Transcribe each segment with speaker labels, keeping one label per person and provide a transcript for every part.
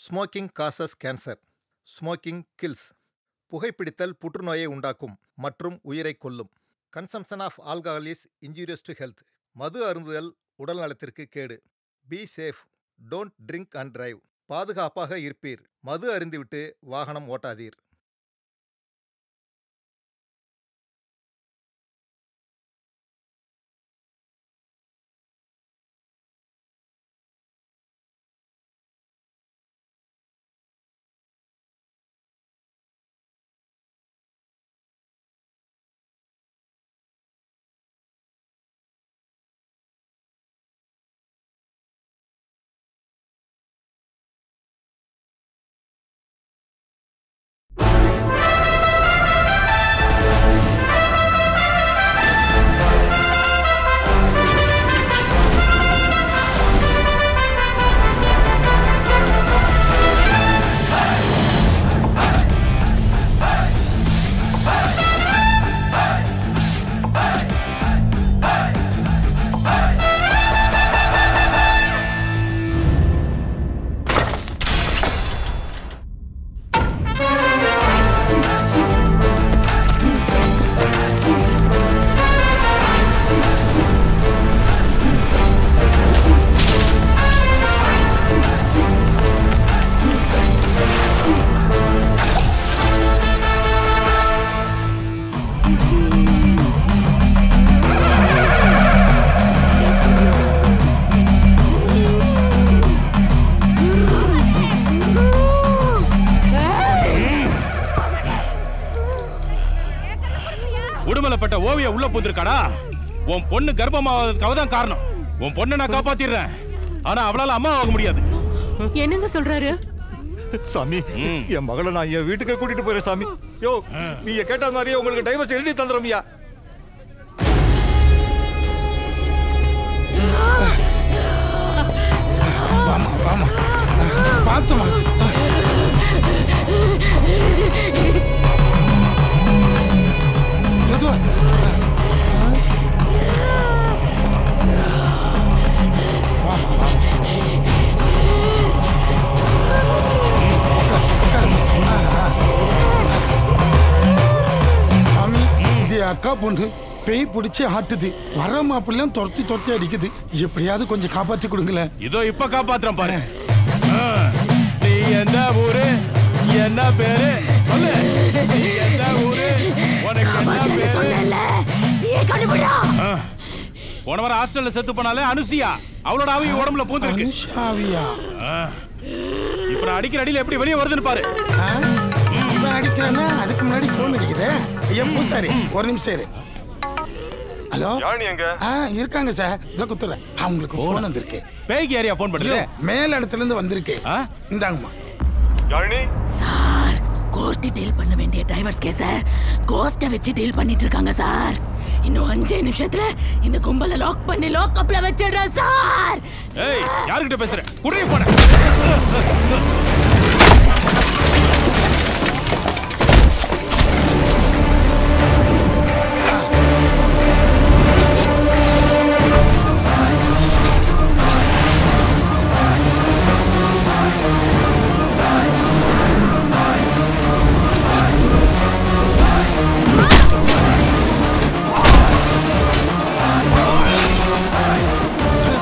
Speaker 1: Smoking causes cancer smoking kills புகைப்பிடித்தல் புற்றுநோயை உண்டாக்கும் மற்றும் உயிரை கொல்லும் consumption of alcohol is injurious to health மது அருந்துதல் உடல் நலத்திற்கு கேடு be safe don't drink and drive பாதுகாப்பாக இருப்பீர் மது அருந்திவிட்டு வாகனம் ஓட்டாதீர்
Speaker 2: உடுமலைப்பட்ட ஓவிய உள்ள பூந்திருக்காடா உன் பொண்ணு கர்ப்பமாவதுக்காக தான் காரணம் உன் பொண்ணை நான் காப்பாத்திடுறேன் ஆனா அவளால அம்மா ஆக முடியாது
Speaker 3: என்னங்க சொல்றாரு
Speaker 4: சாமி என் மகளை நான் என் வீட்டுக்கு கூட்டிட்டு போறேன் சாமி யோ நீங்க கேட்ட மாதிரியே உங்களுக்கு டைவர்ஸ் எழுதி தந்துடும்யா
Speaker 5: வாமா வாமா பார்த்துமா மெதுவா சாமி இது என் அக்கா பொண்ணு பேய் பிடிச்சி ஆட்டுது வர மாப்பிள்ளையும் துரத்தி துரத்தி அடிக்குது எப்படியாவது கொஞ்சம் காப்பாத்தி கொடுங்களேன்
Speaker 2: இதோ இப்ப காப்பாத்துறேன் பாரு ஆ, நீ எந்த ஊரு என்ன பேரு சொல்லு நீ எந்த ஊரு உனக்கு என்ன பேரு ஆ, போன வாரம் ஹாஸ்டல்ல செத்து போனாலே அனுசியா அவளோட ஆவி உடம்புல பூந்திருக்கு
Speaker 5: அனுஷாவியா
Speaker 2: ஆ, இப்ப நான் அடிக்கிற அடியில எப்படி வெளியே வருதுன்னு பாரு
Speaker 5: இவன் அடிக்கிறானா அதுக்கு முன்னாடி போன் அடிக்குதே ஐயா பூசாரி ஒரு நிமிஷம் இரு ஹலோ ஆ இருக்காங்க சார் இதோ குத்துறேன் அவங்களுக்கு போன் வந்திருக்கு
Speaker 2: பேய்க்கு ஏரியா போன் பண்ணுது
Speaker 5: மேல் இடத்துல இருந்து வந்திருக்கு இந்தாங்கம்மா
Speaker 3: சார் கோர்ட் டீல் பண்ண வேண்டிய டைவர்ஸ் கேஸ கோஸ்ட வச்சு டீல் பண்ணிட்டு இருக்காங்க சார் இன்னும் அஞ்சே நிமிஷத்துல இந்த கும்பல லாக் பண்ணி லாக்அப்ல வச்சிடுறேன் சார்
Speaker 2: ஏய் யாருக்கிட்ட பேசுற குடியே போன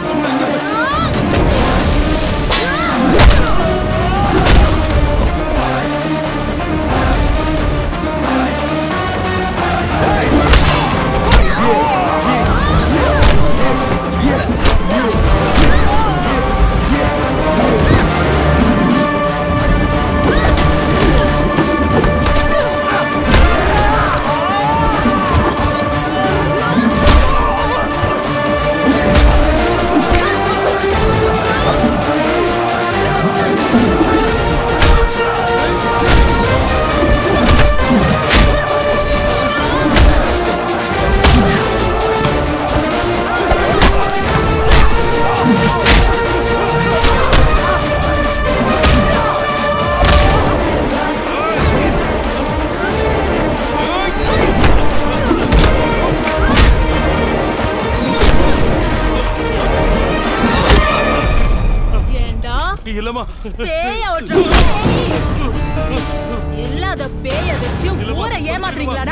Speaker 5: ஆ
Speaker 2: இல்லம்மா
Speaker 3: பேய ஓட்டுற பேய். இல்லாத பேய வச்சு ஊரை ஏமாத்துறீங்களாடா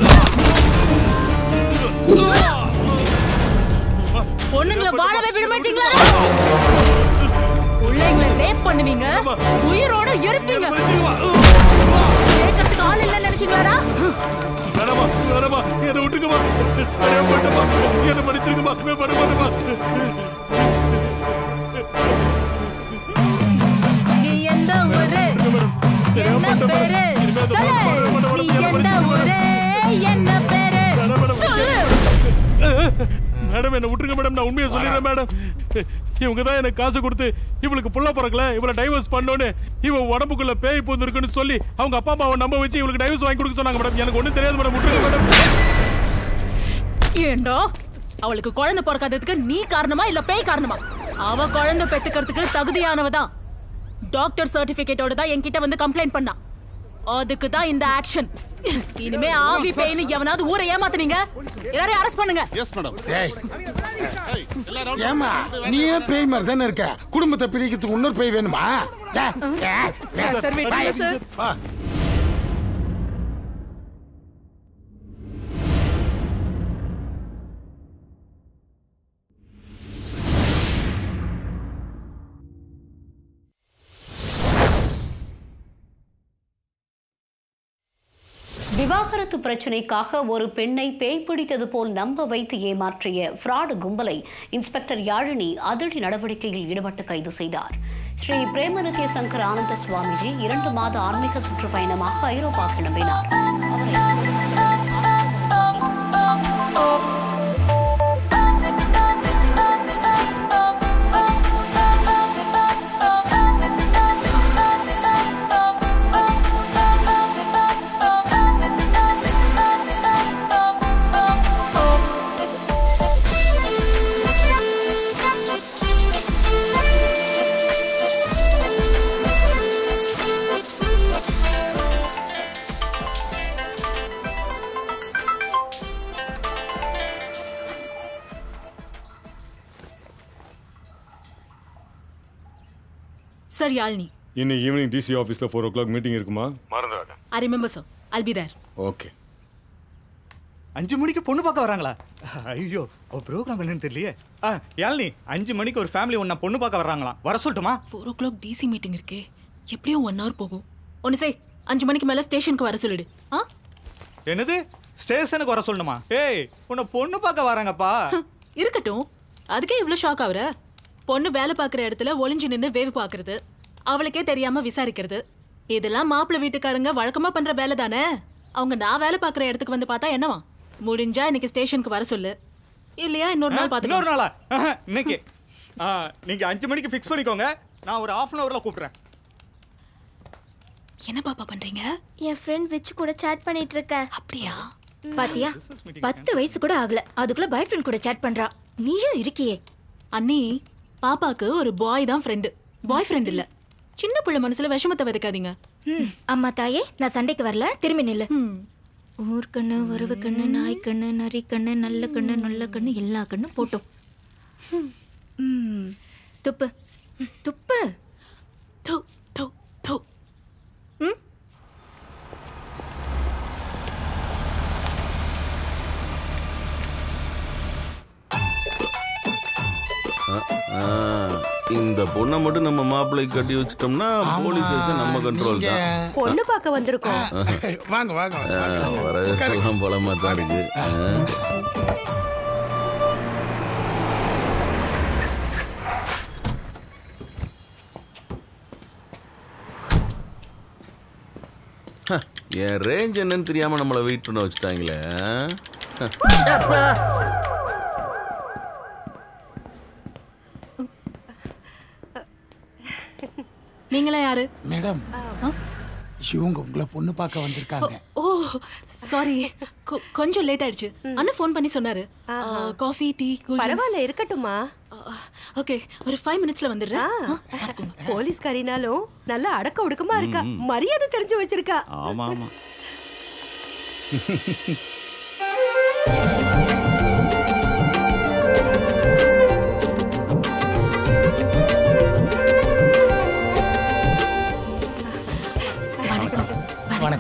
Speaker 3: பொண்ணுங்களை வாழவே விட மாட்டீங்களா பிள்ளைங்களை ரேப் பண்ணுவீங்க உயிரோட இருப்பீங்க கேட்கறதுக்கு ஆள் இல்லைன்னு நினைச்சீங்களாடா
Speaker 2: வேணாமா வேணாமா என்னை விட்டுருக்கமா அறியாம போயிட்டமா என்னை மன்னிச்சிருக்கமா நான் பண்ண மாட்டேமா
Speaker 3: நீ எந்த ஊரு என்ன பேரு சொல்லு நீ எந்த ஊரு என்ன பேரு சொல்லு
Speaker 2: மேடம் என்ன விட்டுருங்க மேடம் நான் உண்மையை சொல்லிடுறேன் மேடம் இவங்க தான் எனக்கு காசு கொடுத்து இவளுக்கு புள்ள பிறக்கல இவளை டைவர்ஸ் பண்ணோன்னு இவ உடம்புக்குள்ள பேய் பூந்துருக்குன்னு சொல்லி அவங்க அப்பா அம்மாவை நம்ப வச்சு இவளுக்கு டைவர்ஸ் வாங்கி கொடுக்க சொன்னாங்க மேடம் எனக்கு ஒண்ணும் தெரியாது மேடம் விட்டுருங்க மேடம்
Speaker 3: ஏண்டோ அவளுக்கு குழந்தை பிறக்காததுக்கு நீ காரணமா இல்ல பேய் காரணமா அவ குழந்தை பெத்துக்கிறதுக்கு தகுதியானவ தான் டாக்டர் சர்டிபிகேட்டோட தான் என்கிட்ட வந்து கம்ப்ளைண்ட் பண்ணா அதுக்கு தான் இந்த ஆக்ஷன் இனிமே ஆவி பேய்னு எவனாவது ஊரை ஏமாத்துனீங்க எல்லாரையும் அரெஸ்ட் பண்ணுங்க
Speaker 6: எஸ் மேடம்
Speaker 5: டேய் ஏமா நீ ஏன் பேய் மாதிரி தானே இருக்க குடும்பத்தை பிரிக்கிறதுக்கு இன்னொரு பேய் வேணுமா டேய், டேய், டேய்,
Speaker 3: சார், விட்டுருங்க சார்.
Speaker 5: வா.
Speaker 7: விவாகரத்து பிரச்சினைக்காக ஒரு பெண்ணை பேய் பிடித்தது போல் நம்ப வைத்து ஏமாற்றிய ஃப்ராடு கும்பலை இன்ஸ்பெக்டர் யாழினி அதிரடி நடவடிக்கையில் ஈடுபட்டு கைது செய்தார் ஸ்ரீ பிரேமநித்ய சங்கர் ஆனந்த சுவாமிஜி இரண்டு மாத ஆன்மீக சுற்றுப்பயணமாக ஐரோப்பா கிளம்பினார் அவரை
Speaker 3: சார் யாழ்னி
Speaker 8: இன்னைக்கு ஈவினிங் டிசி ஆஃபீஸில் ஃபோர் ஓ கிளாக் மீட்டிங் இருக்குமா
Speaker 3: I remember sir I'll be there
Speaker 8: okay
Speaker 4: அஞ்சு மணிக்கு பொண்ணு பார்க்க வராங்களா ஐயோ ப்ரோக்ராம் என்னன்னு தெரியலையே ஆ யாழினி அஞ்சு மணிக்கு ஒரு ஃபேமிலி ஒன்றா பொண்ணு பார்க்க வர்றாங்களாம் வர சொல்லட்டுமா
Speaker 3: four o'clock DC meeting இருக்கே எப்படியும் ஒன் ஹவர் போகும் ஒன்று செய் அஞ்சு மணிக்கு மேலே ஸ்டேஷனுக்கு வர சொல்லிடு ஆ
Speaker 4: என்னது ஸ்டேஷனுக்கு வர சொல்லணுமா ஏய் உன்னை பொண்ணு பார்க்க வராங்கப்பா
Speaker 3: இருக்கட்டும் அதுக்கே இவ்வளோ ஷாக் ஆகுற பொண்ணு வேலை பார்க்குற இடத்துல ஒளிஞ்சு நின்று வேவு பார்க்கறது அவளுக்கே தெரியாம விசாரிக்கிறது இதெல்லாம் மாப்பிள்ளை வீட்டுக்காரங்க வழக்கமா பண்ற வேலை தானே அவங்க நான் வேலை பார்க்குற இடத்துக்கு வந்து பார்த்தா என்னவா முடிஞ்சா இன்னைக்கு ஸ்டேஷனுக்கு வர சொல்லு இல்லையா இன்னொரு நாள்
Speaker 4: இன்னொரு
Speaker 3: பார்த்துக்கலாம்
Speaker 4: நாளா ஆஹா, இன்னைக்கு ஆ நீங்க அஞ்சு மணிக்கு ஃபிக்ஸ் பண்ணிக்கோங்க நான் ஒரு ஹாஃப் அன் ஹவர்ல கூப்பிடுறேன்
Speaker 3: என்ன பாப்பா பண்றீங்க
Speaker 9: என் ஃப்ரெண்ட் விச் கூட சேட் பண்ணிட்டு இருக்கேன்
Speaker 3: அப்படியா
Speaker 9: பாத்தியா பத்து வயசு கூட ஆகல அதுக்குள்ள பாய் ஃப்ரெண்ட் கூட சேட் பண்றா நீயும் இருக்கியே
Speaker 3: அண்ணி பாப்பாக்கு ஒரு பாய் தான் ஃப்ரெண்டு பாய் ஃப்ரெண்ட் இல்ல சின்ன பிள்ளை மனசுல விஷமத்தை விதைக்காதீங்க
Speaker 9: ம், அம்மா தாயே நான் சண்டைக்கு வரல திரும்பி நில்லு ஊர்க்கண்ணு உறவு கண்ணு நாய் கண்ணு நரி கண்ணு நல்ல கண்ணு நல்ல கண்ணு எல்லா கண்ணும் போட்டோம் ம், துப்பு துப்பு
Speaker 3: தூ தூ தூ
Speaker 10: ஆ, இந்த பொண்ணை மட்டும் நம்ம மாப்பிள்ளைக்கு கட்டி வச்சிட்டோம்னா போலீஸ் ஸ்டேஷன் நம்ம கண்ட்ரோல் தான்
Speaker 11: பொண்ணு பார்க்க வந்திருக்கோம்
Speaker 5: வாங்க வாங்க
Speaker 10: ஆ, வரவேற்பெல்லாம் பலமா தான் இருக்கு ஆ. ஹ, என் ரேஞ்ச் என்னன்னு தெரியாம நம்மளை வெயிட் பண்ண வச்சுட்டாங்களே
Speaker 3: நீங்களா யாரு
Speaker 5: மேடம் இவங்க உங்களை பொண்ணு பார்க்க வந்திருக்காங்க
Speaker 3: ஓ சாரி கொஞ்சம் லேட் ஆயிடுச்சு அண்ணா ஃபோன் பண்ணி சொன்னாரு காஃபி டீ கூல்
Speaker 11: பரவாயில்ல இருக்கட்டுமா
Speaker 3: ஓகே ஒரு ஃபைவ் மினிட்ஸ்ல வந்துடுறேன்
Speaker 11: ஆ, போலீஸ்காரினாலும் நல்ல அடக்க ஒடுக்கமா இருக்கா மரியாதை தெரிஞ்சு வச்சிருக்கா
Speaker 8: ஆமா ஆமா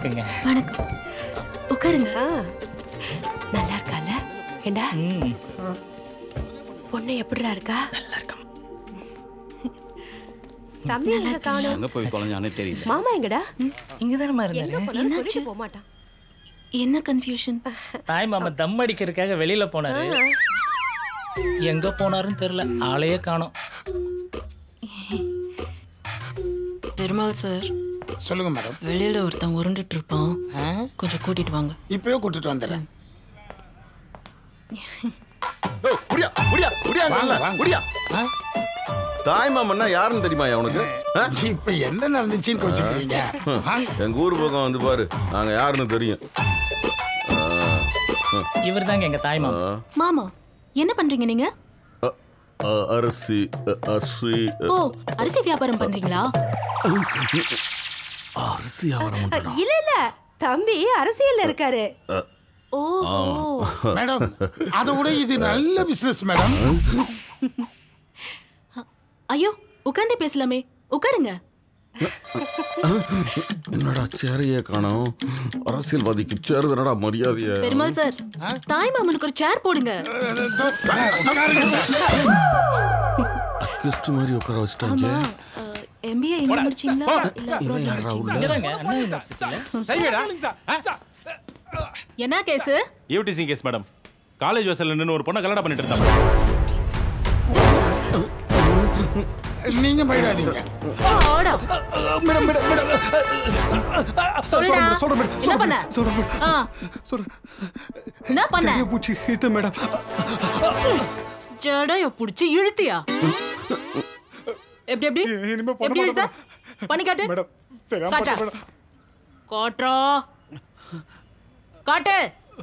Speaker 6: வணக்கங்க
Speaker 3: வணக்கம் உட்காருங்க
Speaker 11: நல்லா இருக்கால ஏண்டா பொண்ணு எப்படிடா இருக்கா
Speaker 6: நல்லா இருக்கா
Speaker 11: தம்பி எங்க காணோம்
Speaker 10: எங்க போய் தொலைஞ்சானே தெரியல
Speaker 11: மாமா எங்கடா
Speaker 6: இங்க தானே
Speaker 11: எங்க
Speaker 6: இருந்தாரு
Speaker 11: போனாலும் சொல்லிட்டு போக மாட்டான்
Speaker 3: என்ன கன்ஃபியூஷன்
Speaker 6: தாய் மாமா தம் அடிக்கிறதுக்காக வெளியில போனாரு எங்க போனாருன்னு தெரியல ஆளையே காணோம்
Speaker 3: பெருமாள் சார்
Speaker 5: சொல்லுங்க மேடம்
Speaker 3: வெளியில ஒருத்தன் உருண்டுட்டு இருப்பான் கொஞ்சம் கூட்டிட்டு வாங்க
Speaker 5: இப்பவே கூட்டிட்டு வந்துடுறேன்
Speaker 10: முடியா முடியா முடியா
Speaker 5: வாங்க, வாங்க.
Speaker 10: முடியா தாய் மாமன்னா யாருன்னு தெரியுமா உனக்கு ஆ?
Speaker 5: இப்ப என்ன நடந்துச்சுன்னு கோச்சுக்கிறீங்க வாங்க
Speaker 10: எங்க ஊர் பக்கம் வந்து பாரு நாங்க யாருன்னு தெரியும்
Speaker 6: இவர் தாங்க எங்க தாய் மாமா
Speaker 3: மாமா என்ன பண்றீங்க நீங்க
Speaker 10: அ- அ- அரிசி அ- அரிசி
Speaker 3: ஓ அரிசி வியாபாரம் பண்றீங்களா
Speaker 10: அரிசி வியாபாரம் பண்றேனா?
Speaker 11: இல்ல இல்ல தம்பி அரசியல்ல இருக்காரு
Speaker 10: அ-
Speaker 3: ஓ
Speaker 5: மேடம் அதை விட இது நல்ல பிசினஸ் மேடம்
Speaker 3: ஐயோ உட்கார்ந்தே பேசலாமே உட்காருங்க
Speaker 10: என்னடா சேரையே காணோம் அரசியல்வாதிக்கு சேருதுனடா மரியாதைய
Speaker 3: பெருமாள் சார் தாய் மாமனுக்கு ஒரு சேர் போடுங்க
Speaker 10: கெஸ்ட் மாதிரி உட்கார வச்சுட்டாங்க
Speaker 3: எம்பிஏ எங்க முடிச்சீங்களா இல்ல abroad
Speaker 10: இவன் யாரா உள்ள
Speaker 6: இங்கதாங்க அண்ணா யூனிவர்சிட்டியில
Speaker 3: என்ன case
Speaker 8: UDC case madam college வாசல்ல நின்று ஒரு பொண்ணை கல்யாணம் பண்ணிட்டு இருந்தா
Speaker 5: நீங்க போயிடாதீங்க
Speaker 3: ஆடா
Speaker 8: மேடம் மேடம் மேடம்
Speaker 3: சொல்லுடா
Speaker 8: சொல்றேன் மேடம்
Speaker 3: என்ன பண்ண
Speaker 8: சொல்றேன் மேடம்
Speaker 3: ஆ
Speaker 8: சொல்றேன்
Speaker 3: என்ன பண்ண
Speaker 8: சரியா பூச்சி இது மேடம்
Speaker 3: ஜடைய புடிச்சு இழுத்தியா எப்படி எப்படி
Speaker 8: இனிமே பண்ண
Speaker 3: எப்படி இழுத்த பண்ணி காட்டு
Speaker 8: மேடம் தெரியாம
Speaker 3: காட்டா
Speaker 8: பண்ணேன் மேடம்.
Speaker 3: காட்டுறா காட்டு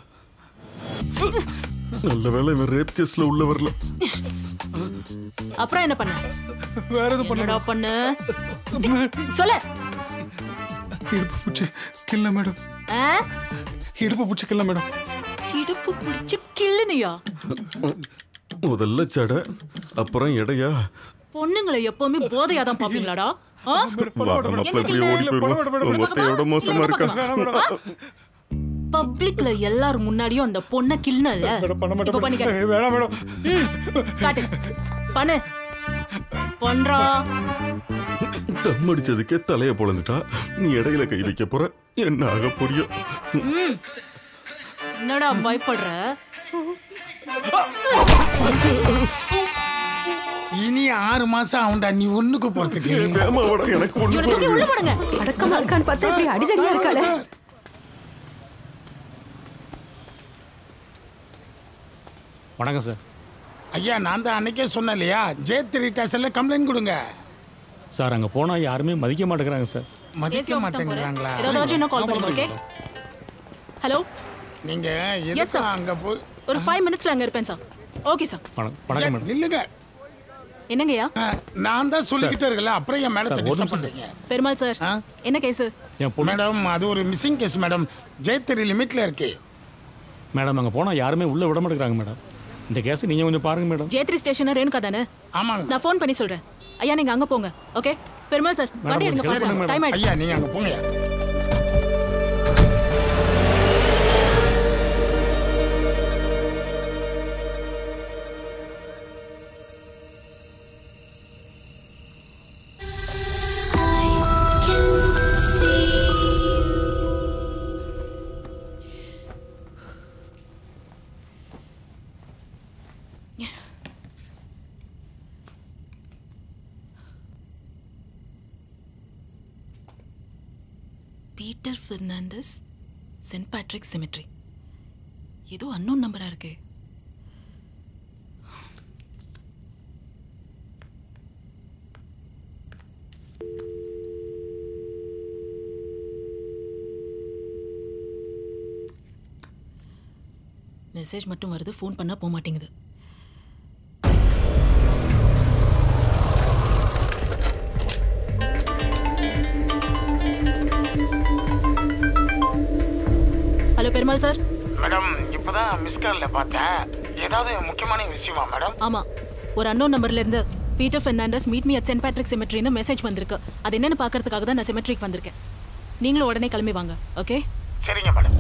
Speaker 10: நல்ல வேளை இவன் ரேப் கேஸ்ல உள்ள வரல
Speaker 3: அப்புறம் என்ன பண்ண
Speaker 8: வேற எதுவும்
Speaker 3: என்னடா பண்ண சொல்ல
Speaker 8: இடுப்பு பூச்சி கில்ல மேடம்
Speaker 3: ஆ?
Speaker 8: இடுப்பு பூச்சி கில்ல மேடம்
Speaker 3: இடுப்பு பிடிச்சு கிள்ளுனியா
Speaker 10: முதல்ல சடை அப்புறம் எடையா
Speaker 3: பொண்ணுங்களை எப்பவுமே போதையா தான் பாப்பீங்களாடா ஆ?
Speaker 10: வாட மாப்பிள்ள இப்படி ஓடி போயிருவோம் உன் ஒத்தையோட மோசமா இருக்கா
Speaker 3: பப்ளிக்ல எல்லாரும் முன்னாடியும் அந்த பொண்ணை கிள்னல இப்ப பண்ணி காட்டு
Speaker 8: வேணாம் மேடம்
Speaker 3: ம், காட்டு பண்ணு பண்றா
Speaker 10: தம் அடிச்சதுக்கே தலைய பொழந்துட்டா நீ இடையில கை வைக்க போற என்ன ஆக புரியும்
Speaker 3: ம். என்னடா பயப்படுற
Speaker 5: இனி ஆறு மாசம் ஆகும்டா நீ ஒண்ணுக்கு போறதுக்கு
Speaker 10: வேமாவோட எனக்கு ஒண்ணு
Speaker 3: இவனை தூக்கி உள்ள போடுங்க
Speaker 11: அடக்கமா இருக்கான்னு பார்த்தா இப்படி அடிதடியா இருக்காளே
Speaker 8: வணக்கம் சார்
Speaker 5: ஐயா நான் தான் அன்னைக்கே சொன்னேன் இல்லையா ஜே த்ரீ ஸ்டேஷன்ல கம்ப்ளைண்ட் கொடுங்க
Speaker 8: சார் அங்க போனா யாருமே மதிக்க மாட்டேங்கிறாங்க சார்
Speaker 3: ஏசி
Speaker 5: மதிக்க
Speaker 3: ஆஃப் தான்
Speaker 5: மாட்டேங்கிறாங்களா
Speaker 3: போறேன் ஏதாவது இன்னும் கால் பண்ணுங்க ஓகே ஹலோ
Speaker 5: நீங்க
Speaker 3: Yes,
Speaker 5: எதுக்கு
Speaker 3: sir.
Speaker 5: அங்க போய்
Speaker 3: ஒரு ஃபைவ் மினிட்ஸ்ல அங்க இருப்பேன் சார் ஓகே சார்
Speaker 8: வணக்கம் வணக்கம் மேடம்
Speaker 5: இல்லைங்க
Speaker 3: என்னங்கய்யா
Speaker 5: நான் தான் சொல்லிக்கிட்டே இருக்கல அப்புறம் என் மேடத்தை
Speaker 8: சார், ஒரு
Speaker 5: டிஸ்டர்ப்
Speaker 8: நிமிஷம்
Speaker 5: பண்றீங்க
Speaker 3: பெருமாள் சார்
Speaker 5: ஆ?
Speaker 3: என்ன கேஸ்
Speaker 8: என் பொண்ணு
Speaker 5: மேடம் அது ஒரு மிஸ்ஸிங் கேஸ் மேடம் ஜெயத்திரி லிமிட்ல இருக்கு
Speaker 8: மேடம் அங்க போனா யாருமே உள்ள விட மாட்டேங்கிறாங்க மேடம் இந்த கேஸ் நீங்க கொஞ்சம் பாருங்க மேடம்
Speaker 3: ஜேத்ரி ஸ்டேஷன் ரேணுகா தானே
Speaker 5: ஆமாங்க
Speaker 3: நான் ஃபோன் பண்ணி சொல்றேன் ஐயா நீங்க அங்க போங்க ஓகே பெருமாள் சார்
Speaker 8: மேடம்,
Speaker 3: வண்டி எடுங்க
Speaker 8: கொஞ்சம் help பண்ணுங்க
Speaker 3: டைம் ஆயிடுச்சு
Speaker 5: ஐயா நீங்க அங்க போங்க
Speaker 3: Peter Fernandes Saint Patrick cemetery ஏதோ அன்னோன் நம்பரா இருக்கு மெசேஜ் மட்டும் வருது ஃபோன் பண்ணா போக மாட்டேங்குது ஹலோ பெருமாள் சார்
Speaker 12: மேடம் இப்பதான் மிஸ் கால்ல பார்த்தேன் ஏதாவது முக்கியமான விஷயமா மேடம்
Speaker 3: ஆமா ஒரு அன்னோன் நம்பர்ல இருந்து Peter Fernandes meet me at Saint Patrick செமெட்ரின்னு மெசேஜ் வந்திருக்கு அது என்னன்னு பார்க்கறதுக்காக தான் நான் செமெட்ரிக்கு வந்திருக்கேன்
Speaker 13: நீங்களும் உடனே கிளம்பி வாங்க ஓகே
Speaker 12: சரிங்க மேடம்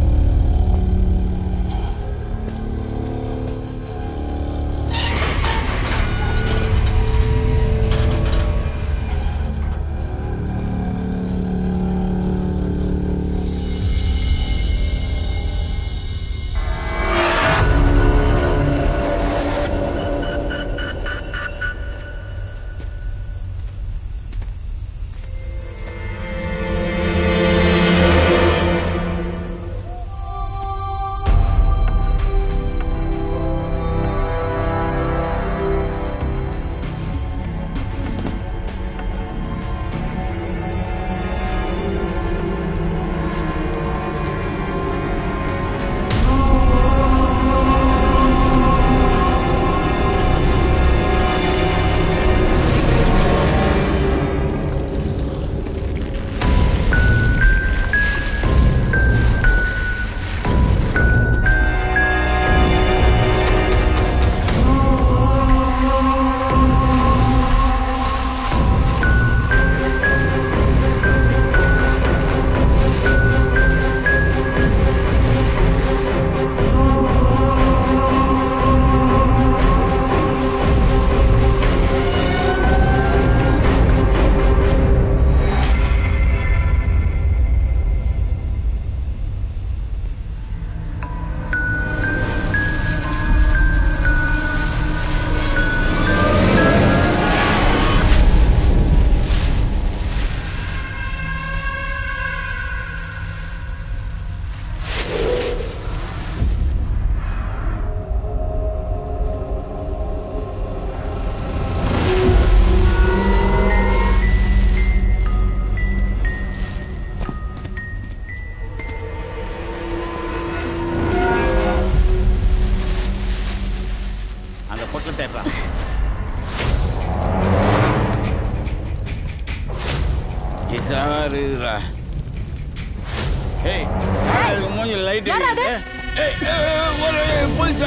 Speaker 10: அந்த பொட்டில் தேடுறா சாருடா ஏய் அது மூஞ்சி லைட்
Speaker 13: யார் அது?
Speaker 10: ஏய் ஏய், ஒரு போலீஸ்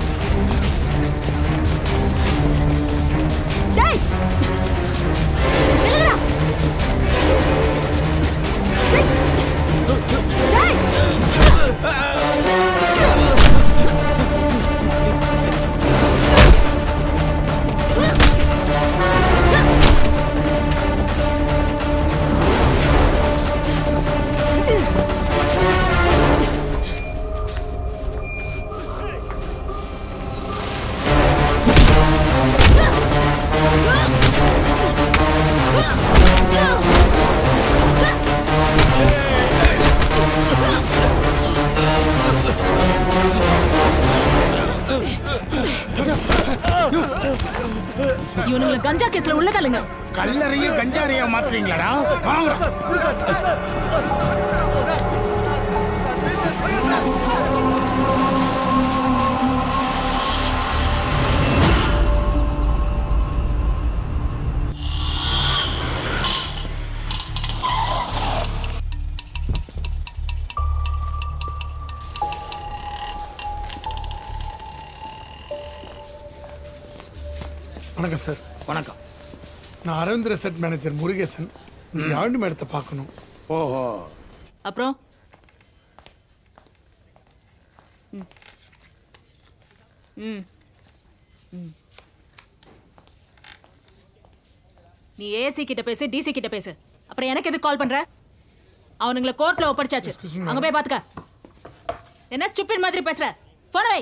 Speaker 13: டேய் நில்லுடா டேய் டேய் இவனுங்களை கஞ்சா கேஸ்ல உள்ள தள்ளுங்க
Speaker 5: கல்லறையும் கஞ்சாரையா மாத்துறீங்களாடா வாங்க
Speaker 14: வணக்கம் சார்
Speaker 5: வணக்கம்
Speaker 14: நான் அரவிந்த் ரெசர்ட் மேனேஜர் முருகேசன் இந்த ஆண்டு மேடத்தை பார்க்கணும்
Speaker 5: ஓஹோ
Speaker 13: அப்புறம் ம். ம். ம். நீ ஏசி கிட்ட பேசு டிசி கிட்ட பேசு அப்புறம் எனக்கு எதுக்கு கால் பண்ற அவனுங்கள கோர்ட்ல ஒப்படைச்சாச்சு
Speaker 14: me,
Speaker 13: அங்க போய் பாத்துக்க என்ன ஸ்டூபிட் மாதிரி பேசுற போன வை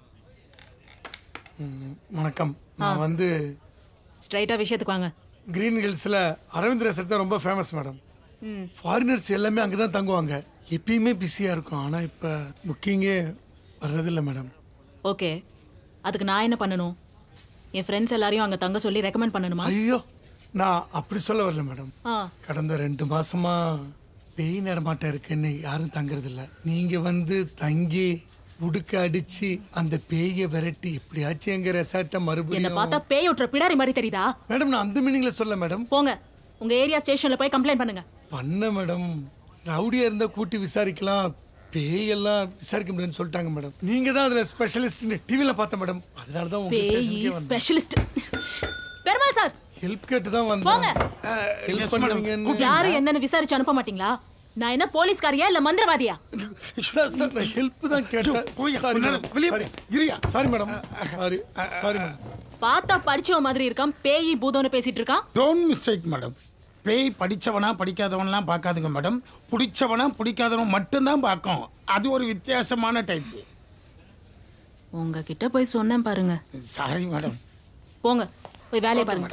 Speaker 14: ம், வணக்கம் நான் வந்து
Speaker 13: ஸ்ட்ரைட்டா விஷயத்துக்கு வாங்க
Speaker 14: கிரீன் ஹில்ஸில் அரவிந்த் ரெசர்ட் தான் ரொம்ப ஃபேமஸ் மேடம்
Speaker 13: ம்.
Speaker 14: ஃபாரினர்ஸ் எல்லாமே அங்கே தான் தங்குவாங்க எப்பயுமே பிஸியாக இருக்கும் ஆனால் இப்போ புக்கிங்கே வர்றதில்ல மேடம்
Speaker 13: ஓகே அதுக்கு நான் என்ன பண்ணணும் என் ஃப்ரெண்ட்ஸ் எல்லாரையும் அங்க தங்க சொல்லி ரெக்கமெண்ட் பண்ணணுமா
Speaker 14: ஐயோ நான் அப்படி சொல்ல வரல மேடம்
Speaker 13: ஆ
Speaker 14: கடந்த ரெண்டு மாசமா பேய் நடமாட்டம் இருக்குன்னு யாரும் தங்குறதில்ல நீங்க வந்து தங்கி உடுக்க அடிச்சு அந்த பேயை விரட்டி எப்படியாச்சும் எங்க ரெசார்ட்டை
Speaker 13: என்ன
Speaker 14: மறுபடியும்
Speaker 13: பார்த்தா பேய் விட்டுற பிடாரி மாதிரி தெரியுதா
Speaker 14: மேடம் நான் அந்த மீனிங்ல சொல்ல மேடம்
Speaker 13: போங்க உங்க ஏரியா ஸ்டேஷன்ல போய் கம்ப்ளைண்ட் பண்ணுங்க
Speaker 14: பண்ண மேடம் ரவுடியா இருந்தா கூட்டி விசாரிக்கலாம் பேயெல்லாம் விசாரிக்க முடியும்னு சொல்லிட்டாங்க மேடம் நீங்க தான் அதுல ஸ்பெஷலிஸ்ட் டிவில பார்த்தேன் மேடம் அதனால தான் உங்க
Speaker 13: பேய்
Speaker 14: ஸ்டேஷனுக்கே வந்தேன்
Speaker 13: ஸ்பெஷலிஸ்ட் பெருமாள் சார்
Speaker 14: ஹெல்ப் கேட்டு தான்
Speaker 13: போங்க
Speaker 14: வந்தேன் ஹெல்ப் பண்ணுவீங்கன்னு
Speaker 13: யாரு என்னன்னு விசாரிச்சு அனுப்ப மாட்டீங்களா நான் என்ன போலீஸ்காரியா இல்ல மந்திரவாதியா
Speaker 14: சார் சார் நான் ஹெல்ப் தான் கேட்டேன் சாரி மேடம் வெளியே இரியா sorry madam sorry sorry madam
Speaker 13: பார்த்தா படிச்சவ மாதிரி இருக்கான் பேயி பூதம்னு பேசிட்டு இருக்கான்
Speaker 5: டோன்ட் மிஸ்டேக் மேடம் பேய் படிச்சவனா படிக்காதவன்லாம் பார்க்காதுங்க மேடம் பிடிச்சவனா பிடிக்காதவன் மட்டும்தான் பார்க்கும் அது ஒரு வித்தியாசமான டைப்
Speaker 13: உங்ககிட்ட போய் சொன்னேன் பாருங்க
Speaker 5: சாரி மேடம்
Speaker 13: போங்க போய் வேலையை பாருங்க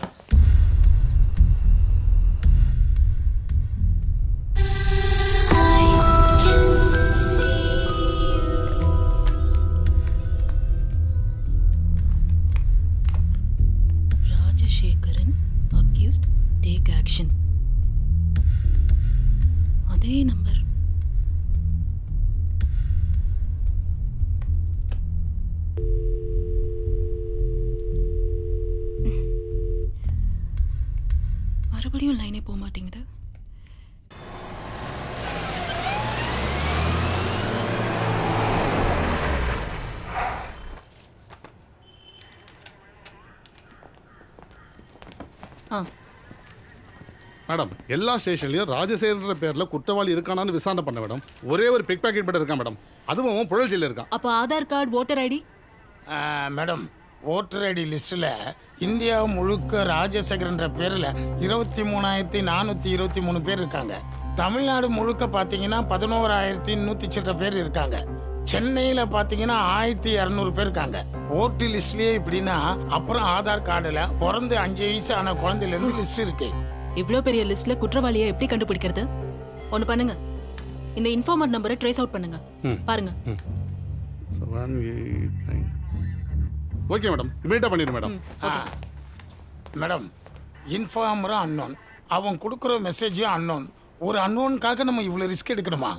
Speaker 13: ராஜசேகரன் அக்யூஸ்ட் டேக் ஆக்ஷன் அதே நம்பர் மறுபடியும் லைனே போக மாட்டேங்குது ஆ
Speaker 15: மேடம் எல்லா ஸ்டேஷன்லயும் ராஜசேகர்ன்ற பேர்ல குற்றவாளி இருக்கானான்னு விசாரணை பண்ண மேடம் ஒரே ஒரு பிக் பாக்கெட் மட்டும் இருக்கான் மேடம் அதுவும் அவன் புழல் ஜெயில இருக்கான்
Speaker 13: அப்போ Aadhaar card voter ID
Speaker 5: madam voter ID லிஸ்ட்டில் இந்தியா முழுக்க ராஜசேகரன்ற பேரில் இருபத்தி மூணாயிரத்தி நானூற்றி இருபத்தி மூணு பேர் இருக்காங்க தமிழ்நாடு முழுக்க பார்த்தீங்கன்னா பதினோராயிரத்தி நூற்றி சிட்ட பேர் இருக்காங்க சென்னையில் பார்த்தீங்கன்னா ஆயிரத்தி இரநூறு பேர் இருக்காங்க ஓட்டு லிஸ்ட்லயே இப்படின்னா அப்புறம் ஆதார் கார்டில் பிறந்து அஞ்சு வயசு ஆன குழந்தையிலேருந்து லிஸ்ட் இருக்கு
Speaker 13: இவ்ளோ பெரிய லிஸ்ட்ல குற்றவாளியை எப்படி கண்டுபிடிக்கிறது ஒன்னு பண்ணுங்க இந்த இன்ஃபார்மர் நம்பரை ட்ரேஸ் அவுட் பண்ணுங்க
Speaker 15: ம்.
Speaker 13: பாருங்க
Speaker 15: seven eight nine okay madam இமீடியட்டாக பண்ணிடு மேடம்
Speaker 5: மேடம் இன்ஃபார்மரும் அன்னோன் அவன் கொடுக்குற மெசேஜும் அன்னோன் ஒரு அன்னோனுக்காக நம்ம இவ்வளோ ரிஸ்க் எடுக்கணுமா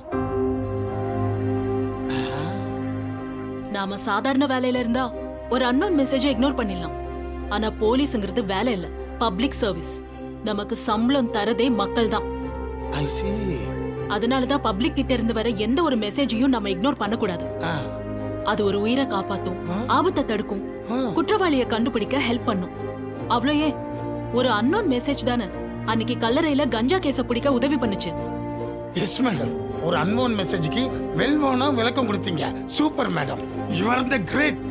Speaker 13: நாம சாதாரண வேலையில இருந்தா ஒரு அன்னோன் மெசேஜை இக்னோர் பண்ணிடலாம் ஆனா போலீஸ்ங்கிறது வேலை இல்ல பப்ளிக் சர்வீஸ் நமக்கு சம்பளம் தரதே மக்கள் தான்
Speaker 5: ஐ see
Speaker 13: அதனால தான் பப்ளிக் கிட்ட இருந்து வர எந்த ஒரு மெசேஜையும் நம்ம இக்னோர் பண்ணக்கூடாது அது ஒரு உயிரை காப்பாத்தும் ஆபத்தை தடுக்கும் குற்றவாளியை கண்டுபிடிக்க ஹெல்ப் பண்ணும் அவ்வளோ ஏன் ஒரு அன்னோன் மெசேஜ் தானே அன்னைக்கு கல்லறையில கஞ்சா கேஸ பிடிக்க உதவி பண்ணுச்சு
Speaker 5: எஸ் மேடம் ஒரு அன்னோன் மெசேஜுக்கு வெல்வோனா விளக்கம் கொடுத்தீங்க super madam you are the great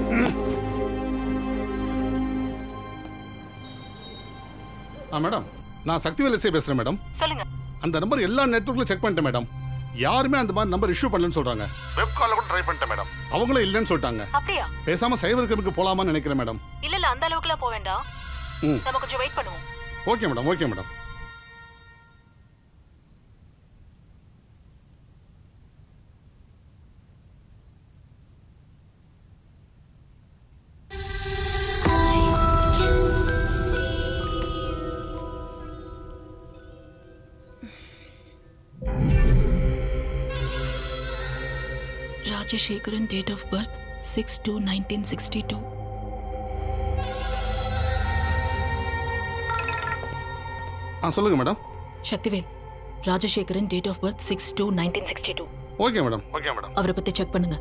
Speaker 15: ah madam நான் சக்திவேல் எஸ்ஐ பேசுகிறேன் மேடம்
Speaker 13: சொல்லுங்க
Speaker 15: அந்த நம்பர் எல்லா நெட்ஒர்க்லையும் செக் பண்ணிட்டேன் மேடம் யாருமே அந்த மாதிரி நம்பர் இஷ்யூ பண்ணலன்னு சொல்றாங்க வெப் காலில் கூட ட்ரை பண்ணிட்டேன் மேடம் அவங்களும் இல்லைன்னு சொல்லிட்டாங்க
Speaker 13: அப்படியா
Speaker 15: பேசாம சைபர் கிரைமுக்கு போலாமான்னு நினைக்கிறேன் மேடம்
Speaker 13: இல்ல இல்ல அந்த அளவுக்குலாம் போக வேண்டாம்
Speaker 15: ம்
Speaker 13: நம்ம கொஞ்சம் வெயிட் பண்ணுவோம்
Speaker 15: okay madam okay madam
Speaker 13: Rajasekaran date of birth six two nineteen sixty two
Speaker 15: ஆ சொல்லுங்க madam
Speaker 13: Sakthivel Rajasekaran date of birth six two nineteen sixty two
Speaker 15: okay madam okay madam
Speaker 13: அவரை பத்தி செக் பண்ணுங்க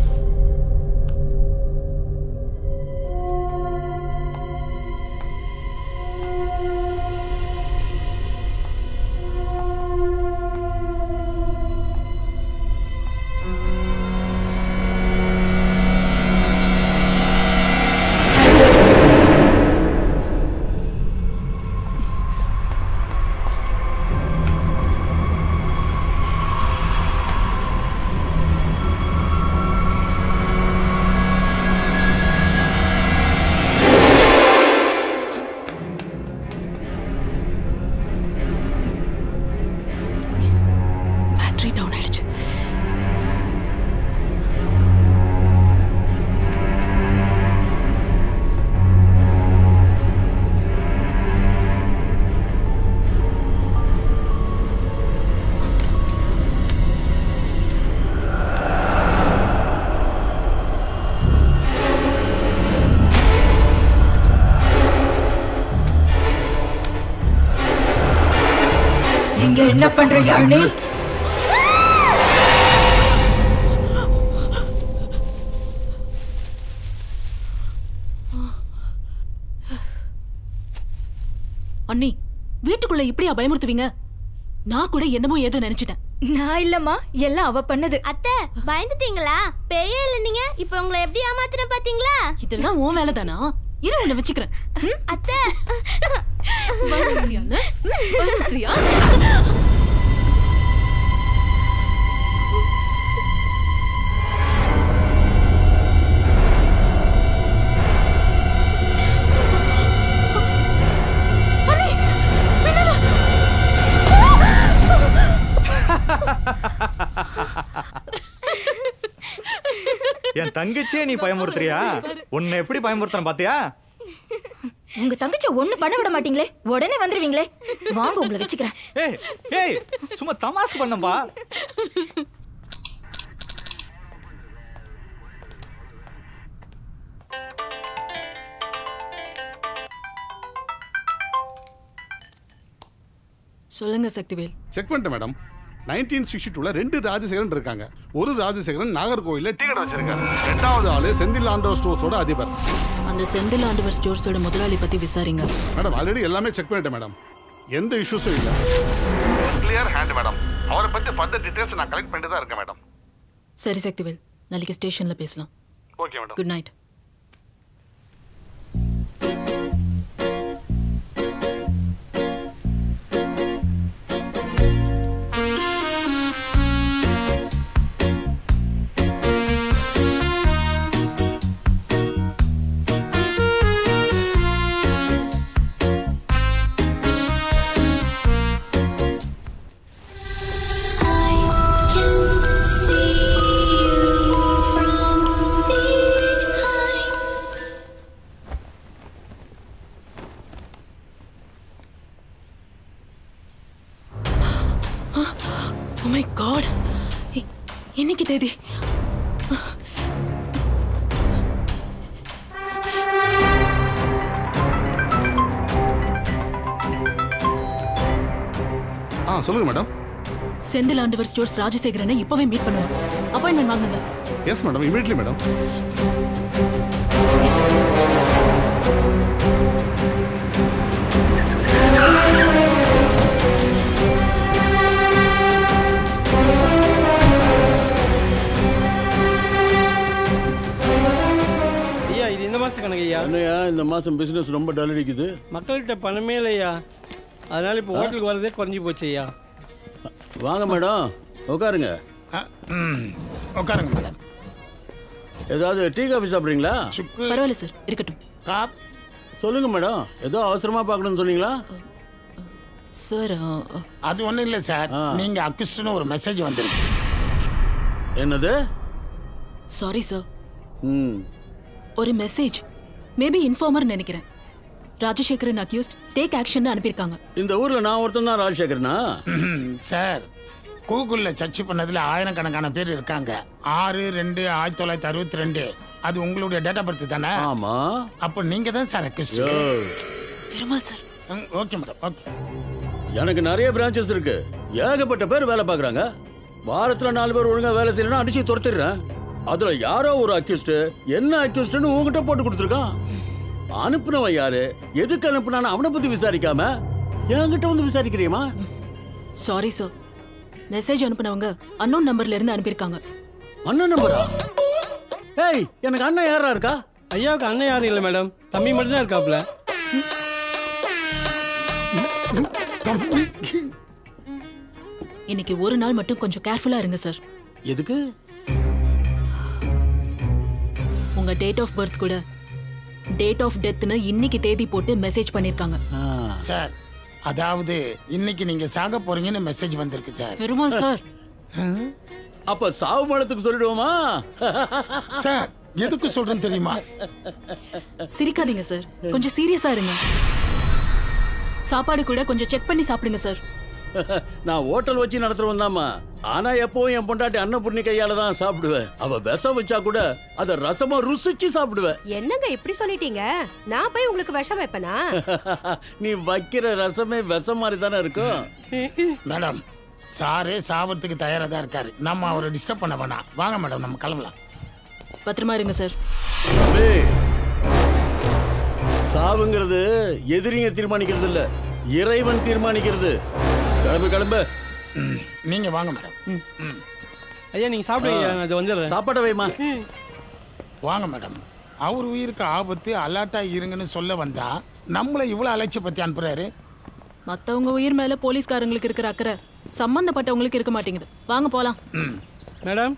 Speaker 13: பேட்டரி டவுன் ஆயிடுச்சு
Speaker 9: இங்க என்ன பண்ற யாழினி
Speaker 13: அண்ணி வீட்டுக்குள்ள இப்படியா பயமுறுத்துவீங்க நான் கூட என்னமோ ஏதோ நினைச்சிட்டேன்
Speaker 9: நான் இல்லம்மா எல்லாம் அவ பண்ணது
Speaker 16: அத்தை பயந்துட்டீங்களா பெரிய இல்ல நீங்க இப்ப உங்களை எப்படி ஏமாத்துன பாத்தீங்களா
Speaker 13: இதெல்லாம் உன் வேலை தானா இரு உன்னை வச்சுக்கிறேன் ம்?
Speaker 16: அத்தை
Speaker 13: பயமுறுத்துறியா என்ன? பயமுறுத்துறியா?
Speaker 4: என் தங்கச்சியே நீ பயமுறுத்துறியா உன்னை எப்படி பயமுறுத்துறேன் பாத்தியா
Speaker 9: உங்க தங்கச்சி ஒண்ணு பண்ண விட மாட்டீங்களே உடனே வந்துருவீங்களே வாங்க உங்களை வச்சுக்கிறேன்
Speaker 4: ஏய் ஏய் சும்மா தமாசு பண்ணம்பா
Speaker 13: சொல்லுங்க சக்திவேல்
Speaker 15: செக் பண்ணிட்டேன் மேடம் நைன்டீன் சிக்ஸ்டி டூல ரெண்டு ராஜசேகரன் இருக்காங்க ஒரு ராஜசேகரன் நாகர்கோவில்ல டீ கடை வச்சிருக்காரு ரெண்டாவது ஆளு செந்தில் ஆண்டோ ஸ்டோர்ஸோட அதிபர்
Speaker 13: அந்த செந்தில் ஆண்டவர் ஸ்டோர்ஸோட முதலாளி பத்தி விசாரிங்க
Speaker 15: மேடம் ஆல்ரெடி எல்லாமே செக் பண்ணிட்டேன் மேடம் எந்த இஷ்யூஸும் இல்லை கிளியர் ஹேண்ட் மேடம் அவரை பத்தி ஃபர்தர் டீடைல்ஸ் நான் கலெக்ட் பண்ணிட்டு தான் இருக்கேன் மேடம்
Speaker 13: சரி சக்திவேல் நாளைக்கு ஸ்டேஷன்ல பேசலாம்
Speaker 15: okay madam
Speaker 13: good night oh my god இன்னைக்கு தேதி
Speaker 15: ஆ சொல்லுங்க மேடம்
Speaker 13: செந்தில் ஆண்டவர் ஸ்டோர்ஸ் ராஜசேகரனை இப்பவே மீட் பண்ணுவோம் அப்பாயின்மெண்ட் வாங்குங்க
Speaker 15: எஸ் மேடம் இமீடியட்லி மேடம்
Speaker 17: ஐயா இது இந்த மாசம் கணக்கு ஐயா
Speaker 10: என்னையா இந்த மாசம் பிசினஸ் ரொம்ப டல் அடிக்குது
Speaker 17: மக்கள்கிட்ட பணமே இல்லையா அதனால இப்போ ஹோட்டலுக்கு வரதே குறைஞ்சி போச்சு ஐயா
Speaker 10: வாங்க மேடம் உட்காருங்க
Speaker 5: உட்காருங்க மேடம்
Speaker 10: ஏதாவது டீ காஃபி சாப்பிட்றீங்களா
Speaker 13: பரவாயில்ல சார் இருக்கட்டும்
Speaker 5: காப்
Speaker 10: சொல்லுங்க மேடம் ஏதோ அவசரமா பார்க்கணும்னு சொன்னீங்களா
Speaker 13: சார்
Speaker 5: அது ஒண்ணும் இல்ல சார் நீங்க அக்யூஸ்ட்னு ஒரு மெசேஜ் வந்திருக்கு
Speaker 10: என்னது
Speaker 13: சாரி சார்
Speaker 10: ம்
Speaker 13: ஒரு மெசேஜ் மேபி இன்ஃபார்மர் நினைக்கிறேன் ராஜசேகரன் அக்யூஸ்ட் டேக் ஆக்ஷன் அனுப்பியிருக்காங்க
Speaker 10: இந்த ஊர்ல நான் ஒருத்தன் தான் ராஜசேகரனா
Speaker 5: சார் கூகுளில் சர்ச் பண்ணதுல ஆயிரக்கணக்கான பேர் இருக்காங்க ஆறு ரெண்டு ஆயிரத்தி தொள்ளாயிரத்தி அறுபத்தி ரெண்டு அது உங்களுடைய டேட் ஆஃப் பர்த் தானே
Speaker 10: ஆமா
Speaker 5: அப்போ நீங்க தான் சார் அக்யூஸ்ட்
Speaker 10: யோ.
Speaker 13: Perumal sir
Speaker 5: okay madam okay
Speaker 10: எனக்கு நிறைய பிரான்ச்சஸ் இருக்கு ஏகப்பட்ட பேர் வேலை பார்க்கறாங்க வாரத்துல நாலு பேர் ஒழுங்கா வேலை செய்யலன்னா அடிச்சு துரத்திடுறேன் அதுல யாரோ ஒரு அக்யூஸ்ட் என்ன அக்யூஸ்ட்னு உங்ககிட்ட போட்டு கொடுத்துருக்கான் அனுப்புனவன் யாரு எதுக்கு அனுப்புனான்னு அவனை பத்தி விசாரிக்காம என்கிட்ட வந்து விசாரிக்கிறியமா
Speaker 13: சாரி சார் மெசேஜ் அனுப்புனவங்க அன்னோன் நம்பர்ல இருந்து அனுப்பியிருக்காங்க
Speaker 10: அண்ணன் நம்பரா ஏய் எனக்கு அண்ணன் யாரா இருக்கா
Speaker 17: ஐயாவுக்கு அண்ணன் யாரும் இல்லை மேடம் தம்பி மட்டும் தான் இருக்காப்ல
Speaker 13: இன்னைக்கு ஒரு நாள் மட்டும் கொஞ்சம் கேர்ஃபுல்லா இருங்க சார்
Speaker 10: எதுக்கு
Speaker 13: உங்க டேட் ஆஃப் பர்த் கூட டேட் ஆஃப் டெத்னு இன்னைக்கு தேதி போட்டு மெசேஜ் பண்ணிருக்காங்க
Speaker 5: சார் அதாவது இன்னைக்கு நீங்க சாக போறீங்கன்னு மெசேஜ் வந்திருக்கு சார்
Speaker 13: பெருமாள் சார்
Speaker 10: அப்ப சாவு மலத்துக்கு சொல்லிடுவோமா
Speaker 5: சார் எதுக்கு சொல்றேன்னு தெரியுமா
Speaker 13: சிரிக்காதீங்க சார் கொஞ்சம் சீரியஸா இருங்க சாப்பாடு கூட கொஞ்சம் செக் பண்ணி சாப்பிடுங்க சார்
Speaker 10: நான் ஹோட்டல் வச்சு நடத்துறவன் தாம்மா ஆனா எப்பவும் என் பொண்டாட்டி அன்னபூர்ணி கையால தான் சாப்பிடுவேன் அவ விஷம் வச்சா கூட அத ரசமா ருசிச்சு சாப்பிடுவேன்
Speaker 11: என்னங்க இப்படி சொல்லிட்டீங்க நான் போய் உங்களுக்கு விஷம் வைப்பனா
Speaker 10: நீ வைக்கிற ரசமே விஷம் மாதிரி தானே இருக்கும்
Speaker 5: மேடம் சாரே சாவறதுக்கு தயாரா தான் இருக்காரு நம்ம அவரை டிஸ்டர்ப் பண்ண வேணாம் வாங்க மேடம் நம்ம கிளம்பலாம்
Speaker 13: பத்திரமா இருங்க சார்
Speaker 10: தம்பி, சாவுங்கிறது எதிரிங்க தீர்மானிக்கிறது இல்ல இறைவன் தீர்மானிக்கிறது கிளம்பு கிளம்பு
Speaker 5: நீங்க வாங்க மேடம்
Speaker 17: ஐயா நீங்க சாப்பிடுங்க நான் அது வந்துடுறேன்
Speaker 10: சாப்பாட்டை வைமா
Speaker 5: வாங்க மேடம் அவர் உயிருக்கு ஆபத்து அலர்ட்டா இருங்கன்னு சொல்ல வந்தா நம்மளை இவ்வளவு அலட்சிய பத்தி அனுப்புறாரு
Speaker 13: மத்தவங்க உயிர் மேல போலீஸ்காரங்களுக்கு இருக்கிற அக்கறை சம்பந்தப்பட்டவங்களுக்கு இருக்க மாட்டேங்குது வாங்க போலாம்
Speaker 17: மேடம்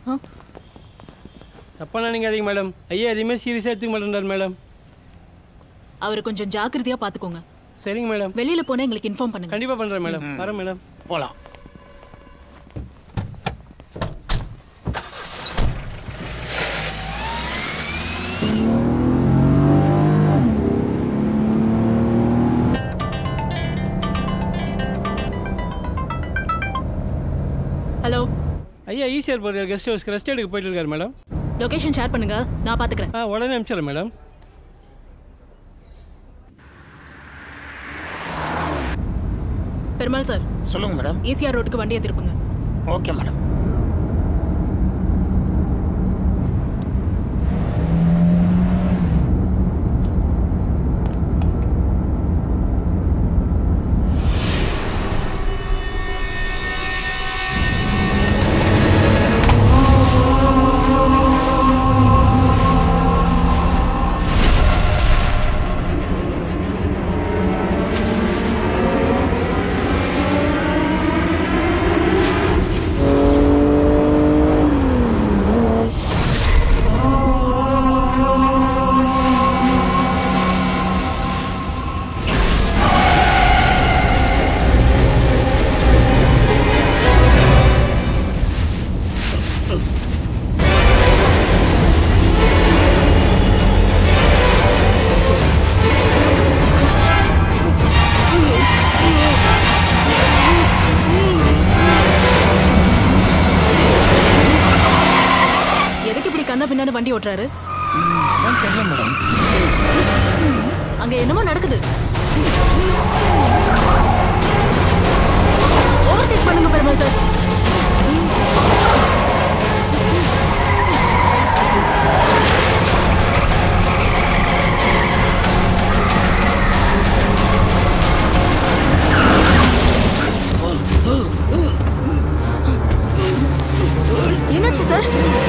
Speaker 17: தப்பா நினைக்காதீங்க மேடம் ஐயா எதையுமே சீரியஸாக எடுத்துக்க மாட்டேன்றார் மேடம்
Speaker 13: அவரை கொஞ்சம் ஜாக்கிரதையா பாத்துக்கோங்க
Speaker 17: சரிங்க மேடம்
Speaker 13: வெளியில போனா எங்களுக்கு இன்ஃபார்ம் பண்ணுங்க
Speaker 17: கண்டிப்பா பண்றேன் மேடம் வரேன் மேடம்
Speaker 5: போலாம்
Speaker 13: ஹலோ
Speaker 17: ஐயா ஈஸியாக போகிற கெஸ்ட் ஹவுஸ்க்கு ரெஸ்ட் எடுக்க போயிட்டு இருக்காரு மேடம்
Speaker 13: லொகேஷன் ஷேர் பண்ணுங்க நான் பாத்துக்கிறேன்
Speaker 17: ஆ உடனே அனுப்பிச்சிடுறேன் மேடம்
Speaker 13: பெருமாள் சார்
Speaker 5: சொல்லுங்க மேடம்
Speaker 13: ஈசிஆர் ரோட்டுக்கு வண்டியை திருப்புங்க
Speaker 5: ஓகே மேடம்
Speaker 13: எதுக்கு இப்படி கண்ணா பின்னாடி வண்டி ஓட்டுறாரு
Speaker 5: தெரியல மேடம்
Speaker 13: அங்க என்னமோ நடக்குது ஓவர்டேக் பண்ணுங்க பெருமாள் சார் என்னாச்சு சார்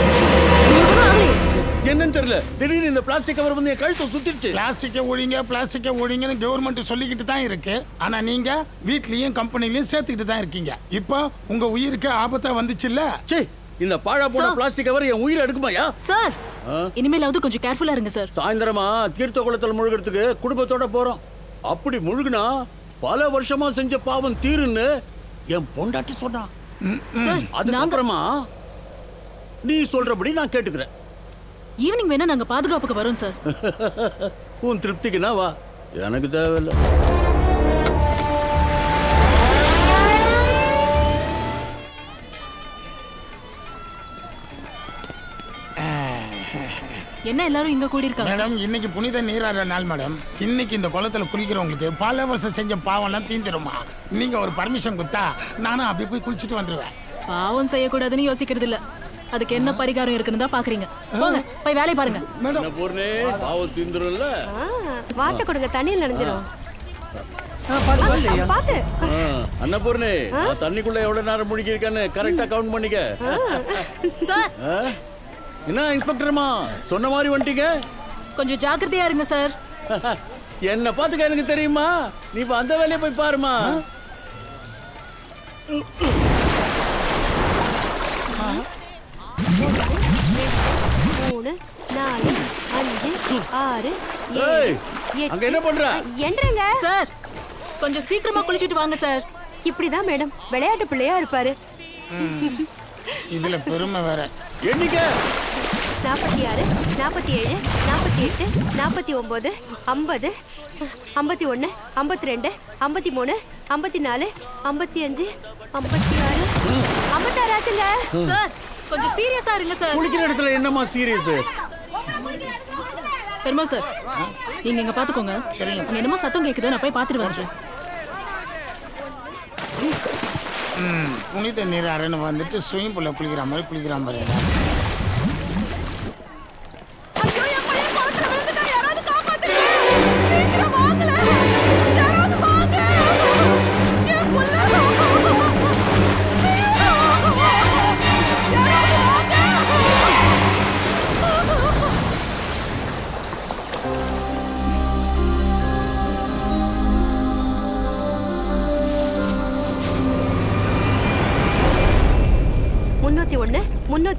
Speaker 10: என்னன்னு தெரியல திடீர்னு இந்த பிளாஸ்டிக் கவர் வந்து என் கழுத்தை சுத்திடுச்சு
Speaker 5: பிளாஸ்டிக்கை ஒழிங்க பிளாஸ்டிக்கை ஒழிங்கன்னு கவர்மெண்ட் சொல்லிக்கிட்டு தான் இருக்கு ஆனா நீங்க வீட்லயும் கம்பெனிலயும் சேர்த்துக்கிட்டு தான் இருக்கீங்க இப்போ உங்க உயிருக்கு ஆபத்தா வந்துச்சுல்ல
Speaker 10: சே இந்த பாழா போன
Speaker 13: Sir.
Speaker 10: பிளாஸ்டிக் கவர் என் உயிரை எடுக்குமாயா
Speaker 13: சார் இனிமேலாவது கொஞ்சம் கேர்ஃபுல்லா இருங்க சார்
Speaker 10: சாயந்தரமா தீர்த்த குளத்தில் முழுகிறதுக்கு குடும்பத்தோட போறோம் அப்படி முழுகுனா பல வருஷமா செஞ்ச பாவம் தீருன்னு என் பொண்டாட்டி சொன்னா
Speaker 13: சார்
Speaker 10: அதுக்கப்புறமா நீ சொல்றபடி நான் கேட்டுக்கிறேன்
Speaker 13: ஈவினிங் வேணா நாங்க பாதுகாப்புக்கு வரோம் சார்
Speaker 10: உன் திருப்திக்குனா வா எனக்கு தேவையில்லை
Speaker 13: என்ன எல்லாரும் இங்க கூடி இருக்காங்க
Speaker 5: மேடம் இன்னைக்கு புனித நீராடுற நாள் மேடம் இன்னைக்கு இந்த குளத்துல குளிக்கிறவங்களுக்கு பல வருஷம் செஞ்ச பாவம்லாம் தீந்துருமா நீங்க ஒரு பர்மிஷன் கொடுத்தா நானும் அப்படி போய் குளிச்சுட்டு வந்துடுவேன்
Speaker 13: பாவம் செய்யக்கூடாதுன்னு யோசிக்கிறது இல்ல அதுக்கு என்ன பரிகாரம் இருக்குன்னு தான் பாக்குறீங்க போங்க போய் வேலையை பாருங்க
Speaker 10: என்ன பொண்ணே பாவம் தீந்துரும்ல
Speaker 11: வாட்ச கொடுங்க தண்ணியில் நனைஞ்சிரும் பாத்து
Speaker 10: அன்னபூர்ணி நான் தண்ணிக்குள்ள எவ்வளவு நேரம் முழுகி இருக்கேன்னு கரெக்டா கவுண்ட் பண்ணிக்க
Speaker 13: சார்
Speaker 10: ஆ? என்ன இன்ஸ்பெக்டர்மா சொன்ன மாதிரி வந்துட்டீங்க
Speaker 13: கொஞ்சம் ஜாக்கிரதையா இருங்க சார்
Speaker 10: என்ன பாத்துக்க எனக்கு தெரியுமா நீ இப்ப அந்த வேலையை போய் பாருமா
Speaker 11: மூணு நாலு அஞ்சு ஆறு
Speaker 10: ஏய்,
Speaker 11: ஏழு
Speaker 10: அங்க என்ன பண்ற?
Speaker 11: என்றங்க
Speaker 13: சார் கொஞ்சம் சீக்கிரமா குளிச்சிட்டு வாங்க சார்
Speaker 11: இப்படிதான் மேடம் விளையாட்டு பிள்ளையா இருப்பாரு
Speaker 5: இதுல பெருமை வேற
Speaker 10: எண்ணிக்க
Speaker 11: நாற்பத்தி ஆறு நாற்பத்தி ஏழு நாற்பத்தி எட்டு நாற்பத்தி ஒம்பது ஐம்பது ஐம்பத்தி ஒன்று ஐம்பத்தி ரெண்டு ஐம்பத்தி மூணு ஐம்பத்தி நாலு ஐம்பத்தி அஞ்சு ஐம்பத்தி ஆறு ஐம்பத்தாறு ஆச்சுங்க
Speaker 13: சார் கொஞ்சம் சீரியஸா இருங்க சார்
Speaker 10: குளிக்கிற இடத்துல என்னம்மா சீரியஸ்
Speaker 13: பெருமாள் சார் நீங்க இங்க பாத்துக்கோங்க அங்க என்னமோ சத்தம் கேக்குது நான் போய் பாத்துட்டு வந்துடுறேன்
Speaker 5: ம், புனித நீராடுன்னு வந்துட்டு ஸ்விமிங் பூல்ல குளிக்கிற மாதிரி குளிக்கிறான் பாருங்க
Speaker 3: சீக்கிரம் வாங்கல யாராவது வாங்க என் புள்ள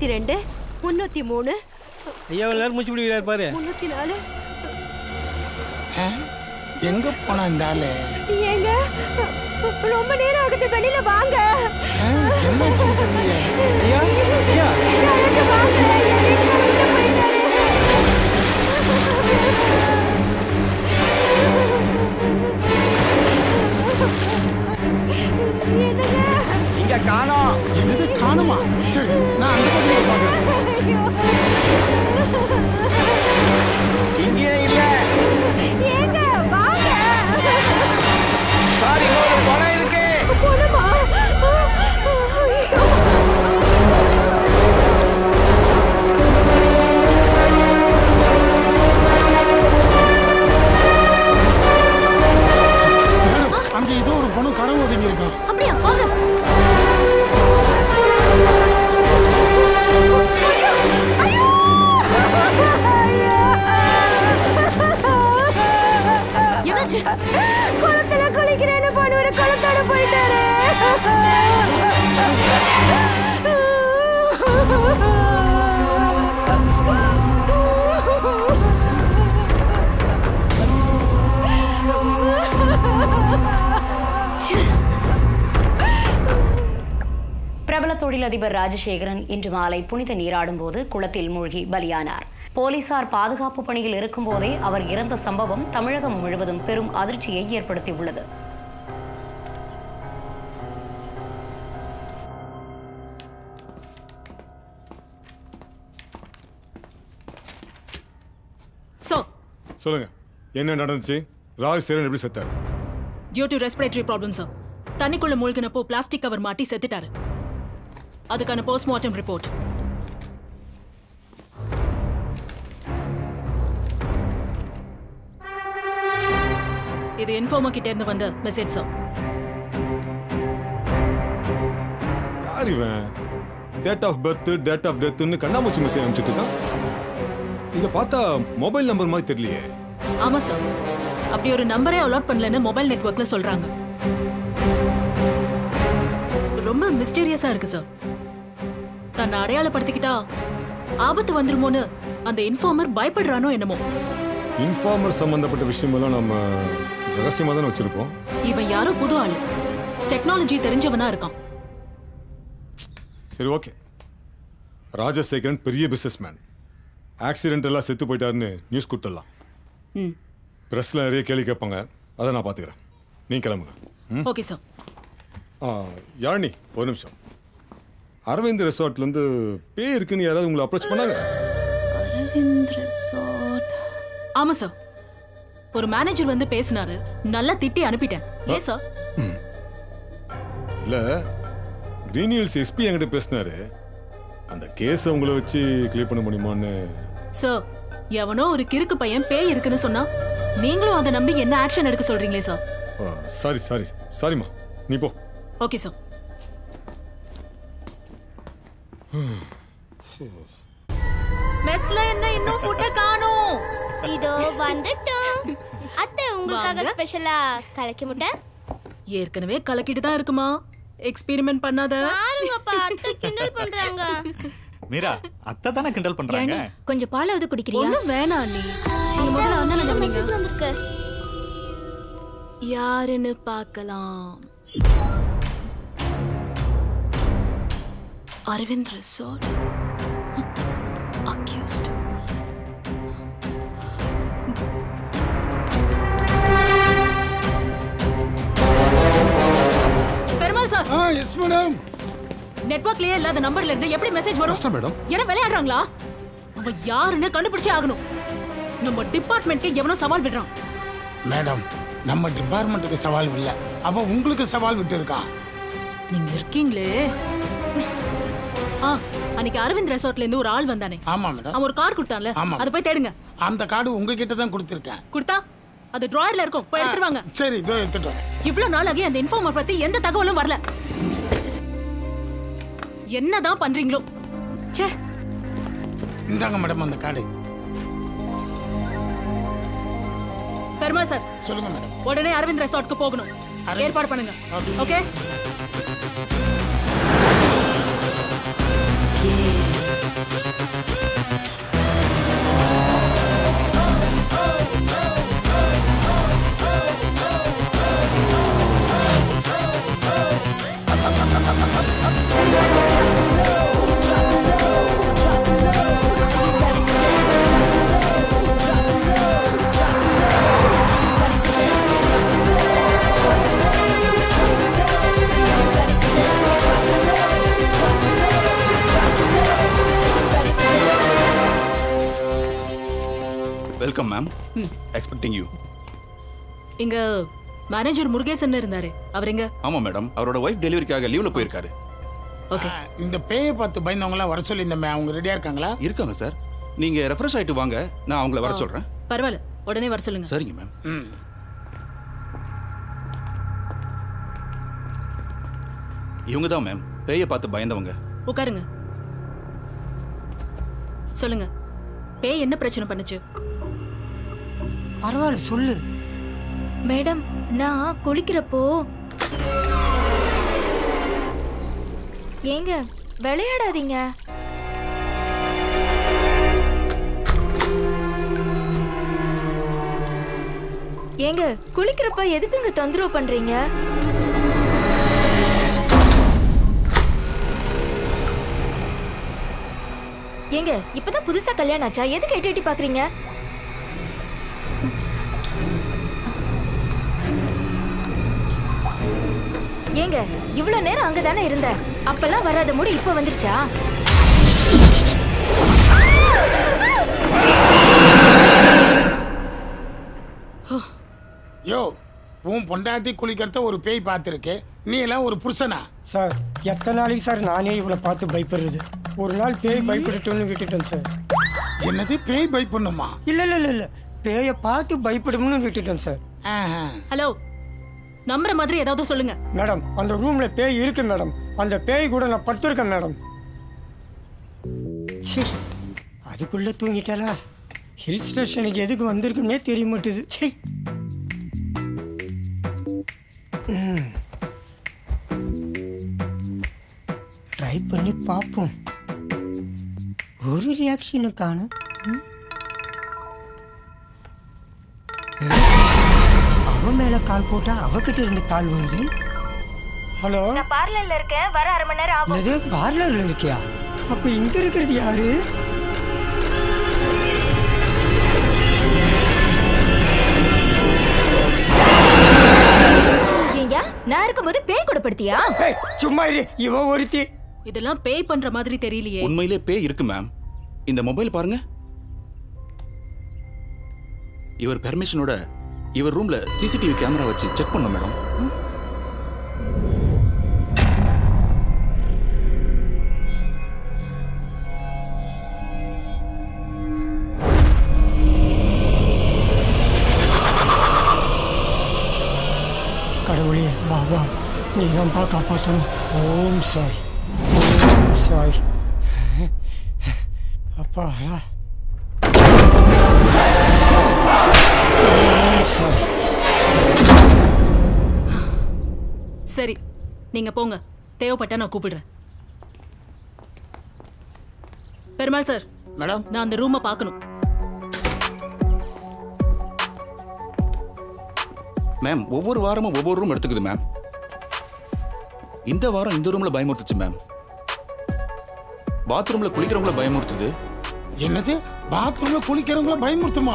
Speaker 11: முன்னூத்தி ரெண்டு முன்னூத்தி மூணு
Speaker 17: ஐயா ஒரு நேரம் மூச்சு பிடிக்கிறாரு பாரு
Speaker 11: முன்னூத்தி நாலு
Speaker 5: ஆ? எங்க போனா இந்த ஆளு
Speaker 11: ஏங்க ரொம்ப நேரம் ஆகுது வெளியில வாங்க
Speaker 5: என்னாச்சுன்னு தெரியலையே
Speaker 17: ஐயா ஐயா
Speaker 11: யாராச்சும் வாங்க என் வீட்டுக்காரர் உள்ள போயிட்டாரு
Speaker 5: இங்க காணோம் என்னது காணுமா சரி நான் அந்த பக்கம் பாக்குறேன்
Speaker 18: இங்கே இல்ல
Speaker 11: ஏங்க வாங்க
Speaker 18: சாரி ஒரு பணம் இருக்கு
Speaker 11: போணுமா
Speaker 5: அங்க ஏதோ ஒரு பணம் கடன் ஒதுங்கி இருக்கும்
Speaker 9: அப்படியா வாங்க
Speaker 11: என்னாச்சு குளத்துல குளிக்கிறேன்னு போனவரு குளத்தோட போயிட்டாரு
Speaker 7: பிரபல தொழிலதிபர் ராஜசேகரன் இன்று மாலை புனித நீராடும் போது குளத்தில் மூழ்கி பலியானார் போலீசார் பாதுகாப்பு பணியில் இருக்கும்போதே அவர் இறந்த சம்பவம் தமிழகம் முழுவதும் பெரும் அதிர்ச்சியை ஏற்படுத்தியுள்ளது
Speaker 13: சோ
Speaker 19: சொல்லுங்க என்ன நடந்துச்சு ராஜ் சேரன் எப்படி செத்தார்
Speaker 13: due to respiratory problem sir தண்ணிக்குள்ள மூழ்கினப்போ பிளாஸ்டிக் கவர் மாட்டி செத்துட்டாரு அதுக்கான போஸ்ட்மார்ட்டம் ரிப்போர்ட் இது இன்ஃபார்மர் கிட்ட இருந்து வந்த மெசேஜ் சார்
Speaker 19: யார் இவன் date of birth date of டெத்னு கண்ணாமூச்சி மெசேஜ் அனுப்பிச்சிட்டு இருக்கான் இதை பார்த்தா மொபைல் நம்பர் மாதிரி தெரியலையே
Speaker 13: ஆமா சார் அப்படி ஒரு நம்பரே அலாட் பண்ணலன்னு மொபைல் நெட்வொர்க்ல சொல்றாங்க ரொம்ப மிஸ்டீரியஸா இருக்கு சார் தன்னை அடையாளப்படுத்திக்கிட்டா ஆபத்து வந்துருமோன்னு அந்த இன்ஃபார்மர் பயப்படுறானோ என்னமோ
Speaker 19: இன்ஃபார்மர் சம்பந்தப்பட்ட விஷயமெல்லாம் நம்ம ரகசியமாக தானே வச்சிருக்கோம்
Speaker 13: இவன் யாரோ புது ஆளு டெக்னாலஜி தெரிஞ்சவனா இருக்கான்
Speaker 19: சரி ஓகே ராஜசேகரன் பெரிய பிஸ்னஸ் மேன் ஆக்சிடென்ட் எல்லாம் செத்து போயிட்டாருன்னு நியூஸ் கொடுத்துடலாம்
Speaker 13: ம்
Speaker 19: ப்ரெஸ்ல நிறைய கேள்வி கேட்பாங்க அதை நான் பார்த்துக்கிறேன் நீ கிளம்புங்க ம்?
Speaker 13: ஓகே சார்
Speaker 19: ஆ யாழினி ஒரு நிமிஷம் அரவிந்த் ரெசார்ட்லேருந்து பேய் இருக்குன்னு யாராவது உங்களை அப்ரோச் பண்ணாங்க
Speaker 13: ஆமா சார் ஒரு மேனேஜர் வந்து பேசினாரு நல்லா திட்டி அனுப்பிட்டேன் ஏன் சார்
Speaker 19: இல்லை கிரீன் ஹில்ஸ் எஸ்பி என்கிட்ட பேசினாரு அந்த கேஸை உங்களை வச்சு கிளியர் பண்ண முடியுமான்னு
Speaker 13: சார் எவனோ ஒரு கிறுக்கு பையன் பேய் இருக்குன்னு சொன்னா நீங்களும் அதை நம்பி என்ன ஆக்ஷன் எடுக்க சொல்றீங்களே சார்
Speaker 19: சாரி சாரி சாரிம்மா நீ போ
Speaker 13: ஓகே சார் மெஸ்ல என்ன இன்னும் ஃபுட்ட காணோம்
Speaker 16: இதோ வந்துட்டோம் அத்தை உங்களுக்காக
Speaker 13: வாங்க.
Speaker 16: ஸ்பெஷலா கலக்கி முட்டை
Speaker 13: ஏற்கனவே கலக்கிட்டு தான் இருக்குமா எக்ஸ்பெரிமெண்ட் பண்ணாத
Speaker 16: பாருங்கப்பா அத்தை கிண்டல் பண்றாங்க
Speaker 4: மீரா அத்தை தானே கிண்டல் பண்றாங்க
Speaker 9: கொஞ்சம் பாலாவது குடிக்கிறியா
Speaker 13: ஒண்ணும் வேணாம் நீ நீங்க முதல்ல அண்ணனை கவனிங்க
Speaker 16: மெசேஜ் வந்திருக்கு
Speaker 13: யாருன்னு பார்க்கலாம் Aravind resort accused Perumal sir
Speaker 5: ஆ எஸ் மேடம்
Speaker 13: நெட்வொர்க்லயே இல்லாத நம்பர்ல இருந்து எப்படி மெசேஜ் வரும்
Speaker 15: கஷ்டம் மேடம்
Speaker 13: என்ன விளையாடுறாங்களா அவன் யாருன்னு கண்டுபிடிச்சே ஆகணும் நம்ம டிபார்ட்மெண்ட்க்கு எவனோ சவால் விடுறான்
Speaker 5: மேடம் நம்ம டிபார்ட்மெண்ட்டுக்கு சவால் இல்லை அவன் உங்களுக்கு சவால் விட்டு இருக்கான்
Speaker 13: நீங்க இருக்கீங்களே ஆ அன்னைக்கு அரவிந்த் ரெசார்ட்ல இருந்து ஒரு ஆள் வந்தானே
Speaker 5: ஆமா மேடம்
Speaker 13: அவன் ஒரு கார்டு கொடுத்தான்ல
Speaker 5: ஆமா.
Speaker 13: அதை போய் தேடுங்க
Speaker 5: அந்த கார்டு உங்ககிட்ட தான் கொடுத்துருக்கேன்
Speaker 13: கொடுத்தா அது டிராயர்ல இருக்கும் போய் எடுத்துட்டு வாங்க
Speaker 5: சரி இதோ எடுத்துட்டு வரேன்
Speaker 13: இவ்ளோ நாள் ஆகி அந்த இன்ஃபார்மர் பத்தி எந்த தகவலும் வரல என்னதான் பண்றீங்களோ ச்சே
Speaker 5: இந்தாங்க மேடம் அந்த கார்டு
Speaker 13: பெருமாள் சார்
Speaker 5: சொல்லுங்க மேடம்
Speaker 13: உடனே அரவிந்த் ரெசார்ட்க்கு போகணும் ஏற்பாடு பண்ணுங்க okay
Speaker 20: welcome ma'am
Speaker 13: hmm.
Speaker 20: Expecting you
Speaker 13: இங்க மேனேஜர் முருகேசன் இருந்தாரு அவர் எங்க
Speaker 20: ஆமா மேடம் அவரோட ஒய்ஃப் டெலிவரிக்காக லீவ்ல போயிருக்காரு
Speaker 13: ஓகே
Speaker 5: இந்த பேயை பார்த்து பயந்தவங்களாம் வர சொல்லி இந்த அவங்க ரெடியா இருக்காங்களா
Speaker 20: இருக்காங்க சார் நீங்க ரெஃப்ரெஷ் ஆயிட்டு வாங்க நான் அவங்கள வர சொல்றேன்
Speaker 13: பரவாயில்ல உடனே வர சொல்லுங்க
Speaker 20: சரிங்க மேம்
Speaker 5: ம்
Speaker 20: இவங்க தான் மேம் பேயை பார்த்து பயந்தவங்க
Speaker 13: உட்காருங்க சொல்லுங்க பேய் என்ன பிரச்சனை பண்ணுச்சு
Speaker 21: பரவாயில்ல சொல்லு
Speaker 9: மேடம் நான் குளிக்கிறப்போ ஏங்க விளையாடாதீங்க ஏங்க குளிக்கிறப்ப எதுக்குங்க தொந்தரவு பண்றீங்க ஏங்க இப்பதான் புதுசா கல்யாணம் ஆச்சா எதுக்கு எட்டி எட்டி பாக்குறீங்க ஏங்க இவ்ளோ நேரம் அங்கதானே இருந்த அப்பெல்லாம் வராத மூடு இப்ப வந்துருச்சா
Speaker 5: யோ உன் பொண்டாட்டி குளிக்கிறத ஒரு பேய் பார்த்துருக்கு நீ எல்லாம் ஒரு புருஷனா
Speaker 21: சார் எத்தனை நாளைக்கு சார் நானே இவளை பார்த்து பயப்படுறது ஒரு நாள் பேய் பயப்படட்டும்னு விட்டுட்டேன் சார்
Speaker 5: என்னது பேய் பயப்படணுமா
Speaker 21: இல்ல இல்ல இல்ல இல்ல பேயை பார்த்து பயப்படும்னு விட்டுட்டேன் சார்
Speaker 13: ஹலோ நம்புற மாதிரி ஏதாவது சொல்லுங்க
Speaker 21: மேடம் அந்த ரூம்ல பேய் இருக்கு மேடம் அந்த பேய் கூட நான் படுத்திருக்கேன் மேடம் ச்சீ, அதுக்குள்ள தூங்கிட்டாளா ஹில் ஸ்டேஷனுக்கு எதுக்கு வந்திருக்குன்னே தெரிய மாட்டுது சே ட்ரை பண்ணி பார்ப்போம் ஒரு ரியாக்ஷனும் காணும் அவன் மேல கால் போட்டா அவகிட்ட இருந்து கால் வருது ஹலோ
Speaker 9: நான் பார்லர்ல இருக்கேன் வர அரை மணி நேரம் ஆகும்
Speaker 21: என்னது பார்லர்ல இருக்கியா அப்ப இங்க இருக்கிறது யாரு
Speaker 9: ஏய்யா நான் இருக்கும்போது பேய் கூட படுத்தியா
Speaker 21: சும்மா இரு இவ ஒருத்தி
Speaker 13: இதெல்லாம் பேய் பண்ற மாதிரி தெரியலையே
Speaker 20: உண்மையிலே பேய் இருக்கு மேம் இந்த மொபைல் பாருங்க இவர் பெர்மிஷனோட இவர் ரூம்ல சிசிடிவி கேமரா வச்சு செக் பண்ணோம் மேடம்
Speaker 21: கடவுளே பாபா நீ தான் பா காப்பாற்றணும் ஓம் சாய் ஓம் சாய் அப்பா ரா. ஓம் சாய்
Speaker 13: சரி நீங்க போங்க தேவைப்பட்டா நான் கூப்பிடுறேன் பெருமாள் சார்
Speaker 5: மேடம்
Speaker 13: நான் அந்த ரூமை பார்க்கணும்
Speaker 20: மேம் ஒவ்வொரு வாரமும் ஒவ்வொரு ரூம் எடுத்துக்குது மேம் இந்த வாரம் இந்த ரூம்ல பயமுறுத்துச்சு மேம் பாத்ரூம்ல குளிக்கிறவங்கள பயமுறுத்துது
Speaker 5: என்னது பாத்ரூம்ல குளிக்கிறவங்கள பயமுறுத்துமா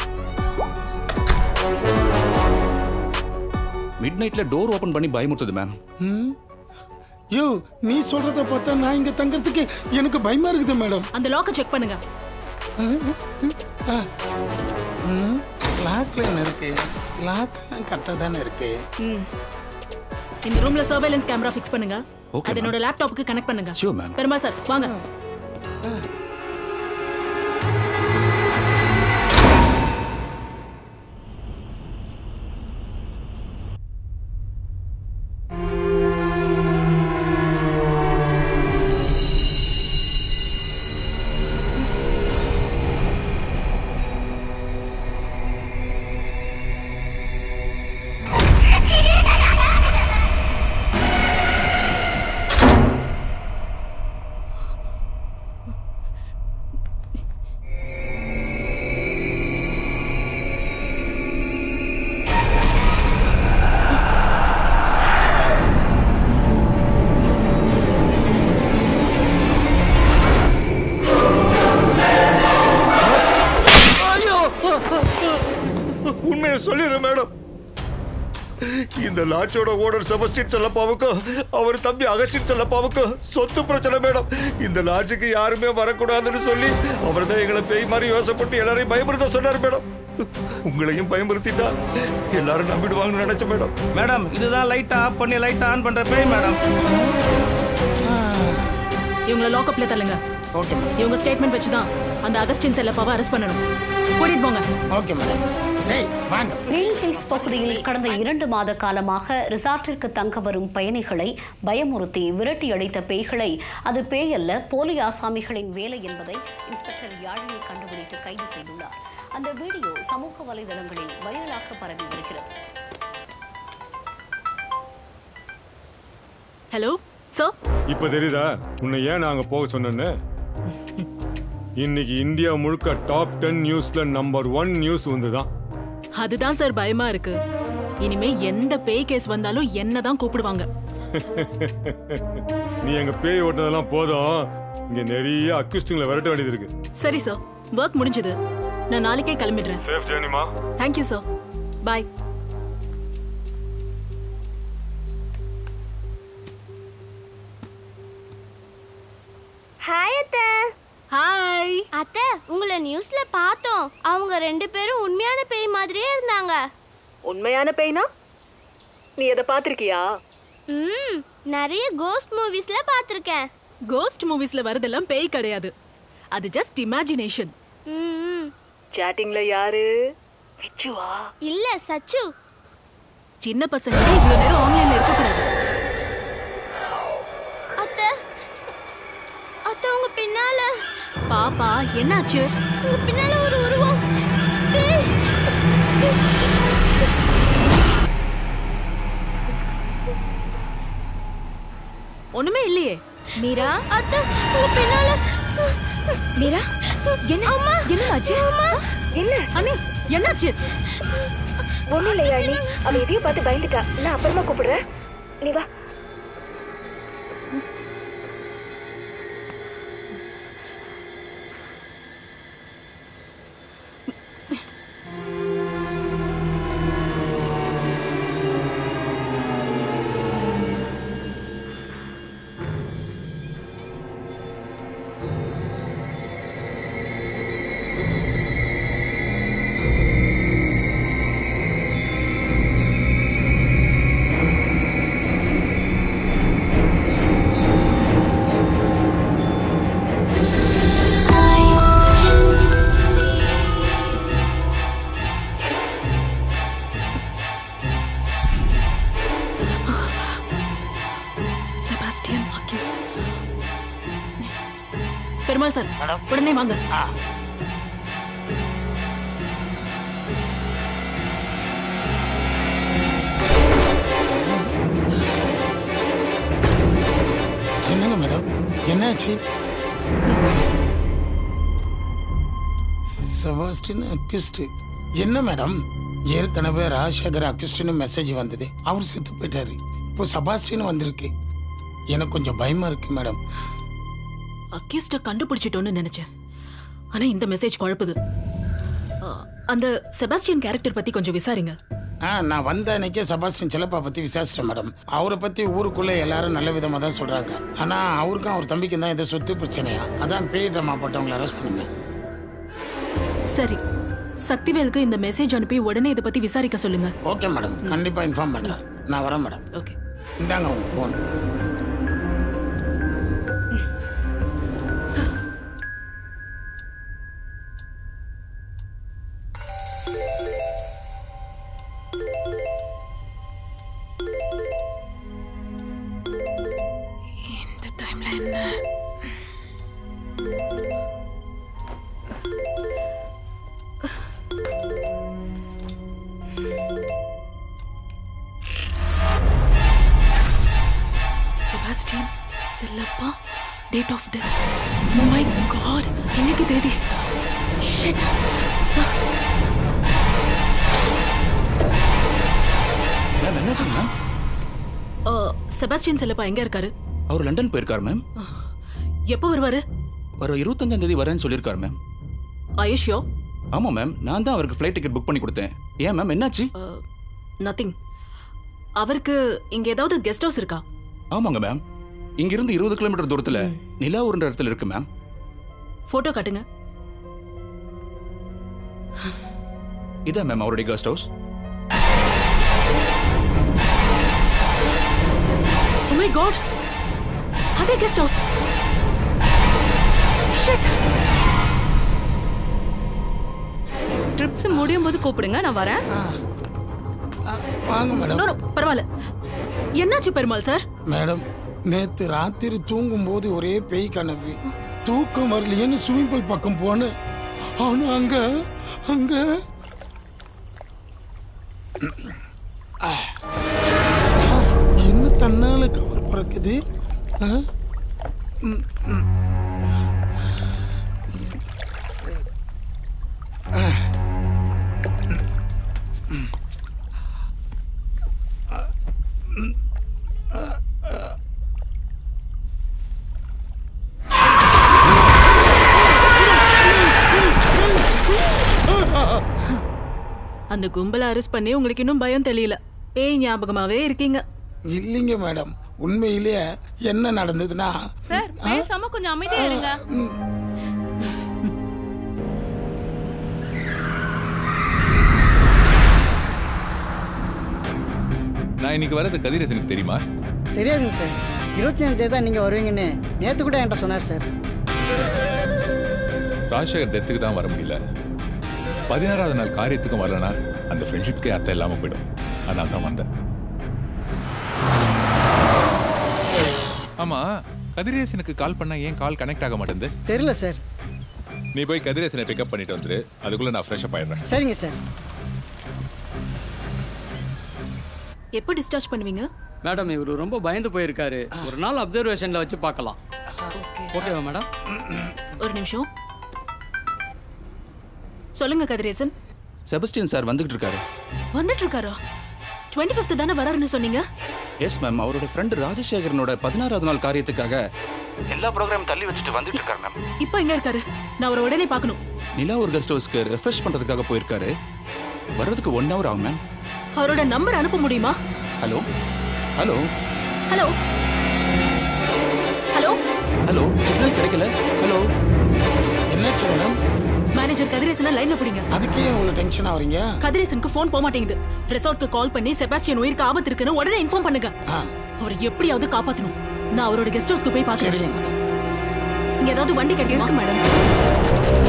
Speaker 20: மிட் நைட்ல டோர் ஓபன் பண்ணி பயமுறுத்துது மேம்
Speaker 5: ம்? யோ நீ சொல்றத பார்த்தா நான் இங்க தங்கறதுக்கு எனக்கு பயமா இருக்குது மேடம்
Speaker 13: அந்த லாக்கை செக் பண்ணுங்க
Speaker 5: லாக்ல என்ன இருக்கு லாக்லாம் கரெக்டாக தானே இருக்கு
Speaker 13: ம். இந்த ரூம்ல சர்வேலன்ஸ் கேமரா ஃபிக்ஸ் பண்ணுங்க
Speaker 20: Okay,
Speaker 13: அது என்னோட லேப்டாப்புக்கு கனெக்ட் பண்ணுங்க
Speaker 20: Sure, ma'am.
Speaker 13: பெருமாள் சார் வாங்க
Speaker 1: சொல்லிடுறேன் மேடம் இந்த லாட்ஜோட ஓனர் செபஸ்டின் செல்லப்பாவுக்கும் அவர் தம்பி அகஸ்டின் செல்லப்பாவுக்கும் சொத்து பிரச்சனை மேடம் இந்த லாட்ஜுக்கு யாருமே வரக்கூடாதுன்னு சொல்லி அவர் தான் எங்களை பேய் மாதிரி யோசப்பட்டு எல்லாரையும் பயமுறுத்த சொன்னார் மேடம் உங்களையும் பயமுறுத்திட்டா எல்லாரும் நம்பிடுவாங்கன்னு நினைச்சேன் மேடம்
Speaker 18: மேடம் இதுதான் லைட் ஆஃப் பண்ணி லைட் ஆன் பண்ற பேய் மேடம்
Speaker 13: இவங்கள லாக்அப்ல தள்ளுங்க
Speaker 5: ஓகே
Speaker 13: இவங்க ஸ்டேட்மெண்ட் வச்சு தான் அந்த அகஸ்டின் செல்லப்பாவை அரெஸ்ட் பண்ணணும் கூட்டிட்டு போங்க
Speaker 5: ஓகே மேடம் டேய் வாங்க
Speaker 7: கிரீன் ஹில்ஸ் பகுதியில் கடந்த இரண்டு மாத காலமாக ரிசார்ட்டிற்கு தங்க வரும் பயணிகளை பயமுறுத்தி விரட்டி அடித்த பேய்களை அது பேயல்ல போலி ஆசாமிகளின் வேலை என்பதை இன்ஸ்பெக்டர் யாழினி கண்டுபிடித்து கைது செய்துள்ளார் அந்த வீடியோ சமூக வலைதளங்களில் வைரலாக பரவி வருகிறது
Speaker 13: ஹலோ சார்
Speaker 19: இப்ப தெரியுதா உன்னை ஏன் நாங்க போக சொன்னேன்னு இன்னைக்கு இந்தியா முழுக்க டாப் டென் நியூஸ்ல நம்பர் ஒன் நியூஸ் வந்துதான்
Speaker 13: அதுதான் சார் பயமா இருக்கு இனிமே எந்த பேய் கேஸ் வந்தாலும் என்ன தான் கூப்பிடுவாங்க
Speaker 19: நீ எங்க பேய் ஓட்டுனதெல்லாம் போதும் இங்க நிறைய அக்யூஸ்டிங்ல விரட்ட வேண்டியது இருக்கு
Speaker 13: சரி சார் ஒர்க் முடிஞ்சது நான் நாளைக்கே கிளம்பிடுறேன்
Speaker 19: சேஃப் ஜேர்னிமா
Speaker 13: தேங்க்யூ சார் பாய்
Speaker 16: ஹாய் அத்தை
Speaker 13: ஹாய்
Speaker 16: அத்தை உங்களை நியூஸ்ல பார்த்தோம் அவங்க ரெண்டு பேரும் உண்மையான பேய் மாதிரியே இருந்தாங்க
Speaker 13: உண்மையான பேய்னா நீ எதை பார்த்திருக்கியா
Speaker 16: ம் நிறைய கோஸ்ட் மூவிஸ்ல பார்த்துருக்கேன்
Speaker 13: கோஸ்ட் மூவிஸ்ல வரதெல்லாம் பேய் கிடையாது அது ஜஸ்ட் இமேஜினேஷன்
Speaker 16: ம்
Speaker 13: சாட்டிங்ல யாரு விச்சுவா
Speaker 16: இல்ல சச்சு
Speaker 13: சின்ன பசங்க இவ்வளவு நேரம் ஆன்லைன்ல இருக்க கூடாது
Speaker 16: அத்தை அத்தை உங்க பின்னால
Speaker 13: பாப்பா என்னாச்சு
Speaker 16: உங்க பின்னால ஒரு உருவம் பேய்
Speaker 13: ஒண்ணுமே இல்லையே
Speaker 9: மீரா
Speaker 16: அத்தை உங்க பின்னால
Speaker 9: மீரா என்ன
Speaker 16: அம்மா
Speaker 9: என்னாச்சு
Speaker 13: என்ன அண்ணி என்னாச்சு
Speaker 9: ஒண்ணும் இல்லையா நீ அவ எதையும் பார்த்து பயந்துட்டா நான் அப்புறமா கூப்பிடுறேன் நீ வா
Speaker 13: செபாஸ்டியன் அக்யூஸ் பெருமாள் சார் உடனே வாங்க
Speaker 5: என்னங்க மேடம் என்னாச்சு செபாஸ்டின் அக்யூஸ்ட் என்ன மேடம் ஏற்கனவே ராஜசேகர் அக்யூஸ்ட்னு மெசேஜ் வந்தது அவர் செத்து போயிட்டாரு இப்போ செபாஸ்டின் வந்திருக்கு எனக்கு கொஞ்சம் பயமா இருக்கு மேடம்
Speaker 13: அக்யூஸ்ட கண்டுபிடிச்சிட்டோன்னு நினைச்சேன் ஆனா இந்த மெசேஜ் குழப்புது அ, அந்த செபாஸ்டியன் கேரக்டர் பத்தி கொஞ்சம் விசாரிங்க
Speaker 5: ஆ நான் வந்த அன்னைக்கே செபாஸ்டின் செல்லப்பா பத்தி விசாரிச்சிட்டேன் மேடம் அவரை பத்தி ஊருக்குள்ள எல்லாரும் நல்ல விதமா தான் சொல்றாங்க ஆனா அவருக்கும் அவர் தம்பிக்கும் தான் ஏதோ சொத்து பிரச்சனையா அதான் பேய் ட்ராமா போட்டவங்களை அரெஸ்ட் பண்ணுங்க
Speaker 13: சரி சக்திவேலுக்கு இந்த மெசேஜ் அனுப்பி உடனே இதை பத்தி விசாரிக்க சொல்லுங்க
Speaker 5: ஓகே மேடம் கண்டிப்பா இன்ஃபார்ம் பண்றேன் நான் வரேன் மேடம்
Speaker 13: ஓகே
Speaker 5: இந்தாங்க உங்க ஃபோன்
Speaker 13: இந்த டைம்ல என்ன Sebastian Chellappa date of death oh my god இன்னைக்கு தேதி ஷிட்
Speaker 20: மேம் என்னாச்சு மேம்
Speaker 13: செபாஸ்டியன் செல்லப்பா எங்க இருக்காரு
Speaker 20: அவர் லண்டன் போயிருக்கார் மேம்
Speaker 13: எப்போ வருவாரு
Speaker 20: வர இருபத்தஞ்சாம் தேதி வரேன்னு சொல்லியிருக்காரு மேம்
Speaker 13: ஆயுஷ்யோ
Speaker 20: ஆமாம் மேம் நான் தான் அவருக்கு ஃப்ளைட் டிக்கெட் புக் பண்ணி கொடுத்தேன் ஏன் மேம் என்னாச்சு
Speaker 13: நத்திங் அவருக்கு இங்க ஏதாவது கெஸ்ட் ஹவுஸ் இருக்கா
Speaker 20: ஆமாங்க மேம் இங்கிருந்து இருபது கிலோமீட்டர் தூரத்துல நிலாவூர்ன்ற இடத்துல இருக்கு மேம்
Speaker 13: போட்டோ காட்டுங்க
Speaker 20: இதான் மேம் அவருடைய guest house
Speaker 13: Oh my god அதே கெஸ்ட் ஹவுஸ் ஷிட்
Speaker 2: ட்ரிப்ஸ் முடியும் போது கூப்பிடுங்க நான் வரேன்
Speaker 5: வாங்க மேடம்
Speaker 13: நோ நோ பரவாயில்ல என்னாச்சு பெருமாள் சார்
Speaker 5: மேடம் நேத்து ராத்திரி தூங்கும் போது ஒரே பேய் கனவு தூக்கம் வரலையேன்னு ஸ்விமிங் பூல் பக்கம் போனேன் ஆனா அங்க அங்க ஆ. என்ன தன்னால கவர் பறக்குது ஆ? ம், ம். ஆ. ம். ஆ. ம். ஆ. ஆ.
Speaker 13: அந்த கும்பலை அரெஸ்ட் பண்ணி உங்களுக்கு இன்னும் பயம் தெரியல பேய் ஞாபகமாவே இருக்கீங்க
Speaker 5: இல்லைங்க மேடம் உண்மையிலேயே என்ன நடந்ததுன்னா
Speaker 2: சார் பேசாம கொஞ்சம் அமைதியா இருங்க
Speaker 22: நான் இன்னைக்கு வரது கதிரேசனுக்கு தெரியுமா
Speaker 21: தெரியாதுங்க சார் இருபத்தி அஞ்சு தேதி தான் நீங்கள் வருவீங்கன்னு நேற்று கூட என்கிட்ட சொன்னார் சார்
Speaker 22: ராஜசேகர் டெத்துக்கு தான் வர முடியல பதினாறாவது நாள் காரியத்துக்கும் வரலனா அந்த ஃப்ரெண்ட்ஷிப்க்கே அர்த்தம் இல்லாம போயிடும் அதனால தான் வந்தேன் ஆமா கதிரேசனுக்கு கால் பண்ணா ஏன் கால் கனெக்ட் ஆக மாட்டேங்குது
Speaker 21: தெரியல சார்
Speaker 22: நீ போய் கதிரேசனை பிக்கப் பண்ணிட்டு வந்துரு அதுக்குள்ள நான் ஃப்ரெஷ் அப் ஆயிடுறேன்
Speaker 21: சரிங்க சார்
Speaker 13: எப்போ டிஸ்சார்ஜ் பண்ணுவீங்க
Speaker 23: மேடம் இவர் ரொம்ப பயந்து போயிருக்காரு ஒரு நாள் அப்சர்வேஷன்ல வச்சு பார்க்கலாம் ஓகேவா மேடம்
Speaker 13: ஒரு நிமிஷம் சொல்லுங்க கதிரேசன்
Speaker 20: செபஸ்டியன் சார் வந்துகிட்டு இருக்காரு
Speaker 13: வந்துட்டு இருக்காரா டுவெண்ட்டி ஃபிஃப்த் தானே வராருன்னு சொன்னீங்க
Speaker 20: எஸ் மேம் அவரோட ஃப்ரெண்டு ராஜசேகரனோட பதினாறாவது நாள் காரியத்துக்காக எல்லா ப்ரோக்ராம் தள்ளி வச்சுட்டு வந்துட்டு இருக்காரு மேம்
Speaker 13: இப்போ எங்க இருக்காரு நான் அவரை உடனே பார்க்கணும்
Speaker 20: நிலாவூர் கெஸ்ட் ஹவுஸ்க்கு ரெஃப்ரெஷ் பண்றதுக்காக போயிருக்காரு வர்றதுக்கு ஒன் ஹவர் ஆகும் மேம்
Speaker 13: அவரோட நம்பர் அனுப்ப முடியுமா
Speaker 20: hello hello
Speaker 13: hello hello
Speaker 20: hello signal கிடைக்கல ஹலோ
Speaker 5: என்னாச்சு மேடம்
Speaker 13: மேனேஜர் கதிரேசனை லைன்ல பிடிங்க
Speaker 5: அதுக்கே இவ்வளவு டென்ஷன் ஆவறீங்க
Speaker 13: கதிரேசனுக்கு ஃபோன் போக மாட்டேங்குது ரெசார்ட்க்கு கால் பண்ணி செபாஸ்டியன் உயிருக்கு ஆபத்து இருக்குன்னு உடனே இன்ஃபார்ம் பண்ணுங்க அவரை எப்படியாவது காப்பாத்தணும் நான் அவரோட கெஸ்ட் ஹவுஸ்க்கு போய் பார்க்கறேன் இங்க ஏதாவது வண்டி கிடைக்குமா மேடம்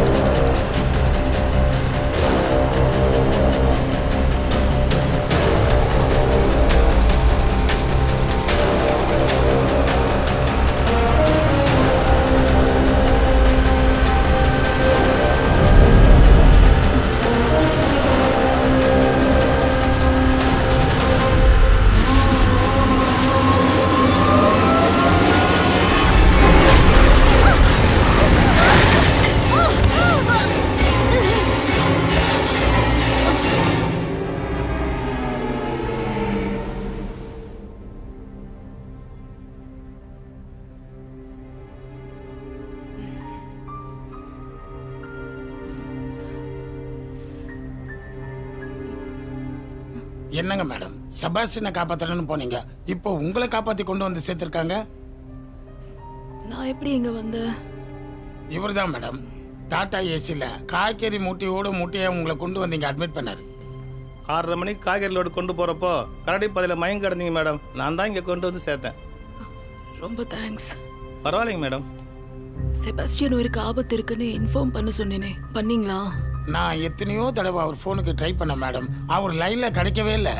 Speaker 5: என்னங்க மேடம் செபாஸ்டினை காப்பாத்தணும்னு போனீங்க இப்போ உங்களை காப்பாத்தி கொண்டு வந்து சேர்த்திருக்காங்க
Speaker 13: நான் எப்படி இங்க வந்தேன்
Speaker 5: இவர்தான் மேடம் டாடா ஏசில காய்கறி மூட்டையோட மூட்டையா உங்களை கொண்டு வந்து இங்க அட்மிட் பண்ணாரு
Speaker 18: ஆறரை மணிக்கு காய்கறி லோடு கொண்டு போறப்போ கரடி பதில மயங்க கிடந்தீங்க மேடம் நான் தான் இங்க கொண்டு வந்து சேர்த்தேன்
Speaker 13: ரொம்ப தேங்க்ஸ்
Speaker 18: பரவாயில்லைங்க மேடம்
Speaker 13: செபாஸ்டியன் உயிருக்கு ஆபத்து இருக்குன்னு இன்ஃபார்ம் பண்ண சொன்னேனே பண்ணீங்களா
Speaker 5: நான் எத்தனையோ தடவை அவர் ஃபோனுக்கு ட்ரை பண்ண மேடம் அவர் லைன்ல கிடைக்கவே இல்லை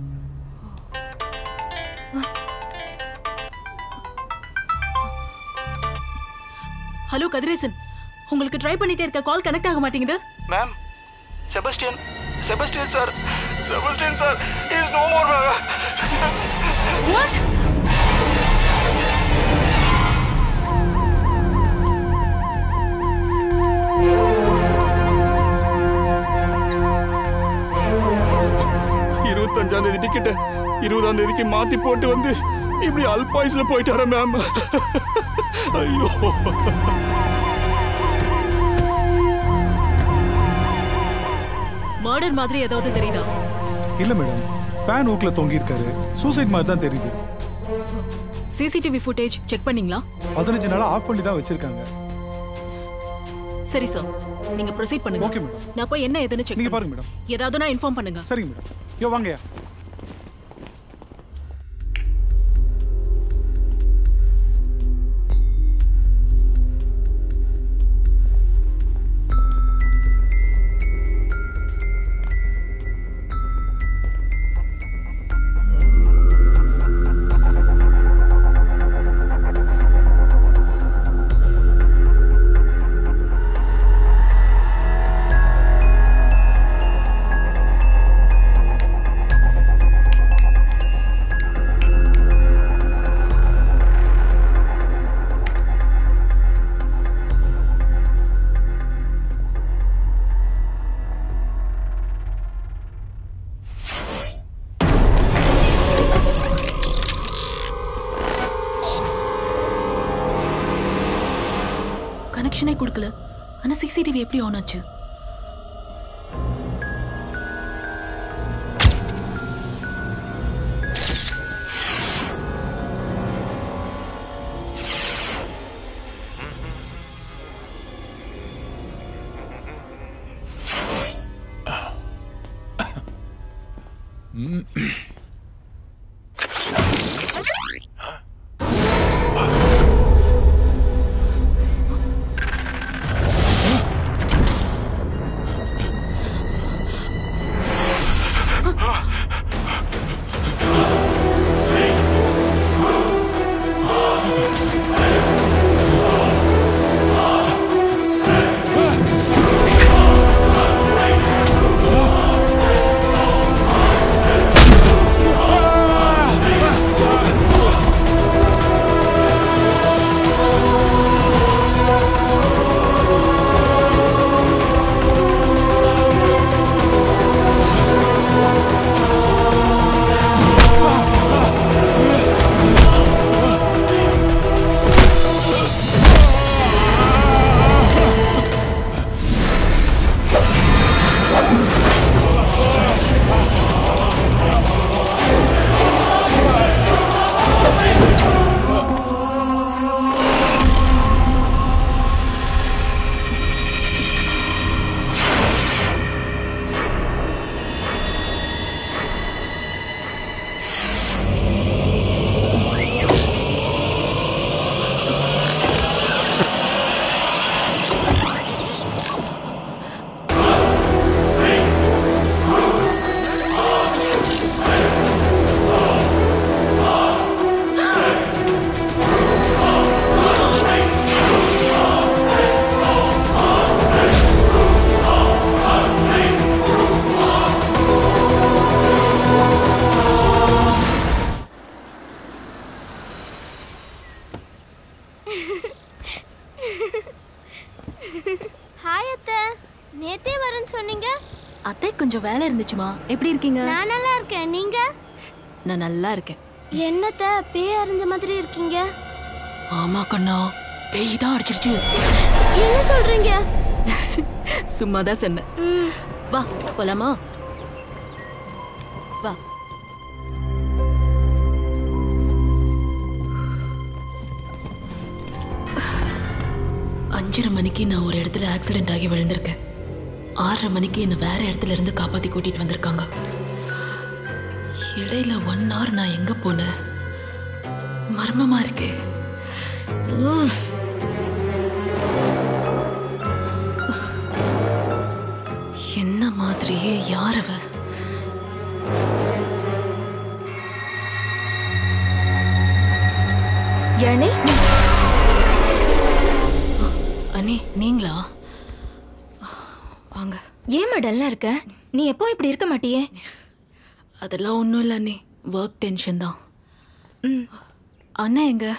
Speaker 13: ஹலோ கதிரேசன் உங்களுக்கு ட்ரை பண்ணிட்டே இருக்க கால் கனெக்ட் ஆக மாட்டேங்குது
Speaker 24: ma'am Sebastian Sebastian sir Sebastian sir is no more
Speaker 13: what
Speaker 8: இருபத்தஞ்சாம் தேதி டிக்கெட் இருபதாம் தேதிக்கு மாத்தி போட்டு வந்து இப்படி அல்பாயுஸ்ல போயிட்டார மேம் ஐயோ
Speaker 13: மர்டர் சூசைட் மாதிரி ஏதாவது தெரியுதா
Speaker 8: இல்ல மேடம் ஃபேன் ஊக்ல தொங்கி இருக்காரு சூசைட் மாதிரி தான் தெரியுது
Speaker 13: சிசிடிவி ஃபுட்டேஜ் செக் பண்ணீங்களா
Speaker 8: பதினஞ்சு நாளா ஆஃப் பண்ணி தான் வச்சிருக்காங்க
Speaker 13: சரி சார் நீங்க ப்ரொசீட் பண்ணுங்க
Speaker 8: ஓகே மேடம்
Speaker 13: நான் போய் என்ன ஏதுன்னு செக்
Speaker 8: நீங்க பாருங்க மேடம்
Speaker 13: ஏதாவது நான் இன்ஃபார்ம் பண்ணுங்க
Speaker 8: சரிங்க மேடம் யோ வாங்கயா
Speaker 13: கனெக்ஷனே கொடுக்கல ஆனா சிசிடிவி எப்படி ஆன் ஆச்சு
Speaker 16: ஹாய் அத்தை நேத்தே வரேன்னு சொன்னீங்க
Speaker 13: அத்தை கொஞ்சம் வேலை இருந்துச்சுமா எப்படி இருக்கீங்க
Speaker 16: நான் நல்லா இருக்கேன் நீங்க
Speaker 13: நான் நல்லா இருக்கேன்
Speaker 16: என்னத்த பேய் அறிஞ்ச மாதிரி இருக்கீங்க
Speaker 13: ஆமா கண்ணா பேய் தான் அடிச்சிருச்சு
Speaker 16: என்ன சொல்றீங்க
Speaker 13: சும்மா தான் சொன்னேன் வா போலாமா வா அஞ்சரை மணிக்கு நான் ஒரு இடத்துல ஆக்சிடென்ட் ஆகி விழுந்திருக்கேன் ஆறரை மணிக்கு என்னை வேற இடத்துல இருந்து காப்பாத்தி கூட்டிட்டு வந்திருக்காங்க இடையில ஒன் ஹவர் நான் எங்க போனேன் மர்மமா இருக்கே உம். என்ன மாதிரியே யார் அவ
Speaker 9: யானி
Speaker 13: அண்ணி நீங்களா வாங்க
Speaker 9: ஏன் டல்லா இருக்க நீ எப்போ இப்படி இருக்க மாட்டியே
Speaker 13: அதெல்லாம் ஒன்றும் இல்லை அண்ணி ஒர்க் டென்ஷன் தான் அண்ணா எங்க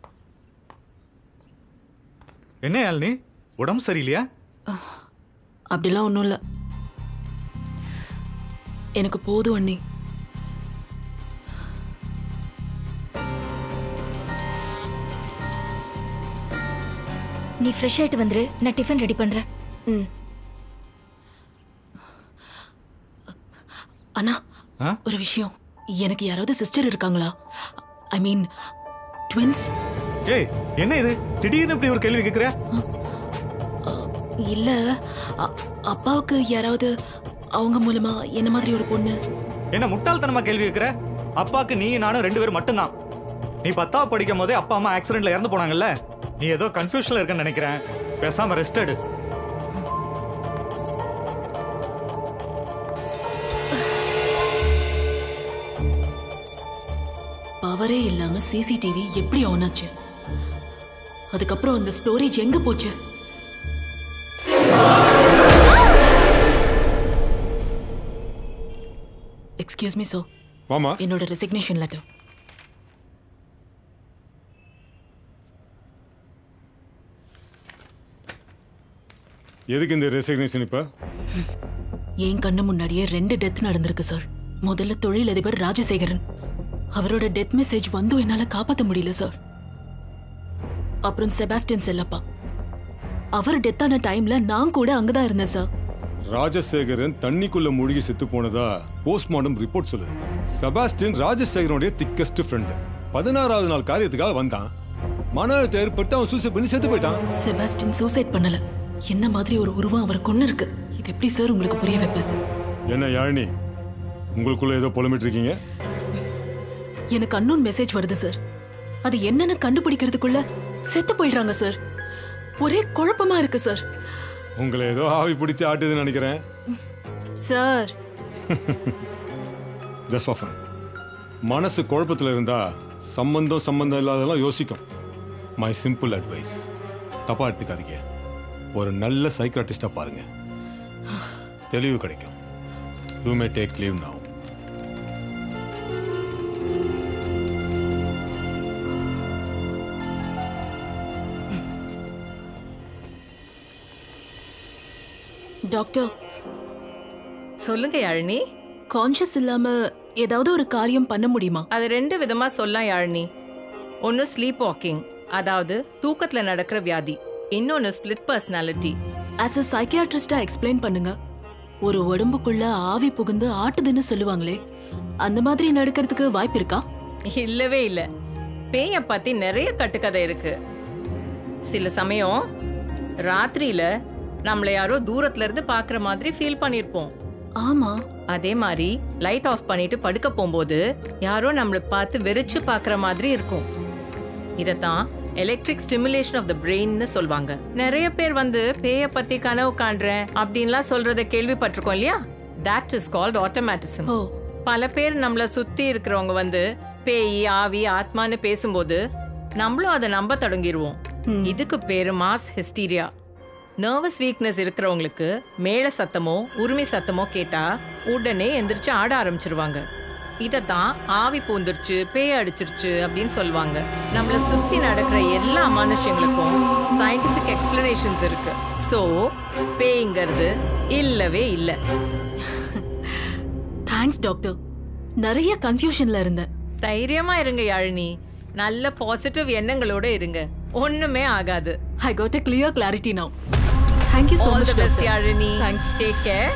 Speaker 4: என்ன யாழினி உடம்பு சரியில்லையா
Speaker 13: அப்படிலாம் ஒன்றும் இல்லை எனக்கு போதும் அண்ணி
Speaker 9: நீ ஃப்ரெஷ் ஆயிட்டு வந்துரு நான் டிஃபன் ரெடி பண்றேன்
Speaker 13: ம் அண்ணா ஒரு விஷயம் எனக்கு யாராவது சிஸ்டர் இருக்காங்களா ஐ மீன் ட்வின்ஸ்
Speaker 4: ஏய் என்ன இது திடீர்னு இப்படி ஒரு கேள்வி கேட்குற
Speaker 13: இல்ல அ- அப்பாவுக்கு யாராவது அவங்க மூலமா என்ன மாதிரி ஒரு பொண்ணு
Speaker 4: என்ன முட்டாள்தனமா கேள்வி கேட்குற அப்பாக்கு நீ நானும் ரெண்டு பேரும் மட்டும்தான் நீ பத்தாவது படிக்கும் போதே அப்பா அம்மா ஆக்சிடென்ட்ல இறந்து போனாங்கல்ல நீ ஏதோ கன்ஃபியூஷன்ல இருக்கன்னு நினைக்கிறேன் பேசாம ரெஸ்ட் எடு
Speaker 13: பவரே இல்லாம சிசிடிவி எப்படி ஆன் ஆச்சு அதுக்கப்புறம் அந்த ஸ்டோரேஜ் எங்க போச்சு எக்ஸ்கியூஸ் மீ சோ
Speaker 19: வாமா
Speaker 13: என்னோட ரெசிக்னேஷன் லெட்டர்
Speaker 19: எதுக்கு இந்த ரெசிக்னேஷன் இப்போ
Speaker 13: என் கண்ணு முன்னாடியே ரெண்டு டெத் நடந்திருக்கு சார் முதல்ல தொழிலதிபர் ராஜசேகரன் அவரோட டெத் மெசேஜ் வந்தும் என்னால காப்பாத்த முடியல சார் அப்புறம் செபாஸ்டியன் செல்லப்பா அவர் டெத் ஆன டைம்ல நான் கூட அங்கதான் இருந்தேன் சார்
Speaker 19: ராஜசேகரன் தண்ணிக்குள்ள மூழ்கி செத்து போனதா போஸ்ட்மார்டம் ரிப்போர்ட் சொல்லுது செபாஸ்டின் ராஜசேகரனுடைய திக்கஸ்ட் ஃப்ரெண்ட் பதினாறாவது நாள் காரியத்துக்காக வந்தான் மன அழுத்தம் ஏற்பட்டு அவன் சூசைட் பண்ணி செத்து போயிட்டான்
Speaker 13: செபாஸ்டின் சூசைட் பண்ணல என்ன மாதிரி ஒரு உருவம் அவர் கொண்டு இருக்கு இது எப்படி சார் உங்களுக்கு புரிய வைப்பேன்
Speaker 19: என்ன யாழினி உங்களுக்குள்ள ஏதோ புலம்பிட்டு இருக்கீங்க
Speaker 13: எனக்கு அன்னோன் மெசேஜ் வருது சார் அது என்னன்னு கண்டுபிடிக்கிறதுக்குள்ள செத்து போயிடுறாங்க சார் ஒரே குழப்பமா இருக்கு சார்
Speaker 19: உங்களை ஏதோ ஆவி பிடிச்சு ஆட்டுதுன்னு நினைக்கிறேன்
Speaker 13: சார்
Speaker 19: ஜஸ்ட் ஆஃப் மனசு குழப்பத்தில் இருந்தா சம்பந்தம் சம்பந்தம் இல்லாதெல்லாம் யோசிக்கும் மை சிம்பிள் அட்வைஸ் தப்பா எடுத்துக்காதீங்க ஒரு நல்ல சைக்காட்டிஸ்டா பாருங்க தெளிவு கிடைக்கும் you may take leave now
Speaker 13: doctor
Speaker 6: சொல்லுங்க யாழினி
Speaker 13: கான்ஷியஸ் இல்லாம ஏதாவது ஒரு காரியம் பண்ண முடியுமா
Speaker 6: அது ரெண்டு விதமா சொல்லலாம் யாழினி ஒன்னு ஸ்லீப் வாக்கிங் அதாவது தூக்கத்துல நடக்கிற வியாதி இன்னொன்னு ஸ்பிளிட் பர்சனாலிட்டி
Speaker 13: ஆஸ் அ சைக்கியாட்ரிஸ்டா எக்ஸ்பிளைன் பண்ணுங்க ஒரு உடம்புக்குள்ள ஆவி புகுந்து ஆட்டுதுன்னு சொல்லுவாங்களே அந்த மாதிரி நடக்கிறதுக்கு வாய்ப்பு இருக்கா
Speaker 6: இல்லவே இல்ல பேய பத்தி நிறைய கட்டுக்கதை இருக்கு சில சமயம் ராத்திரியில நம்மள யாரோ தூரத்துல இருந்து பாக்குற மாதிரி ஃபீல் பண்ணிருப்போம்
Speaker 13: ஆமா
Speaker 6: அதே மாதிரி லைட் ஆஃப் பண்ணிட்டு படுக்க போகும்போது யாரோ நம்மள பார்த்து வெறிச்சு பாக்குற மாதிரி இருக்கும் இதத்தான் எலக்ட்ரிக் ஸ்டிமுலேஷன் ஆஃப் த பிரெயின்னு சொல்லுவாங்க நிறைய பேர் வந்து பேய பத்தி கனவு காண்றேன் அப்படின்லாம் சொல்றத கேள்விப்பட்டிருக்கோம் இல்லையா தட் இஸ் கால்ட் ஆட்டோமேட்டிசம் பல பேர் நம்மள சுத்தி இருக்கிறவங்க வந்து பேய் ஆவி ஆத்மான்னு பேசும்போது நம்மளும் அதை நம்ப தொடங்கிடுவோம் இதுக்கு பேரு மாஸ் ஹிஸ்டீரியா நர்வஸ் வீக்னஸ் இருக்கிறவங்களுக்கு மேல சத்தமோ உரிமை சத்தமோ கேட்டா உடனே எந்திரிச்சு ஆட ஆரம்பிச்சிருவாங்க இதத்தான் ஆவி பூந்துருச்சு பேய் அடிச்சிருச்சு அப்படின்னு சொல்லுவாங்க நம்மள சுத்தி நடக்கிற எல்லா மனுஷங்களுக்கும் சயின்டிபிக் எக்ஸ்பிளனேஷன்ஸ் இருக்கு சோ பேய்ங்கிறது இல்லவே இல்ல
Speaker 13: தேங்க்ஸ் டாக்டர் நிறைய கன்ஃபியூஷன்ல இருந்தேன்
Speaker 6: தைரியமா இருங்க யாழினி நல்ல பாசிட்டிவ் எண்ணங்களோட இருங்க ஒண்ணுமே ஆகாது
Speaker 13: I got a clear clarity now thank you so
Speaker 6: All
Speaker 13: much
Speaker 6: the best,
Speaker 13: doctor.
Speaker 6: Yazhini
Speaker 13: thanks
Speaker 6: take care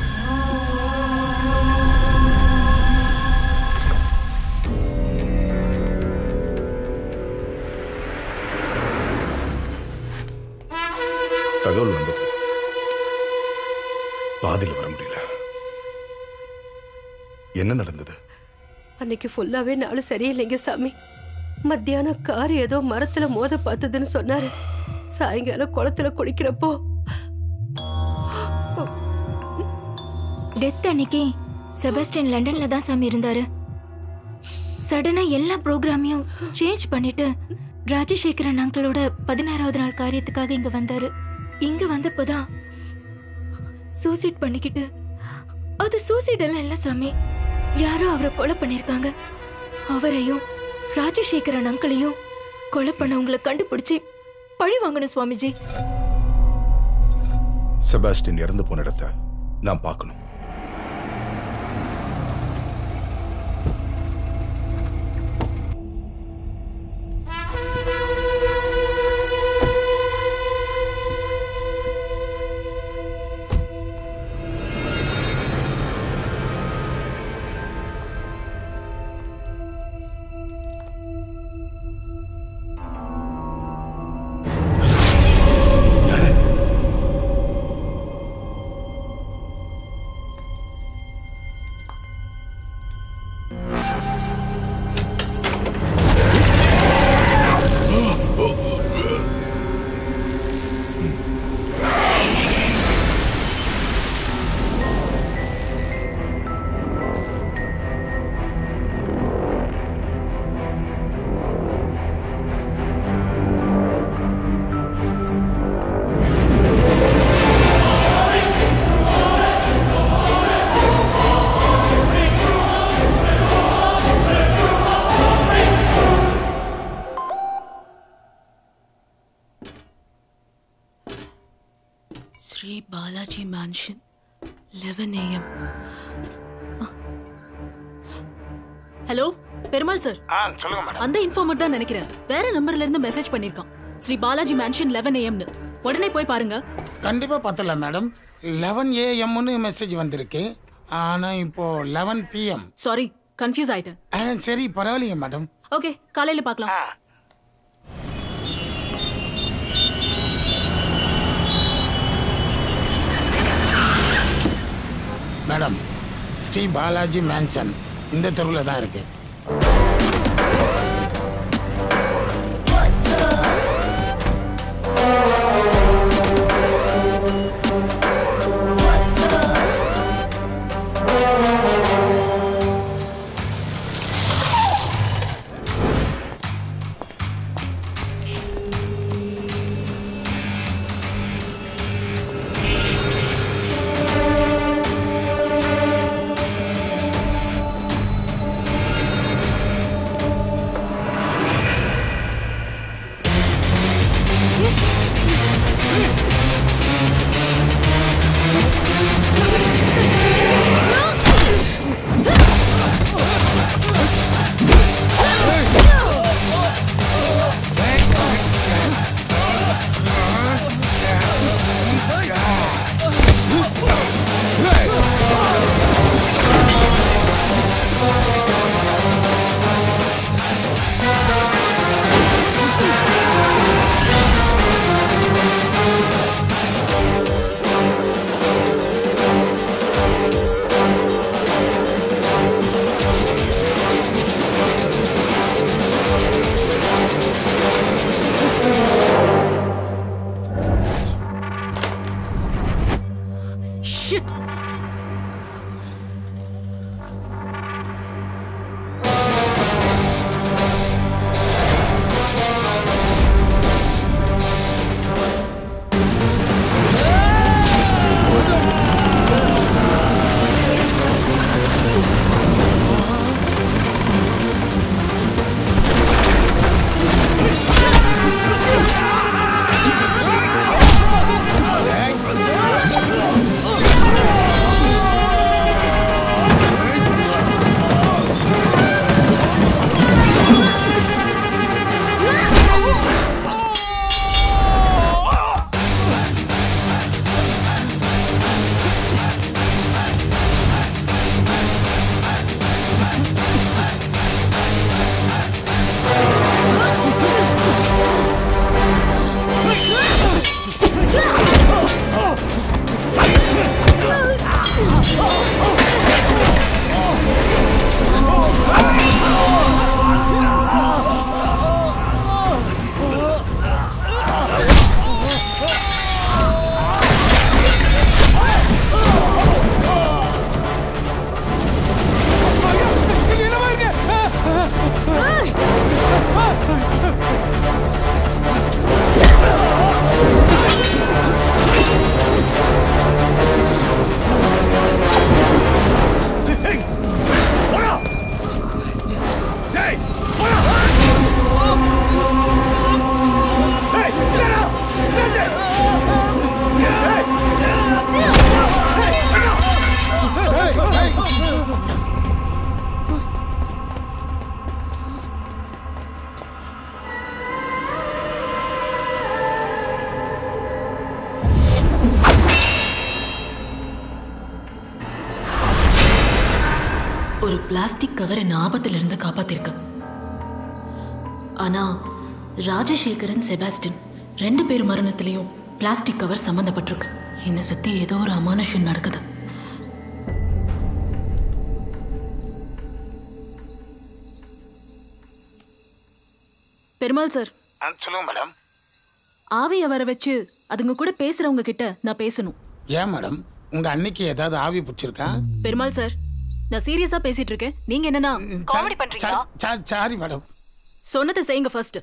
Speaker 10: தகவல் வந்தது பாதியில் வர முடியல என்ன நடந்தது
Speaker 11: அன்னைக்கு ஃபுல்லாவே நாளும் சரியில்லைங்க சாமி மத்தியானம் கார் ஏதோ மரத்துல மோத பார்த்ததுன்னு சொன்னாரு சாயங்காலம் குளத்துல குளிக்கிறப்போ
Speaker 9: டெத் அன்னைக்கு செபஸ்டியன் லண்டன்ல தான் சாமி இருந்தாரு சடனா எல்லா ப்ரோக்ராமையும் சேஞ்ச் பண்ணிட்டு ராஜசேகரன் அங்கிளோட பதினாறாவது நாள் காரியத்துக்காக இங்க வந்தாரு இங்க வந்தப்போதான் சூசைட் பண்ணிக்கிட்டு அது சூசைட் எல்லாம் இல்ல சாமி யாரோ அவரை கொலை பண்ணிருக்காங்க அவரையும் ராஜசேகரன் அங்கிளையும் கொலை பண்ணவங்களை கண்டுபிடிச்சு பழி வாங்கணும் சுவாமிஜி
Speaker 10: செபாஸ்டின் இறந்து போன இடத்த நான் பார்க்கணும்
Speaker 13: mansion eleven AM hello Perumal sir
Speaker 5: ஆ சொல்லுங்க மேடம்
Speaker 13: அந்த இன்ஃபார்மர் தான் நினைக்கிறேன் வேற நம்பர்ல இருந்து மெசேஜ் பண்ணிருக்கான் ஸ்ரீ பாலாஜி மேன்ஷன் லெவன் ஏஎம்னு உடனே போய் பாருங்க
Speaker 5: கண்டிப்பா பத்தல மேடம் லெவன் ஏஎம்னு மெசேஜ் வந்திருக்கு ஆனா இப்போ லெவன் பிஎம்
Speaker 13: சாரி கன்ஃபியூஸ் ஆயிட்டேன்
Speaker 5: சரி பரவாயில்லைங்க மேடம்
Speaker 13: ஓகே காலையில பார்க்கலாம்
Speaker 5: மேடம் ஸ்ரீ பாலாஜி மேன்ஷன் இந்த தெருவில் தான் இருக்கு
Speaker 13: ஷிட் ஒரு பிளாஸ்டிக் கவர் என்ன ஆபத்துல இருந்து காப்பாத்திருக்கு ஆனா ராஜசேகரன் செபாஸ்டின் ரெண்டு பேர் மரணத்திலையும் பிளாஸ்டிக் கவர் சம்பந்தப்பட்டிருக்கு என்னை சுத்தி ஏதோ ஒரு அமானுஷ்யம் நடக்குது பெருமாள் சார்
Speaker 5: ஆ, சொல்லுங்க மேடம்
Speaker 13: ஆவிய வர வச்சு அதுங்க கூட பேசுறவங்க கிட்ட நான் பேசணும்
Speaker 5: ஏன் மேடம் உங்க அன்னைக்கு ஏதாவது ஆவி பிடிச்சிருக்கா
Speaker 13: பெருமாள் சார் நான் சீரியஸா பேசிட்டு இருக்கேன் நீங்க என்னன்னா காமெடி பண்றீங்களா
Speaker 5: சாரி மேடம்
Speaker 13: சொன்னதை செய்யுங்க ஃபர்ஸ்ட்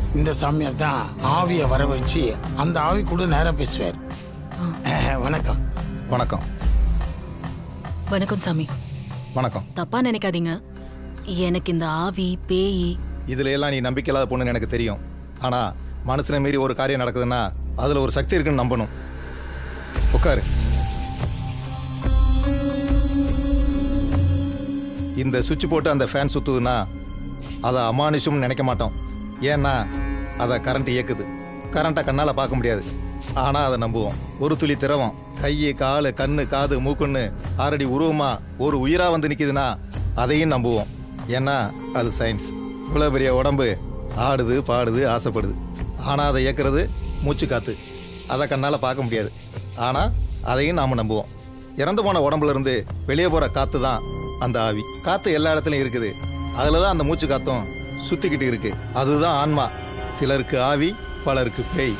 Speaker 5: இந்த சாமியார் தான் ஆவியை வர வச்சு அந்த ஆவி கூட நேரா பேசுவார் அஹ், வணக்கம்
Speaker 10: வணக்கம்
Speaker 13: வணக்கம் சாமி
Speaker 10: வணக்கம்
Speaker 13: தப்பா நினைக்காதீங்க எனக்கு இந்த ஆவி பேய்
Speaker 10: இதுல எல்லாம் நீ நம்பிக்கை இல்லாத பொண்ணுன்னு எனக்கு தெரியும் ஆனா மனசுல மீறி ஒரு காரியம் நடக்குதுன்னா அதுல ஒரு சக்தி இருக்குன்னு நம்பணும் உட்காரு இந்த சுவிட்ச் போட்டு அந்த ஃபேன் சுத்துதுன்னா அதை அமானுஷம்னு நினைக்க மாட்டோம் ஏன்னா அதை கரண்ட் இயக்குது கரண்ட்டை கண்ணால் பார்க்க முடியாது ஆனால் அதை நம்புவோம் ஒரு துளி திரவம் கை கால் கண்ணு காது மூக்குன்னு ஆறடி உருவமா ஒரு உயிராக வந்து நிற்கிதுன்னா அதையும் நம்புவோம் ஏன்னா அது சயின்ஸ் இவ்வளோ பெரிய உடம்பு ஆடுது பாடுது ஆசைப்படுது ஆனால் அதை இயக்குறது மூச்சு காத்து அதை கண்ணால் பார்க்க முடியாது ஆனால் அதையும் நாம் நம்புவோம் இறந்து போன உடம்புல இருந்து வெளியே போகிற காற்று தான் அந்த ஆவி காற்று எல்லா இடத்துலையும் இருக்குது அதில் தான் அந்த மூச்சு காத்தும் சுற்றிக்கிட்டு இருக்கு அதுதான் ஆன்மா சிலருக்கு ஆவி பலருக்கு பேய்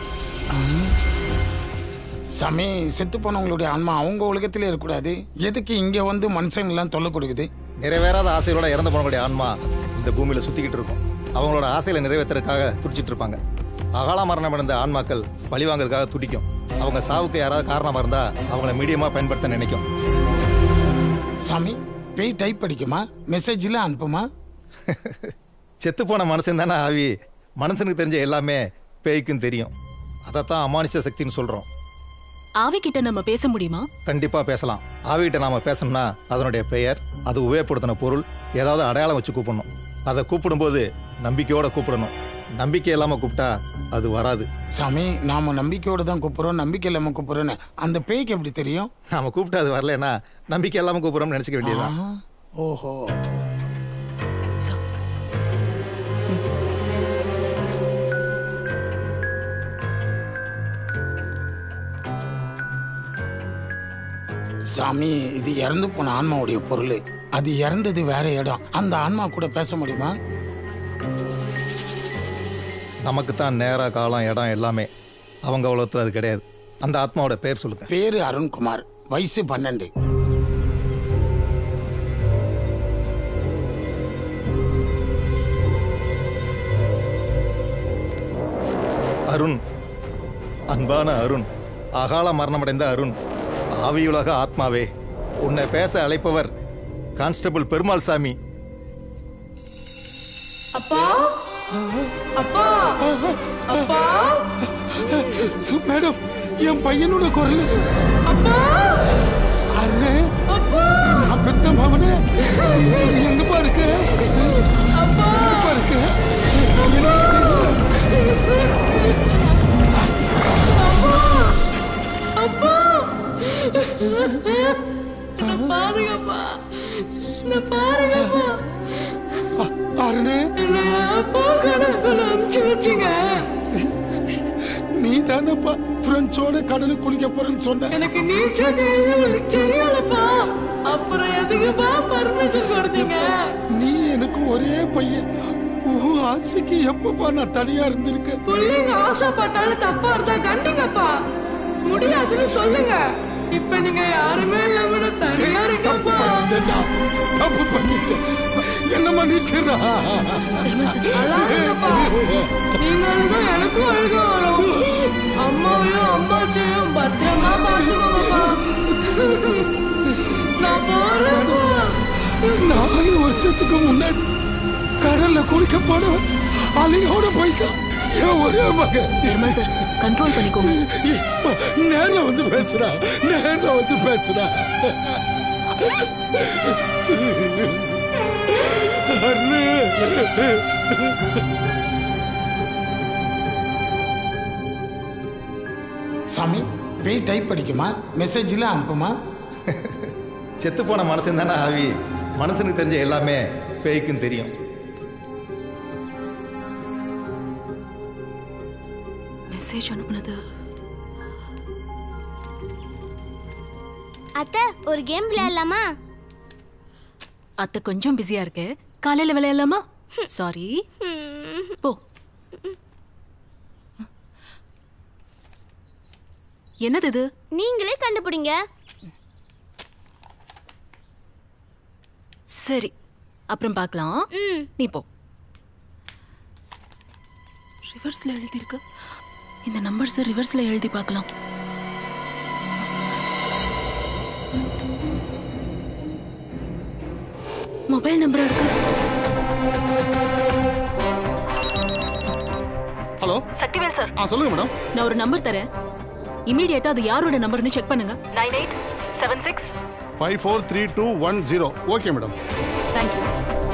Speaker 5: சாமி செத்து போனவங்களுடைய ஆன்மா அவங்க உலகத்திலே இருக்கக்கூடாது எதுக்கு இங்க வந்து மனுஷங்க எல்லாம் தொல்லை கொடுக்குது
Speaker 10: நிறைவேறாத ஆசைகளோட இறந்து போனவங்களுடைய ஆன்மா இந்த பூமியில் சுற்றிக்கிட்டு இருக்கும் அவங்களோட ஆசைகளை நிறைவேற்றுறதுக்காக துடிச்சிட்டு இருப்பாங்க அகால மரணம் அடைந்த ஆன்மாக்கள் பழி வாங்குறதுக்காக துடிக்கும் அவங்க சாவுக்கு யாராவது காரணமாக இருந்தால் அவங்கள மீடியமாக பயன்படுத்த நினைக்கும்
Speaker 5: சாமி பேய் டைப் படிக்குமா மெசேஜில் அனுப்புமா
Speaker 10: செத்து போன மனுஷன் தானே ஆவி மனுஷனுக்கு தெரிஞ்ச எல்லாமே பேய்க்கும் தெரியும் அதைத்தான் அமானுஷ சக்தின்னு சொல்கிறோம்
Speaker 13: ஆவி கிட்ட நம்ம பேச முடியுமா
Speaker 10: கண்டிப்பாக பேசலாம் ஆவிகிட்ட நாம் பேசணும்னா அதனுடைய பெயர் அது உபயோகப்படுத்தின பொருள் ஏதாவது அடையாளம் வச்சு கூப்பிடணும் அதை கூப்பிடும்போது நம்பிக்கையோட கூப்பிடணும் நம்பிக்கை இல்லாமல் கூப்பிட்டா அது வராது
Speaker 5: சாமி நாம நம்பிக்கையோட தான் கூப்பிடுறோம் நம்பிக்கை இல்லாம கூப்பிடுறோன்னு அந்த பேய்க்கு எப்படி தெரியும்
Speaker 10: நாம கூப்பிட்டு அது வரலன்னா நம்பிக்கை இல்லாமல் கூப்பிடுறோம்னு நினச்சிக்க வேண்டியதுதான்
Speaker 5: ஓஹோ சாமி இது இறந்து போன ஆன்மாவுடைய பொருள் அது இறந்தது வேற இடம் அந்த ஆன்மா கூட பேச முடியுமா
Speaker 10: நமக்கு தான் நேரம் காலம் இடம் எல்லாமே அவங்க உலகத்தில் அது கிடையாது அந்த ஆத்மாவோட பேர் சொல்லுங்க
Speaker 5: பேரு அருண்குமார் வயசு பன்னெண்டு
Speaker 10: அருண் அன்பான அருண் அகால மரணமடைந்த அருண் ஆவியுலக ஆத்மாவே உன்னை பேச அழைப்பவர் கான்ஸ்டபிள் பெருமாள் சாமி
Speaker 3: அப்பா அப்பா அப்பா
Speaker 5: மேடம் என் பையனோட குரல்
Speaker 3: அப்பா
Speaker 5: அண்ணே நான் பெத்த மாமனே எங்கப்பா இருக்க
Speaker 3: அப்பா
Speaker 5: எங்கப்பா இருக்க
Speaker 3: அப்பா என்ன பாருங்கப்பா என்ன பாருங்கப்பா
Speaker 5: அருணே
Speaker 3: என்ன அப்பா கடவுள் அனுப்பிச்சு வச்சுங்க
Speaker 5: நீ தானப்பா ஃப்ரெண்ட்ஸோட கடலுக்கு குளிக்க போறேன்னு சொன்ன
Speaker 3: எனக்கு நீச்சல் தெரியுது உங்களுக்கு தெரியலப்பா அப்புறம் எதுக்குப்பா பர்மிஷன் கொடுத்தீங்க
Speaker 5: நீ எனக்கு ஒரே பையன் உன் ஆசைக்கு எப்பப்பா நான் தனியா இருந்திருக்கேன்
Speaker 3: பிள்ளைங்க ஆசைப்பட்டாலும் தப்பா இருந்தா கண்டிங்கப்பா முடியாதுன்னு சொல்லுங்க இப்ப நீங்க யாருமே இல்லாம நான் தனியா இருக்கப்பா
Speaker 5: தப்பு பண்ணிட்டேன் என்ன மன்னிச்சிடா
Speaker 3: அழாதுங்கப்பா நீங்க அழுதா எனக்கும் அழுக வரும் அம்மாவையும் அம்மாச்சியும் பத்திரமா பாத்துக்கோங்கப்பா நான் போறேன்ப்பா
Speaker 5: நாலு வருஷத்துக்கு முன்னாடி கடல்ல குளிக்க போனவன் அலையோட போயிட்டான் என் ஒரே மகன்
Speaker 13: நிர்மல் சார் கண்ட்ரோல் பண்ணிக்கோங்க
Speaker 5: இப்ப நேர்ல வந்து பேசுறா நேர்ல வந்து பேசுறா சாமி பேய் டைப் படிக்குமா மெசேஜில் அனுப்புமா
Speaker 10: செத்து போன மனுஷன் தானே ஆவி மனுஷனுக்கு தெரிஞ்ச எல்லாமே பேய்க்கும் தெரியும்
Speaker 13: மெசேஜ் அனுப்புனது
Speaker 16: அத்தை ஒரு கேம் விளையாடலாமா
Speaker 13: அத்தை கொஞ்சம் பிஸியா இருக்கு காலையில விளையாடலாமா சாரி போ என்னது இது
Speaker 16: நீங்களே கண்டுபிடிங்க
Speaker 13: சரி அப்புறம் பார்க்கலாம் நீ போ ரிவர்ஸ்ல எழுதியிருக்கு இந்த நம்பர்ஸ் ரிவர்ஸ்ல எழுதி பார்க்கலாம் மொபைல் நம்பர் இருக்கு
Speaker 12: ஹலோ
Speaker 13: சக்திவேல் சார்
Speaker 12: ஆ சொல்லுங்க மேடம்
Speaker 13: நான் ஒரு நம்பர் தரேன் இமீடியட்டா அது யாரோட நம்பர்னு செக் பண்ணுங்க nine eight seven six
Speaker 12: five four three two one zero okay madam
Speaker 13: thank you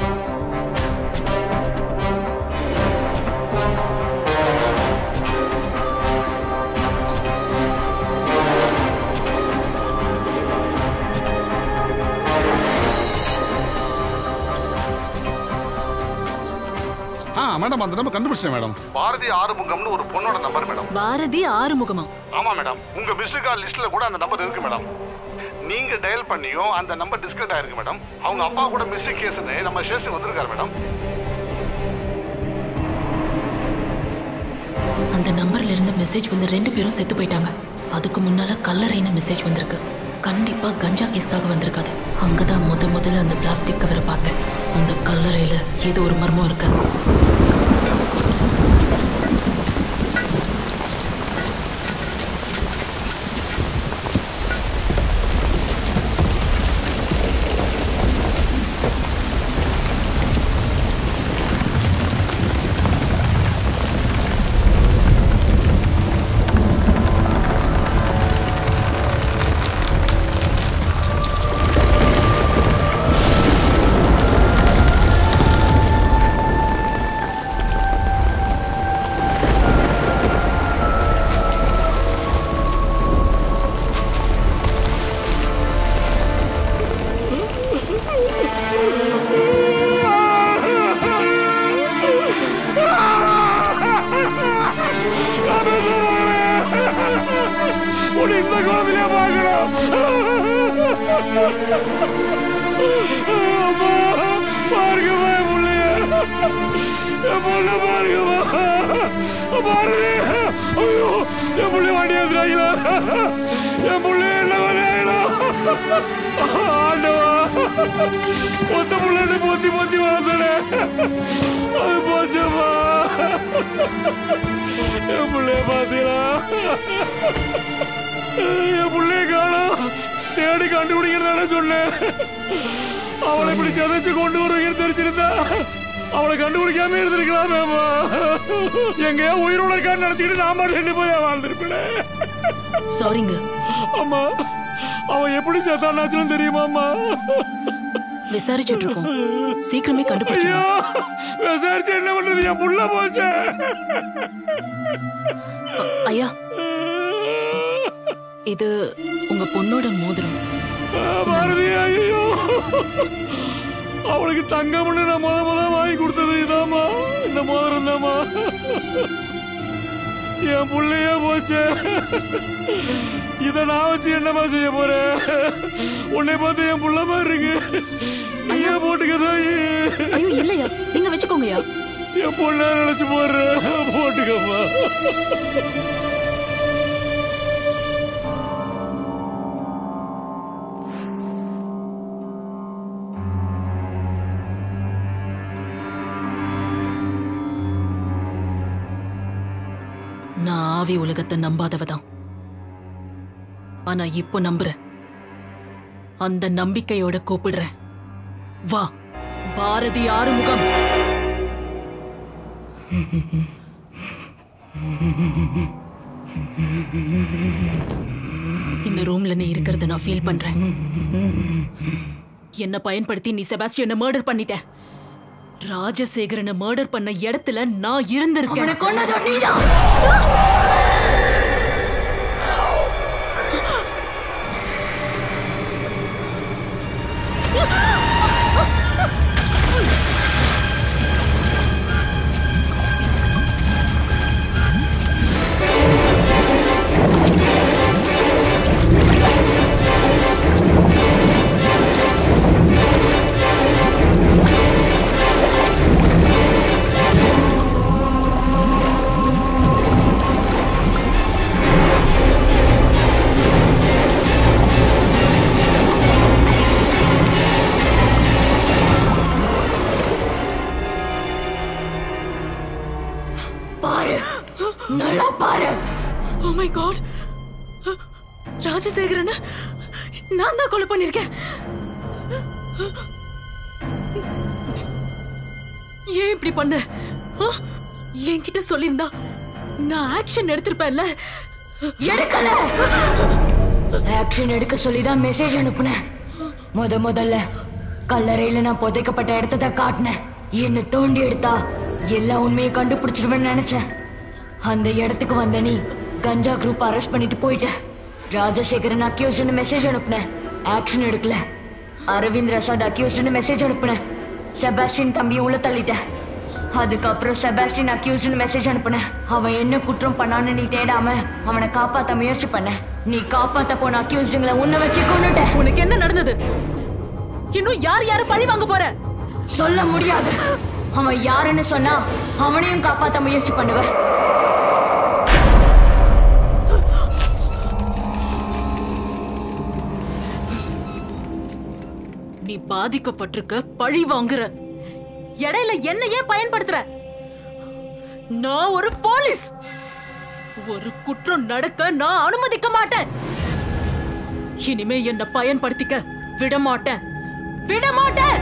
Speaker 12: ஆ மேடம் அந்த நம்பர் கண்டுபிடிச்சேன் மேடம் பாரதி ஆறுமுகம்னு ஒரு பொண்ணோட நம்பர் மேடம்
Speaker 13: பாரதி ஆறுமுகமா
Speaker 12: ஆமா மேடம் உங்க மிஸ்டு கால் லிஸ்ட்ல கூட அந்த நம்பர் இருக்கு மேடம் நீங்க டயல் பண்ணியும் அந்த நம்பர் டிஸ்கனெக்ட் ஆயிருக்கு மேடம் அவங்க அப்பா கூட மிஸ் கேஸ்னு நம்ம ஸ்டேஷன் வந்திருக்காரு மேடம்
Speaker 13: அந்த நம்பர்ல இருந்து மெசேஜ் வந்து ரெண்டு பேரும் செத்து போயிட்டாங்க அதுக்கு முன்னால கல்லறைன்னு மெசேஜ் வந்திருக்கு கண்டிப்பா கஞ்சா கேஸ்க்காக வந்திருக்காது அங்கதான் முத முதல்ல அந்த பிளாஸ்டிக் கவரை பார்த்தேன் அந்த கல்லறையில ஏதோ ஒரு மர்மம் இருக்கு
Speaker 1: உன்னை இந்த கோலத்திலே பார்க்கணும் அம்மா பாருங்கம்மா என் புள்ளைய என் பொண்ணு பாருங்கம்மா பாருங்க ஐயோ என் புள்ளை வண்டி ஏத்துறாங்களா என் புள்ளை என்ன பண்ணிடும் ஆண்டவா ஒத்த புள்ளை பொத்தி பொத்தி வளர்த்தனே அது போச்சம்மா என் பிள்ளைய பாத்தீங்களா என் பிள்ளைய காணோம் தேடி கண்டுபிடிக்கிறதான சொன்னேன் அவளை இப்படி சதைச்சு கொண்டு வருவீங்கன்னு தெரிஞ்சிருந்தா அவளை கண்டுபிடிக்காம இருந்திருக்கலாமேம்மா எங்கேயோ உயிரோட இருக்கான்னு நினைச்சுக்கிட்டு நான் மட்டும் ரெண்டு போய் வாழ்ந்திருப்பேன்
Speaker 13: சாரிங்க
Speaker 1: அம்மா அவன் எப்படி செத்தானாச்சுன்னு தெரியுமாம்மா
Speaker 13: விசாரிச்சுட்டு இருக்கோம் சீக்கிரமே
Speaker 1: ஐயோ
Speaker 13: கண்டுபிடிச்சிடும்
Speaker 1: விசாரிச்சு என்ன பண்றது என் புள்ள போச்சே
Speaker 13: ஐயா இது உங்க பொண்ணோட மோதிரம்
Speaker 1: பாரதி ஐயோ அவளுக்கு தங்கம்னு நான் முத முத வாங்கி கொடுத்தது இதாம்மா இந்த மோதிரம் தாம்மா என் புள்ளையே போச்சே இத நான் வச்சு என்னம்மா செய்ய போறேன் உன்னை பார்த்து என் புள்ள மாதிரி இருக்கு ஐயா போட்டுக்கதா
Speaker 13: ஐயோ இல்லையா நீங்க வச்சுக்கோங்கய்யா
Speaker 1: என் பொண்ணா நினைச்சு போடுறேன் போட்டுக்கப்பா
Speaker 13: நான் ஆவி உலகத்தை நம்பாதவ தான் ஆனா இப்போ நம்புறேன் அந்த நம்பிக்கையோட கூப்பிடுறேன் வா பாரதி ஆறுமுகம் இந்த ரூம்ல நீ இருக்கிறத நான் ஃபீல் பண்றேன் என்ன பயன்படுத்தி நீ செபாஸ்டியனை மர்டர் பண்ணிட்ட ராஜசேகரனை மர்டர் பண்ண இடத்துல நான் இருந்திருக்கேன்
Speaker 1: அவனை கொன்னது
Speaker 13: நீதான்
Speaker 1: ஆ
Speaker 7: பாரு நல்லா பாரு
Speaker 13: ஓ மை காட் ராஜசேகரன் நான் தான் கொலை பண்ணிருக்கேன் ஏன் இப்படி பண்ண ஆ? என்கிட்ட சொல்லியிருந்தா நான் ஆக்ஷன் எடுத்திருப்பேன்ல
Speaker 7: எடுக்கல ஆக்ஷன் எடுக்க சொல்லி தான் மெசேஜ் அனுப்புனேன் முத முதல்ல கல்லறையில நான் புதைக்கப்பட்ட இடத்த தான் காட்டினேன் என்ன தோண்டி எடுத்தா எல்லா உண்மையை கண்டுபிடிச்சிடுவேன்னு நினைச்சேன் அந்த இடத்துக்கு வந்த நீ கஞ்சா குரூப் அரெஸ்ட் பண்ணிட்டு போயிட்ட ராஜசேகரன் அக்யூஸ்ட்னு மெசேஜ் அனுப்புனேன் ஆக்ஷன் எடுக்கல அரவிந்த் ரசாட் அக்யூஸ்ட்னு மெசேஜ் அனுப்புனேன் செபாஸ்டின் தம்பியை உள்ள தள்ளிட்டேன் அதுக்கப்புறம் செபாஸ்டின் அக்யூஸ்ட்னு மெசேஜ் அனுப்புனேன் அவன் என்ன குற்றம் பண்ணான்னு நீ தேடாம அவனை காப்பாத்த முயற்சி பண்ண நீ காப்பாத்த போன அக்யூஸ்டுங்களை உன்னை வச்சு கொண்டுட்ட
Speaker 13: உனக்கு என்ன நடந்தது இன்னும் யார் யாரு பழி வாங்க போற
Speaker 7: சொல்ல முடியாது அவன் யாருன்னு சொன்னா அவனையும் காப்பாத்த முயற்சி பண்ணுவ
Speaker 13: நீ பாதிக்கப்பட்டிருக்க பழி வாங்குற இடையில என்ன ஏன் பயன்படுத்துற நான் ஒரு போலீஸ் ஒரு குற்றம் நடக்க நான் அனுமதிக்க மாட்டேன் இனிமே என்ன பயன்படுத்திக்க விட மாட்டேன் விட மாட்டேன்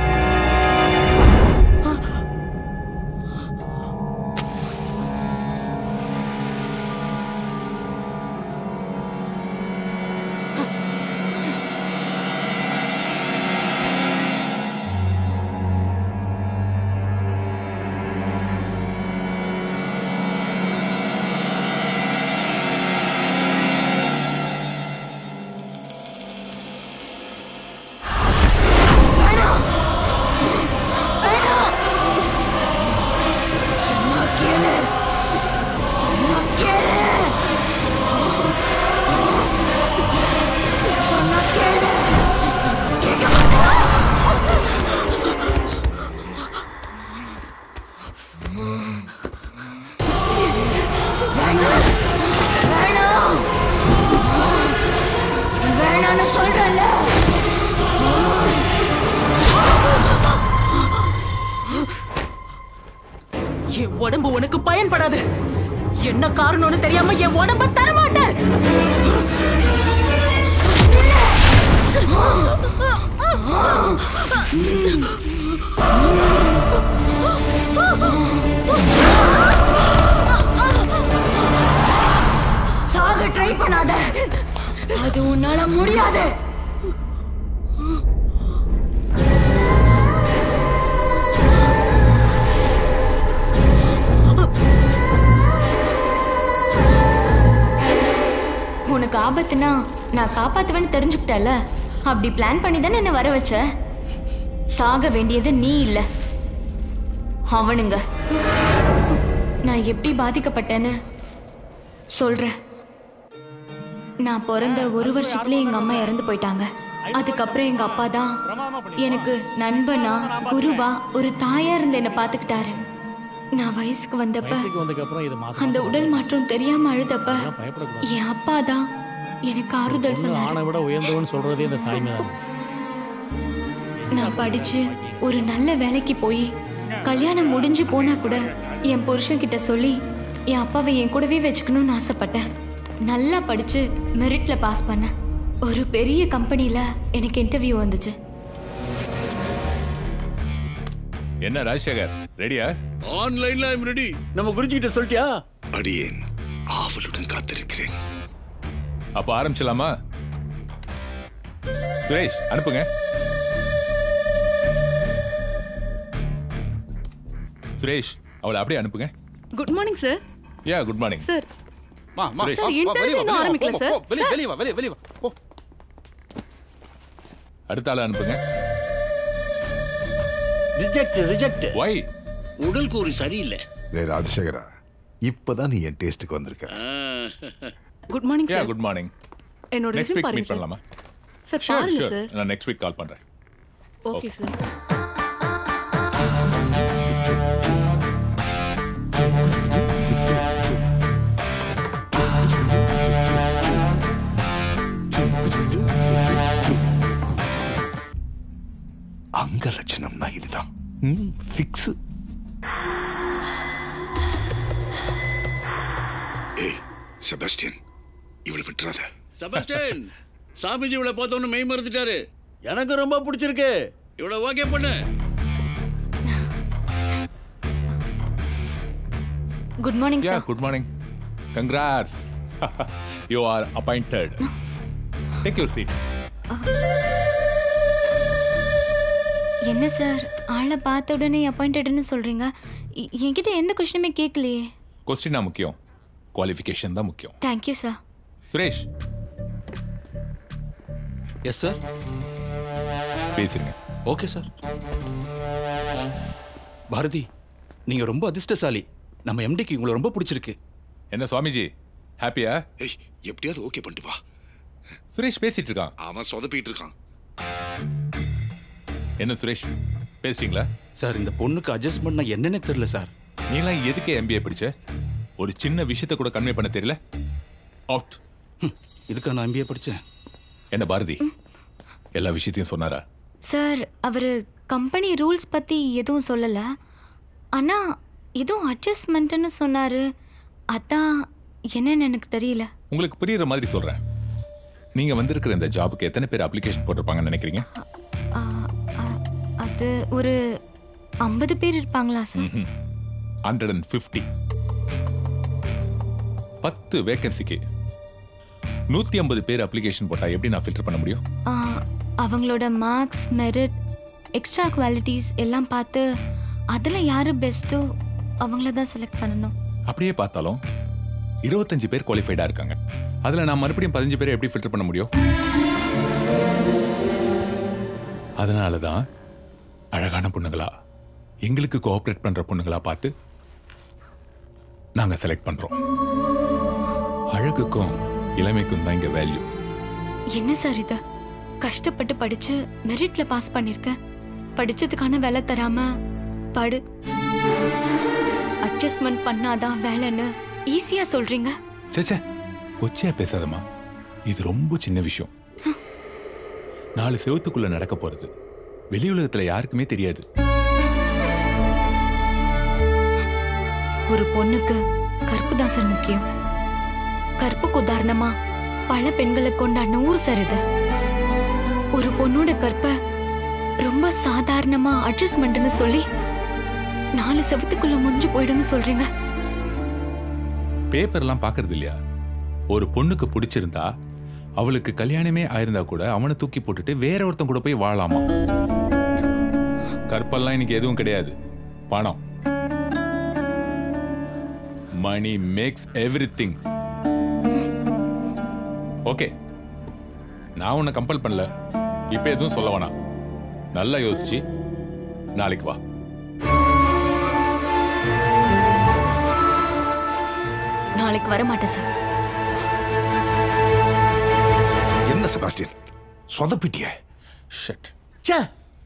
Speaker 7: சொன்னா கேளு சொன்னா கேளு சொன்னா கேளு கேட்க மாட்டேன் வேணாம் வேணாம் வேணாம்னு சொல்றேன்ல
Speaker 13: என் உடம்பு உனக்கு பயன்படாது என்ன காரணம்னு தெரியாம என் உடம்ப தரமாட்டேன்
Speaker 7: சாக ட்ரை பண்ணாத அது உன்னால முடியாது உனக்கு ஆபத்துனா நான் காப்பாத்துவேன்னு தெரிஞ்சுக்கிட்டல அப்படி பிளான் பண்ணி தானே என்ன வர வச்ச சாக வேண்டியது நீ இல்ல அவனுங்க நான் எப்படி பாதிக்கப்பட்டேன்னு சொல்றேன் நான் பிறந்த ஒரு வருஷத்துல எங்க அம்மா இறந்து போயிட்டாங்க அதுக்கப்புறம் எங்க அப்பா தான் எனக்கு நண்பனா குருவா ஒரு தாயா இருந்து என்ன பாத்துக்கிட்டாரு நான் வயசுக்கு வந்தப்ப
Speaker 14: வயசுக்கு வந்ததுக்கப்புறம் இது மாசம்
Speaker 7: அந்த உடல் மாற்றம் தெரியாம அழுதப்ப
Speaker 14: அதெல்லாம் பயப்படக்கூடாது.
Speaker 7: என் அப்பா தான் எனக்கு ஆறுதல்
Speaker 14: பொண்ணு
Speaker 7: சொன்னாரு
Speaker 14: ஆணை விட உயர்ந்தவன்னு சொல்றதே இந்த தாய்மை தான்
Speaker 7: நான் படிச்சு ஒரு நல்ல வேலைக்கு போய் கல்யாணம் முடிஞ்சு போனா கூட என் புருஷன் கிட்ட சொல்லி என் அப்பாவை என் கூடவே வச்சுக்கணும்னு ஆசைப்பட்டேன் நல்லா படிச்சு மெரிட்ல பாஸ் பண்ணேன் ஒரு பெரிய கம்பெனில எனக்கு இன்டர்வியூ வந்துச்சு
Speaker 22: என்ன ராஜசேகர் ரெடியா
Speaker 8: ஆன்லைன்ல ஐம் ரெடி நம்ம குருஜி கிட்ட சொல்லிட்டியா
Speaker 22: அடியேன் ஆவலுடன் காத்திருக்கிறேன் அப்ப ஆரம்பிச்சலாமா சுரேஷ் அனுப்புங்க சுரேஷ் அவளை அப்படியே அனுப்புங்க
Speaker 2: good morning sir
Speaker 22: yeah good morning
Speaker 2: sir
Speaker 22: மா, மா,
Speaker 2: சார் இன்டர்வியூ இன்னும் ஆரம்பிக்கல சார்
Speaker 20: வெளியே வெளியே வா வெளியே வெளியே வா போ
Speaker 22: அடுத்த ஆளை அனுப்புங்க
Speaker 8: ரிஜெக்ட் ரிஜெக்ட்
Speaker 22: வை
Speaker 15: உடல் கூறு சரியில்லை
Speaker 17: டேய் ராஜசேகரா இப்பதான் நீ என் டேஸ்ட்டுக்கு வந்திருக்க
Speaker 2: good morning
Speaker 22: yeah
Speaker 2: sir
Speaker 22: good morning
Speaker 2: என்னோட
Speaker 22: நெக்ஸ்ட்
Speaker 2: ரெஸ்யூம்
Speaker 22: வீக்
Speaker 2: பாருங்க
Speaker 22: மீட்
Speaker 2: சார்
Speaker 22: பண்ணலாமா
Speaker 2: சார்
Speaker 22: ஷூர்
Speaker 2: பாருங்க
Speaker 22: ஷூர்
Speaker 2: சார்
Speaker 22: நான் நெக்ஸ்ட் வீக் கால் பண்றேன்
Speaker 2: ஓகே சார்
Speaker 17: அங்க லட்சணம்னா இதுதான் ஃபிக்ஸ் செபஸ்டியன் இவளை விட்டுறாத
Speaker 15: செபஸ்டின் சாமிஜி இவளை பார்த்தோன்னு மெய் மறந்துட்டாரு எனக்கு ரொம்ப பிடிச்சிருக்கு இவளை ஓகே பண்ணு
Speaker 9: good morning
Speaker 22: Yeah,
Speaker 9: sir
Speaker 22: good morning. Congrats. you are appointed. Take your seat.
Speaker 9: என்ன சார் ஆளை பார்த்த உடனே அப்பாயிண்டட்னு சொல்றீங்க எ- என்கிட்ட எந்த கொஸ்டினுமே கேட்கலையே
Speaker 22: கொஸ்டினா முக்கியம் குவாலிஃபிகேஷன் தான் முக்கியம்
Speaker 9: thank you sir
Speaker 22: Suresh
Speaker 20: yes sir
Speaker 22: பேசுங்க
Speaker 20: ஓகே சார் பாரதி நீங்க ரொம்ப அதிர்ஷ்டசாலி நம்ம எம்டிக்கு உங்களை ரொம்ப பிடிச்சிருக்கு
Speaker 22: என்ன சுவாமிஜி ஹாப்பியா
Speaker 17: ஏய் எப்படியாவது ஓகே பண்ணிட்டு வா
Speaker 22: சுரேஷ் பேசிட்டு இருக்கான்
Speaker 17: அவன் சொதப்பிட்டு இருக்கான்
Speaker 22: என்ன சுரேஷ் பேசிட்டீங்களா
Speaker 20: சார் இந்த பொண்ணுக்கு அட்ஜஸ்ட்மெண்ட் நான் என்னன்னே தெரியல சார்
Speaker 22: நீலாம் எதுக்கு எம்பிஏ படிச்ச ஒரு சின்ன விஷயத்தை கூட கன்வே பண்ண தெரியல அவுட்
Speaker 20: இதுக்கா நான் எம்பிஏ படிச்சேன்
Speaker 22: என்ன பாரதி எல்லா விஷயத்தையும் சொன்னாரா
Speaker 9: சார் அவர் கம்பெனி ரூல்ஸ் பற்றி எதுவும் சொல்லலை ஆனால் எதுவும் அட்ஜஸ்ட்மெண்ட்டுன்னு சொன்னார் அதான் என்னன்னு எனக்கு தெரியல
Speaker 22: உங்களுக்கு புரியுற மாதிரி சொல்றேன் நீங்க வந்திருக்கிற இந்த ஜாபுக்கு எத்தனை பேர் அப்ளிகேஷன் போட்டிருப்பாங்கன்னு நினைக்கிறீங்க
Speaker 9: ஆ, ஆ, அது ஒரு ஐம்பது பேர் இருப்பாங்களா சார்
Speaker 22: ஹண்ட்ரட் அண்ட் ஃபிஃப்டி பத்து வேகன்சிக்கு நூத்தி ஐம்பது பேர் அப்ளிகேஷன் போட்டா எப்படி நான் ஃபில்டர் பண்ண முடியும்
Speaker 9: ஆ, அவங்களோட மார்க்ஸ் மெரிட் எக்ஸ்ட்ரா குவாலிட்டிஸ் எல்லாம் பார்த்து அதில் யார் பெஸ்ட்டோ அவங்கள தான் செலக்ட் பண்ணணும்
Speaker 22: அப்படியே பார்த்தாலும் இருபத்தஞ்சு பேர் குவாலிஃபைடா இருக்காங்க அதுல நான் மறுபடியும் பதினஞ்சு பேரை எப்படி ஃபில்டர் பண்ண முடியும் அதனால தான் அழகான பொண்ணுங்களா எங்களுக்கு கோஆப்ரேட் பண்ற பொண்ணுங்களா பார்த்து நாங்க செலக்ட் பண்றோம் அழகுக்கும் இளமைக்கும் தான் இங்க வேல்யூ
Speaker 9: என்ன சார் இது கஷ்டப்பட்டு படிச்சு மெரிட்ல பாஸ் பண்ணிருக்கேன் படிச்சதுக்கான வேலை தராம படு அட்ஜஸ்ட்மெண்ட் பண்ணாதான் வேலைன்னு ஈஸியா சொல்றீங்க
Speaker 22: சேச்சே கொச்சையா பேசாதம்மா இது ரொம்ப சின்ன விஷயம் நாலு செவத்துக்குள்ள நடக்க போறது வெளி உலகத்துல யாருக்குமே தெரியாது
Speaker 9: ஒரு பொண்ணுக்கு கற்பு தான் சார் முக்கியம் கற்புக்கு உதாரணமா பல பெண்களை கொண்ட நூறு சார் இது ஒரு பொண்ணோட கற்பை ரொம்ப சாதாரணமா அட்ஜஸ்ட்மெண்ட்னு சொல்லி நாலு செவத்துக்குள்ள முடிஞ்சு போயிடுன்னு சொல்றீங்க
Speaker 22: பேப்பர்லாம் பார்க்கறது இல்லையா ஒரு பொண்ணுக்கு பிடிச்சிருந்தா அவளுக்கு கல்யாணமே ஆயிருந்தா கூட அவனை தூக்கி போட்டுட்டு வேற ஒருத்தன் கூட போய் வாழாமா கற்பெல்லாம் இன்னைக்கு எதுவும் கிடையாது பணம் money makes everything okay நான் உன்னை கம்பல் பண்ணல இப்ப எதுவும் சொல்ல வேணாம் நல்லா யோசிச்சு நாளைக்கு வா
Speaker 9: நாளைக்கு வர மாட்டேன் சார்
Speaker 17: என்ன செபாஸ்டியன் சொதப்பிட்டிய
Speaker 22: ஷட்
Speaker 15: ச்சே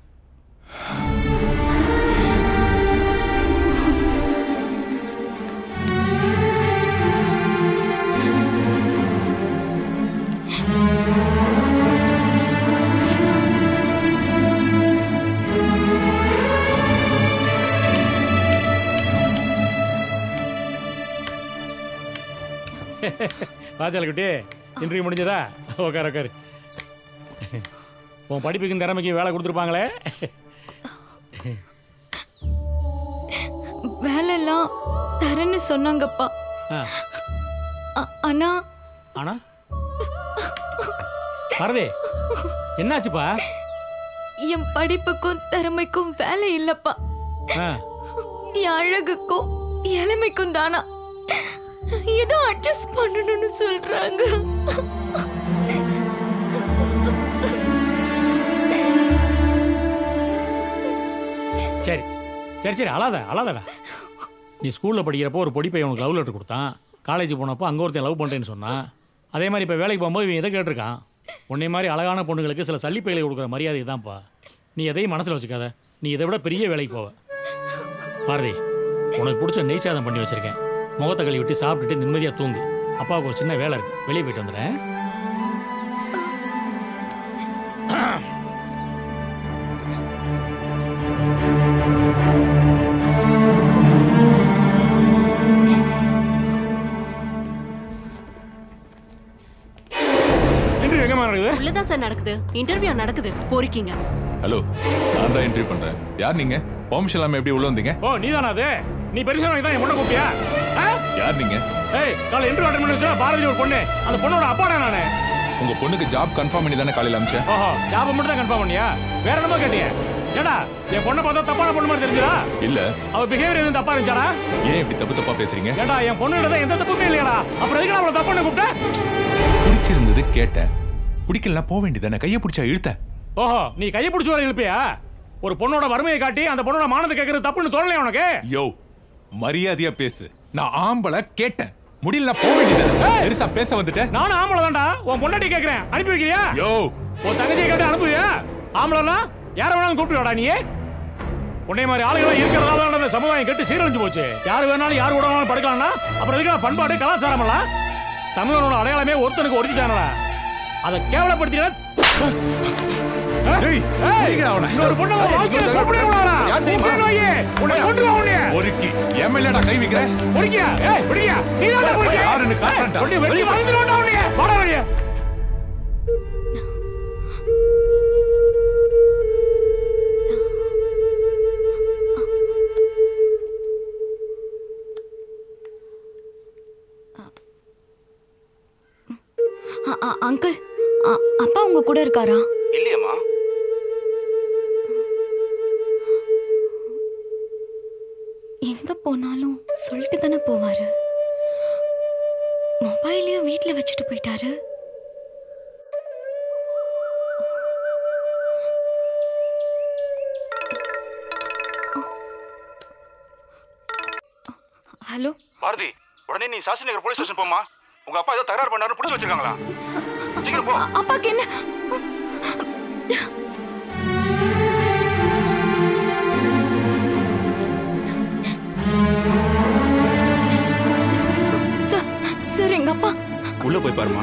Speaker 14: ராஜாலக்குட்டி இன்டர்வியூ முடிஞ்சதா உட்கார உட்காரு உன் படிப்புக்கும் திறமைக்கு வேலை கொடுத்துருப்பாங்களே
Speaker 9: வேலை எல்லாம் தரேன்னு சொன்னாங்கப்பா
Speaker 14: ஆ.
Speaker 9: ஆ- ஆனா
Speaker 14: ஆனா பரதே என்னாச்சுப்பா
Speaker 9: என் படிப்புக்கும் திறமைக்கும் வேலை இல்லப்பா
Speaker 14: ஆ
Speaker 9: என் அழகுக்கும் இளமைக்கும் தானா ஏதோ அட்ஜஸ்ட் பண்ணணும்னு சொல்றாங்க
Speaker 14: சரி சரி சரி அழாத அழாதடா நீ ஸ்கூலில் படிக்கிறப்போ ஒரு பொடி பையன் உனக்கு லவ் லெட்டர் கொடுத்தான் காலேஜ் போனப்போ அங்கே ஒருத்தன் லவ் பண்ணுறேன்னு சொன்னான் அதே மாதிரி இப்போ வேலைக்கு போகும்போது இவன் இதை கேட்டிருக்கான் உன்னை மாதிரி அழகான பொண்ணுங்களுக்கு சில சல்லிப்பைகளை கொடுக்குற மரியாதை தான்ப்பா நீ எதையும் மனசில் வச்சுக்காத நீ இதை விட பெரிய வேலைக்கு போவ பாரதி உனக்கு பிடிச்ச நெய் சாதம் பண்ணி வச்சிருக்கேன் முகத்தை கழுவி விட்டு சாப்பிட்டுட்டு நிம்மதியாக தூங்கு அப்பாவுக்கு ஒரு சின்ன வேலை இருக்கு வெளியே போயிட்டு வந்துடுறேன் நடக்குது
Speaker 18: உள்ளதான் சார் நடக்குது இன்டர்வியூ நடக்குது போறிக்கீங்க
Speaker 22: ஹலோ நான் தான் என்ட்ரி பண்றேன் யார் நீங்க பெர்மிஷன் இல்லாம எப்படி உள்ள வந்தீங்க
Speaker 14: ஓ நீதானா அது நீ பெருசா தான் என் பொண்ணை கூப்பிட்டியா ஆ?
Speaker 22: யார் நீங்க
Speaker 14: ஏய் காலை இன்டர்வியூ அட்டன் பண்ணி வச்சா பாரதி ஒரு பொண்ணு அந்த பொண்ணோட அப்பாடா நானு
Speaker 22: உங்க பொண்ணுக்கு ஜாப் கன்ஃபார்ம் பண்ணி தானே காலையில அமிச்சேன்
Speaker 14: ஓஹோ ஜாப் மட்டும் தான் கன்ஃபார்ம் பண்ணியா வேற என்னமா கேட்டீங்க ஏடா என் பொண்ணை பார்த்தா தப்பான பொண்ணு மாதிரி தெரிஞ்சதா
Speaker 22: இல்ல
Speaker 14: அவ பிஹேவியர் எதுவும் தப்பா இருந்துச்சாடா
Speaker 22: ஏன் இப்படி தப்பு தப்பா பேசுறீங்க
Speaker 14: ஏடா என் பொண்ணு தான் எந்த தப்புமே இல்லையாடா அப்புறம் எதுக்கு அவளை தப்புன்னு கூப்பிட்டேன்
Speaker 22: பிடிச்சிருந்தது கேட்டேன் பிடிக்கலனா போக வேண்டியதானே கையை பிடிச்சா இழுத்த
Speaker 14: ஓஹோ நீ கையை பிடிச்சி வர இழுப்பியா ஒரு பொண்ணோட வறுமையை காட்டி அந்த பொண்ணோட மானத்தை கேட்கறது தப்புன்னு தோணலையா உனக்கு
Speaker 22: யோ மரியாதையா பேசு நான் ஆம்பளை கேட்டேன் முடியல போக வேண்டியதானே பெருசா பேச வந்துட்டேன்
Speaker 14: நானும் ஆம்பளை தான்டா உன் பொண்டாட்டி கேட்கறேன் அனுப்பி வைக்கிறியா
Speaker 22: யோ
Speaker 14: உன் தங்கச்சியை கேட்டு அனுப்புவியா ஆம்பளைனா யார வேணாலும் கூப்பிடுவாடா நீ உன்னை மாதிரி ஆளுகள் இருக்கிறதால தான் இந்த சமுதாயம் கெட்டு சீரழிஞ்சு போச்சு யார் வேணாலும் யார் கூட வேணாலும் படுக்கலாம்னா அப்புறம் எதுக்கு பண்பாடு கலாச்சாரம் எல்லாம் தமிழனோட அடையாளமே ஒருத்தனுக்கு ஒருத்திட்டானடா அதை கேவலப்படுத்தினா இன்னொரு பொண்ணு உன் வாழ்க்கையில கூப்பிடவே கூடாதா? கூப்பிடவே வையே. உன்னை கொன்றுவா உன்னைய.
Speaker 22: ஒருக்கி எம்எல்ஏடா கை வைக்கிற
Speaker 14: பொறுக்கியா? ஏய், பொறுக்கியா? நீதான்டா பொறுக்கி.
Speaker 22: யாருன்னு காட்டுறேன்டா.
Speaker 14: ஏய், உன்னை வெட்டி வளர்ந்துருவேன்டா உன்னைய. வாடா வெளிய.
Speaker 9: அ- அ- அங்கிள் அ- அப்பா உங்க கூட இருக்காரா
Speaker 20: இல்லையம்மா
Speaker 9: எங்க போனாலும் சொல்லிட்டு தானே போவாரு மொபைலையும் வீட்ல வச்சுட்டு போயிட்டாரு ஹலோ
Speaker 20: பாரதி உடனே நீ சாஸ்திரி நகர் போலீஸ் ஸ்டேஷன் போமா உங்க அப்பா ஏதோ தகராறு பண்ணாரு பிடிச்சு வச்சிருக்காங்களா சீக்கிரம் போ
Speaker 9: அப்பாக்கு என்ன சார் சார் எங்க அப்பா
Speaker 20: உள்ள போய் பாருமா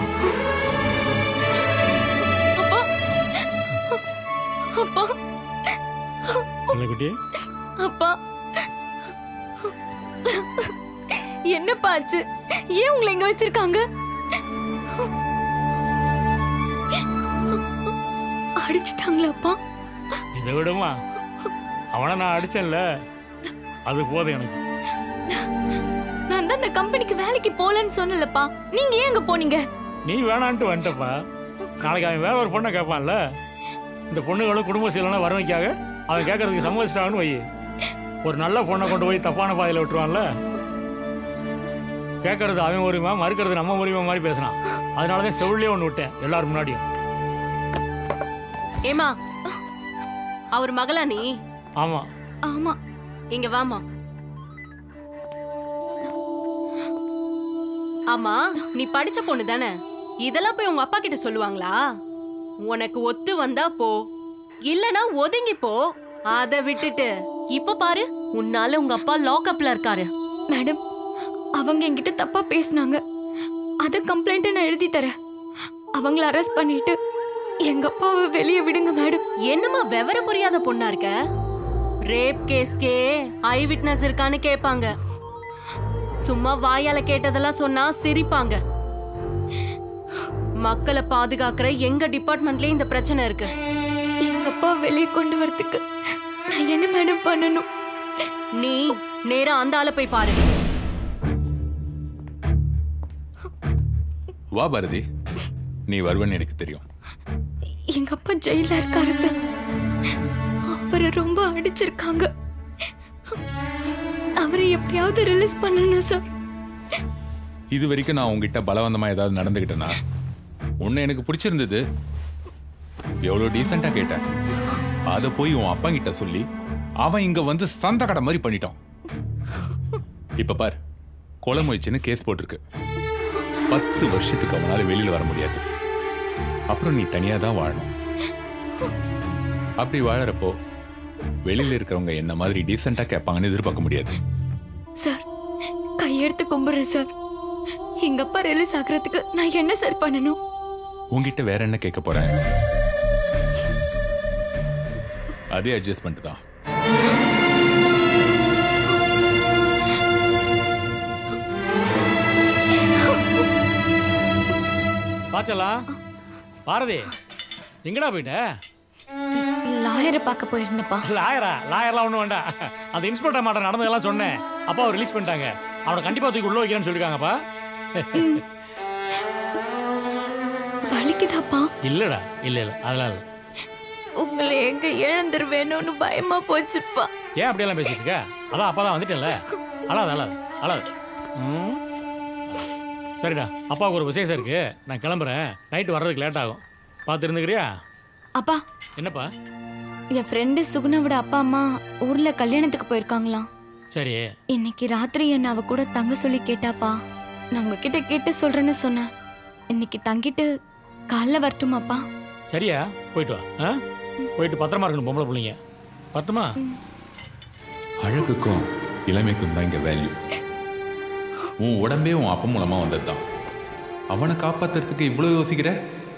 Speaker 9: அப்பா அப்பா
Speaker 14: என்ன குட்டி
Speaker 9: அப்பா என்னப்பா ஆச்சு ஏன் உங்களை இங்க வச்சிருக்காங்க அடிச்சிட்டாங்களா அப்பா
Speaker 14: இதை விடுமா அவனை நான் அடிச்சேன்ல அது போதும் எனக்கு
Speaker 9: நான் தான் இந்த கம்பெனிக்கு வேலைக்கு போலன்னு சொன்னலப்பா நீங்க ஏன் அங்க போனீங்க
Speaker 14: நீ வேணான்ட்டு வந்துட்டப்பா நாளைக்கு அவன் வேற ஒரு பொண்ணை கேட்பான்ல இந்த பொண்ணுகளும் குடும்ப சீலனா வறுமைக்காக அவன் கேட்கறதுக்கு சம்மதிச்சிட்டாங்கன்னு வை ஒரு நல்ல பொண்ணை கொண்டு போய் தப்பான பாதையில விட்டுருவான்ல கேட்கறது அவன் உரிமை மறுக்கிறது நம்ம உரிமை மாதிரி பேசினான் அதனால தான் செவிலே ஒன்று விட்டேன் எல்லாரும் முன்னாடியும்
Speaker 18: ஏமா அவர் மகளா நீ
Speaker 14: ஆமா
Speaker 9: ஆமா
Speaker 18: இங்க வாமா ஆமா நீ படிச்ச பொண்ணு தானே இதெல்லாம் போய் உங்க அப்பா கிட்ட சொல்லுவாங்களா உனக்கு ஒத்து வந்தா போ இல்லனா ஒதுங்கி போ அத விட்டுட்டு இப்ப பாரு உன்னால உங்க அப்பா லாக்அப்ல இருக்காரு
Speaker 9: மேடம் அவங்க என்கிட்ட தப்பா பேசினாங்க அது கம்ப்ளைண்ட் நான் எழுதி தரேன் அவங்கள அரெஸ்ட் பண்ணிட்டு எங்க அப்பாவை வெளியே விடுங்க மேடம்
Speaker 18: என்னம்மா விவரம் புரியாத பொண்ணா இருக்க ரேப் கேஸ்க்கே ஐ விட்னஸ் இருக்கான்னு கேட்பாங்க சும்மா வாயால கேட்டதெல்லாம் சொன்னா சிரிப்பாங்க மக்களை பாதுகாக்கிற எங்க டிபார்ட்மெண்ட்லயே இந்த பிரச்சனை இருக்கு
Speaker 9: எங்க அப்பா வெளியே கொண்டு வரதுக்கு நான் என்ன மேடம் பண்ணணும்
Speaker 18: நீ நேரா அந்த ஆளை போய் பாரு
Speaker 22: வா பாரதி நீ வருவன்னு எனக்கு தெரியும்
Speaker 9: எங்க அப்பா ஜெயில இருக்காரு சார் அவரை ரொம்ப அடிச்சிருக்காங்க அவரை எப்படியாவது ரிலீஸ் பண்ணணும் சார்
Speaker 22: இது வரைக்கும் நான் உங்ககிட்ட பலவந்தமா ஏதாவது நடந்துகிட்டேனா உன்னை எனக்கு பிடிச்சிருந்தது எவ்வளோ டீசெண்டா கேட்டேன் அதை போய் உன் அப்பா கிட்ட சொல்லி அவன் இங்க வந்து சந்த கடை மாதிரி பண்ணிட்டான் இப்ப பார் கொலை முயற்சின்னு கேஸ் போட்டிருக்கு பத்து வருஷத்துக்கு அவனால வெளியில வர முடியாது அப்புறம் நீ தனியா தான் வாழணும் அப்படி வாழறப்போ வெளியில இருக்கிறவங்க என்ன மாதிரி டீசெண்டா கேட்பாங்கன்னு எதிர்பார்க்க முடியாது
Speaker 9: சார் கையெடுத்து கும்பிடுறேன் சார் எங்க அப்பா ரிலீஸ் ஆகுறதுக்கு நான் என்ன சார் பண்ணணும்
Speaker 22: உன்கிட்ட வேற என்ன கேட்க போறேன் அதே அட்ஜஸ்ட்மெண்ட் தான்
Speaker 14: பாச்சலாம் பாரதி எங்கடா போயிட்ட
Speaker 7: லாயரை பார்க்க போயிருந்தப்பா
Speaker 14: லாயரா லாயர்லாம் ஒன்றும் வேண்டாம் அந்த இன்ஸ்பெக்டர் மாட்ட நடந்ததெல்லாம் சொன்னேன் அப்பா அவர் ரிலீஸ் பண்ணிட்டாங்க அவனை கண்டிப்பா தூக்கி உள்ள வைக்கிறேன்னு சொல்லிருக்காங்கப்பா
Speaker 7: வலிக்குதாப்பா
Speaker 14: இல்லடா இல்ல இல்ல அதெல்லாம் இல்ல
Speaker 7: உங்களை எங்க இழந்துருவேணும்னு பயமா போச்சுப்பா
Speaker 14: ஏன் அப்படியெல்லாம் பேசிட்டு இருக்க அதான் அப்பா தான் வந்துட்டேன்ல அழாது அழாது அழாது ம். சரிடா அப்பாவுக்கு ஒரு விசேஷம் இருக்கு நான் கிளம்புறேன் நைட்டு வர்றதுக்கு லேட் ஆகும் பார்த்து இருந்துக்கிறியா
Speaker 7: அப்பா
Speaker 14: என்னப்பா
Speaker 7: என் ஃப்ரெண்டு சுகுணாவோட அப்பா அம்மா ஊர்ல கல்யாணத்துக்கு போயிருக்காங்களாம்
Speaker 14: சரி
Speaker 7: இன்னைக்கு ராத்திரி என்ன அவ கூட தங்க சொல்லி கேட்டாப்பா நான் உங்ககிட்ட கேட்டு சொல்றேன்னு சொன்னேன் இன்னைக்கு தங்கிட்டு காலைல வரட்டுமாப்பா
Speaker 14: சரியா போயிட்டு வா ஆ போயிட்டு பத்திரமா இருக்கணும் பொம்பளை பிள்ளைங்க வரட்டுமா
Speaker 22: அழகுக்கும் இளமைக்கும் தான் இங்க வேல்யூ உன் உடம்பே உன் அப்பா மூலமா வந்ததுதான் அவனை காப்பாத்துறதுக்கு இவ்வளவு யோசிக்கிற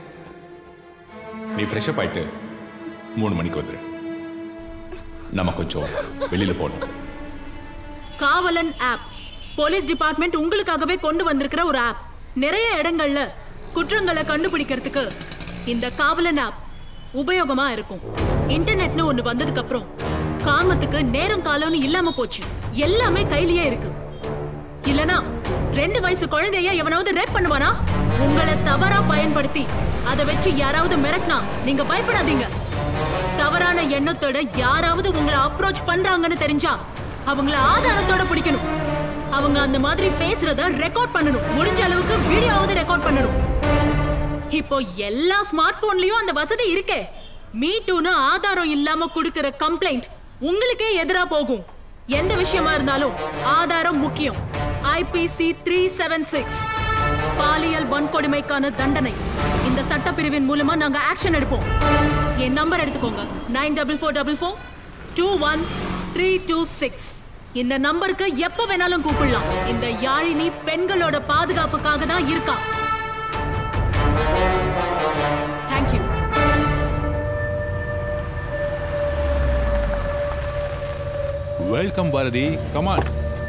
Speaker 22: நீ ஃப்ரெஷ்அப் ஆயிட்டு மூணு மணிக்கு வந்துரு நம்ம கொஞ்சம் வெளியில போகணும்
Speaker 13: காவலன் ஆப் போலீஸ் டிபார்ட்மெண்ட் உங்களுக்காகவே கொண்டு வந்திருக்கிற ஒரு ஆப் நிறைய இடங்கள்ல குற்றங்களை கண்டுபிடிக்கிறதுக்கு இந்த காவலன் ஆப் உபயோகமா இருக்கும் இன்டர்நெட்னு ஒண்ணு வந்ததுக்கு அப்புறம் காமத்துக்கு நேரம் காலம்னு இல்லாம போச்சு எல்லாமே கையிலேயே இருக்கு இல்லனா ரெண்டு வயசு குழந்தைய எவனாவது ரேப் பண்ணுவானா உங்களை தவறா பயன்படுத்தி அதை வச்சு யாராவது மிரட்டினா நீங்க பயப்படாதீங்க தவறான எண்ணத்தோட யாராவது உங்களை அப்ரோச் பண்றாங்கன்னு தெரிஞ்சா அவங்கள ஆதாரத்தோட பிடிக்கணும் அவங்க அந்த மாதிரி பேசுறத ரெக்கார்ட் பண்ணணும் முடிஞ்ச அளவுக்கு வீடியோவாவது ரெக்கார்ட் பண்ணணும் இப்போ எல்லா ஸ்மார்ட் போன்லயும் அந்த வசதி இருக்கே மீ டூன்னு ஆதாரம் இல்லாம கொடுக்கிற கம்ப்ளைண்ட் உங்களுக்கே எதிரா போகும் எந்த விஷயமா இருந்தாலும் ஆதாரம் முக்கியம் ஐபிசி த்ரீ செவன் சிக்ஸ் பாலியல் வன்கொடுமைக்கான தண்டனை இந்த சட்டப்பிரிவின் மூலமா நாங்க ஆக்ஷன் எடுப்போம் என் நம்பர் எடுத்துக்கோங்க nine double four double four two one three two six இந்த நம்பருக்கு எப்ப வேணாலும் கூப்பிடலாம் இந்த யாழினி பெண்களோட பாதுகாப்புக்காக தான் இருக்கா thank you
Speaker 22: welcome Bharathi come on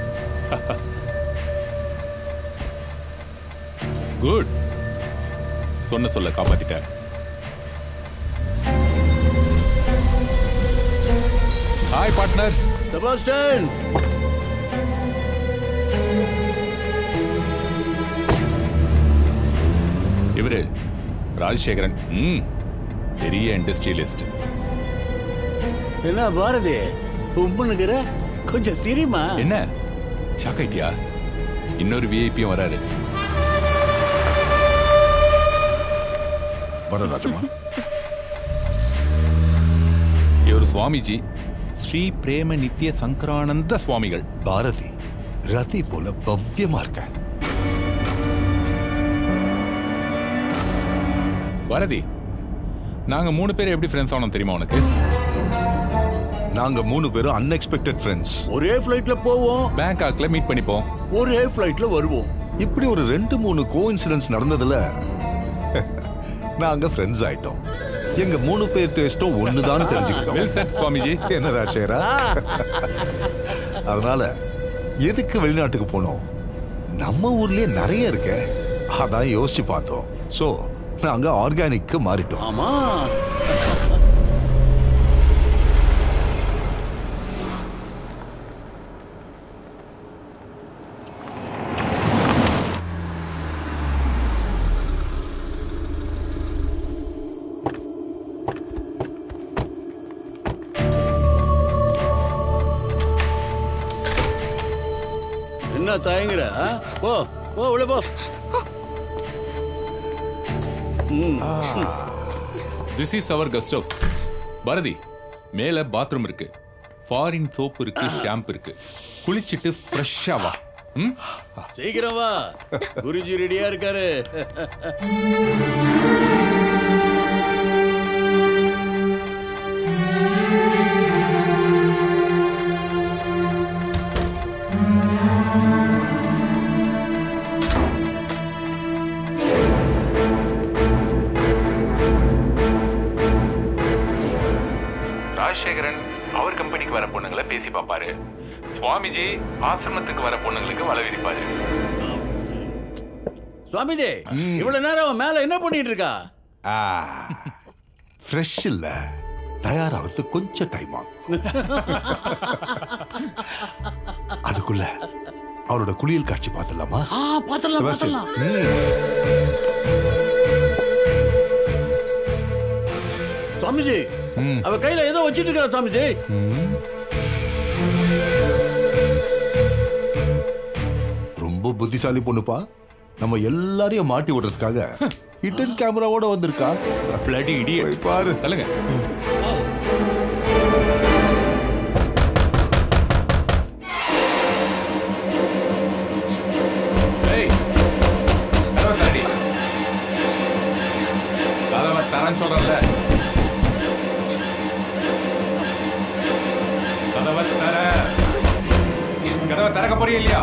Speaker 22: good சொன்ன சொல்ல காப்பாத்திட்ட ஹாய் பார்ட்னர்
Speaker 15: செபாஸ்டன்
Speaker 22: இவரு ராஜசேகரன் ம் பெரிய இண்டஸ்ட்ரியலிஸ்ட்
Speaker 15: என்ன பாரதி உப்புனுக்கிற கொஞ்சம் சிரிமா
Speaker 22: என்ன ஷாக் ஆயிட்டியா இன்னொரு விஐபியும் வராரு
Speaker 17: வர ராஜம்மா
Speaker 22: இவர் சுவாமிஜி ஸ்ரீ பிரேம நித்திய சங்கரானந்த சுவாமிகள்
Speaker 17: பாரதி ரதி போல பவ்யமா இருக்க
Speaker 22: பாரதி நாங்க மூணு பேர் எப்படி ஃப்ரெண்ட்ஸ் ஆனோம் தெரியுமா உனக்கு
Speaker 17: நாங்க மூணு பேரும் அன்எக்ஸ்பெக்டட் ஃப்ரெண்ட்ஸ்
Speaker 15: ஒரே ஃப்ளைட்ல போவோம்
Speaker 22: பேங்காக்ல மீட் பண்ணிப்போம்
Speaker 15: ஒரே ஃப்ளைட்ல வருவோம்
Speaker 17: இப்படி ஒரு ரெண்டு மூணு கோ நடந்ததுல நாங்க ஃப்ரெண்ட்ஸ் ஆயிட்டோம் எங்க மூணு பேர் டேஸ்டும் ஒண்ணுதான்
Speaker 22: Well
Speaker 17: தெரிஞ்சுக்கிட்டோம்
Speaker 22: said, சுவாமிஜி.
Speaker 17: என்ன ராஜேரா அதனால எதுக்கு வெளிநாட்டுக்கு போனோம் நம்ம ஊர்லயே நிறைய இருக்கு அதான் யோசிச்சு பார்த்தோம் சோ நாங்க ஆர்கானிக்கு மாறிட்டோம்
Speaker 15: ஆமா என்ன தயங்குற ஆ? போ போ உள்ள போ hmm.
Speaker 22: This is our guest house Bharathi மேல பாத்ரூம் இருக்கு ஃபாரின் சோப் இருக்கு ஷாம்பு இருக்கு குளிச்சிட்டு ஃப்ரெஷ்ஷா வா ம்
Speaker 15: சீக்கிரம் வா குருஜி ரெடியா இருக்காரு
Speaker 22: ராஜசேகரன் அவர் கம்பெனிக்கு வர பொண்ணுங்களை பேசி பார்ப்பாரு சுவாமிஜி ஆசிரமத்துக்கு வர பொண்ணுங்களுக்கு வலை விரிப்பாரு
Speaker 15: சுவாமிஜி இவ்வளவு நேரம் அவன் மேல என்ன பண்ணிட்டு இருக்கா
Speaker 17: ஃப்ரெஷ் இல்ல தயாராகிறது கொஞ்சம் டைம் ஆகும் அதுக்குள்ள அவரோட குளியல் காட்சி பார்த்துடலாமா
Speaker 15: ஆ பாத்திரலாம்
Speaker 17: Sebastian.
Speaker 15: பாத்திரலாம் சாமிஜி
Speaker 17: ம்.
Speaker 15: அவ கையில ஏதோ வச்சிட்டு இருக்கிறா சாமிஜி
Speaker 17: ரொம்ப புத்திசாலி பொண்ணுப்பா நம்ம எல்லாரையும் மாட்டி விடுறதுக்காக ஹிடன் கேமராவோட வந்திருக்கா
Speaker 22: பிளடி இடியட்
Speaker 17: பாரு
Speaker 22: தள்ளுங்க ஏய், கதவை தரடி. கதவை தரேன்னு சொல்றேன்ல. கதவை தர. கதவை திறக்க போறியா இல்லையா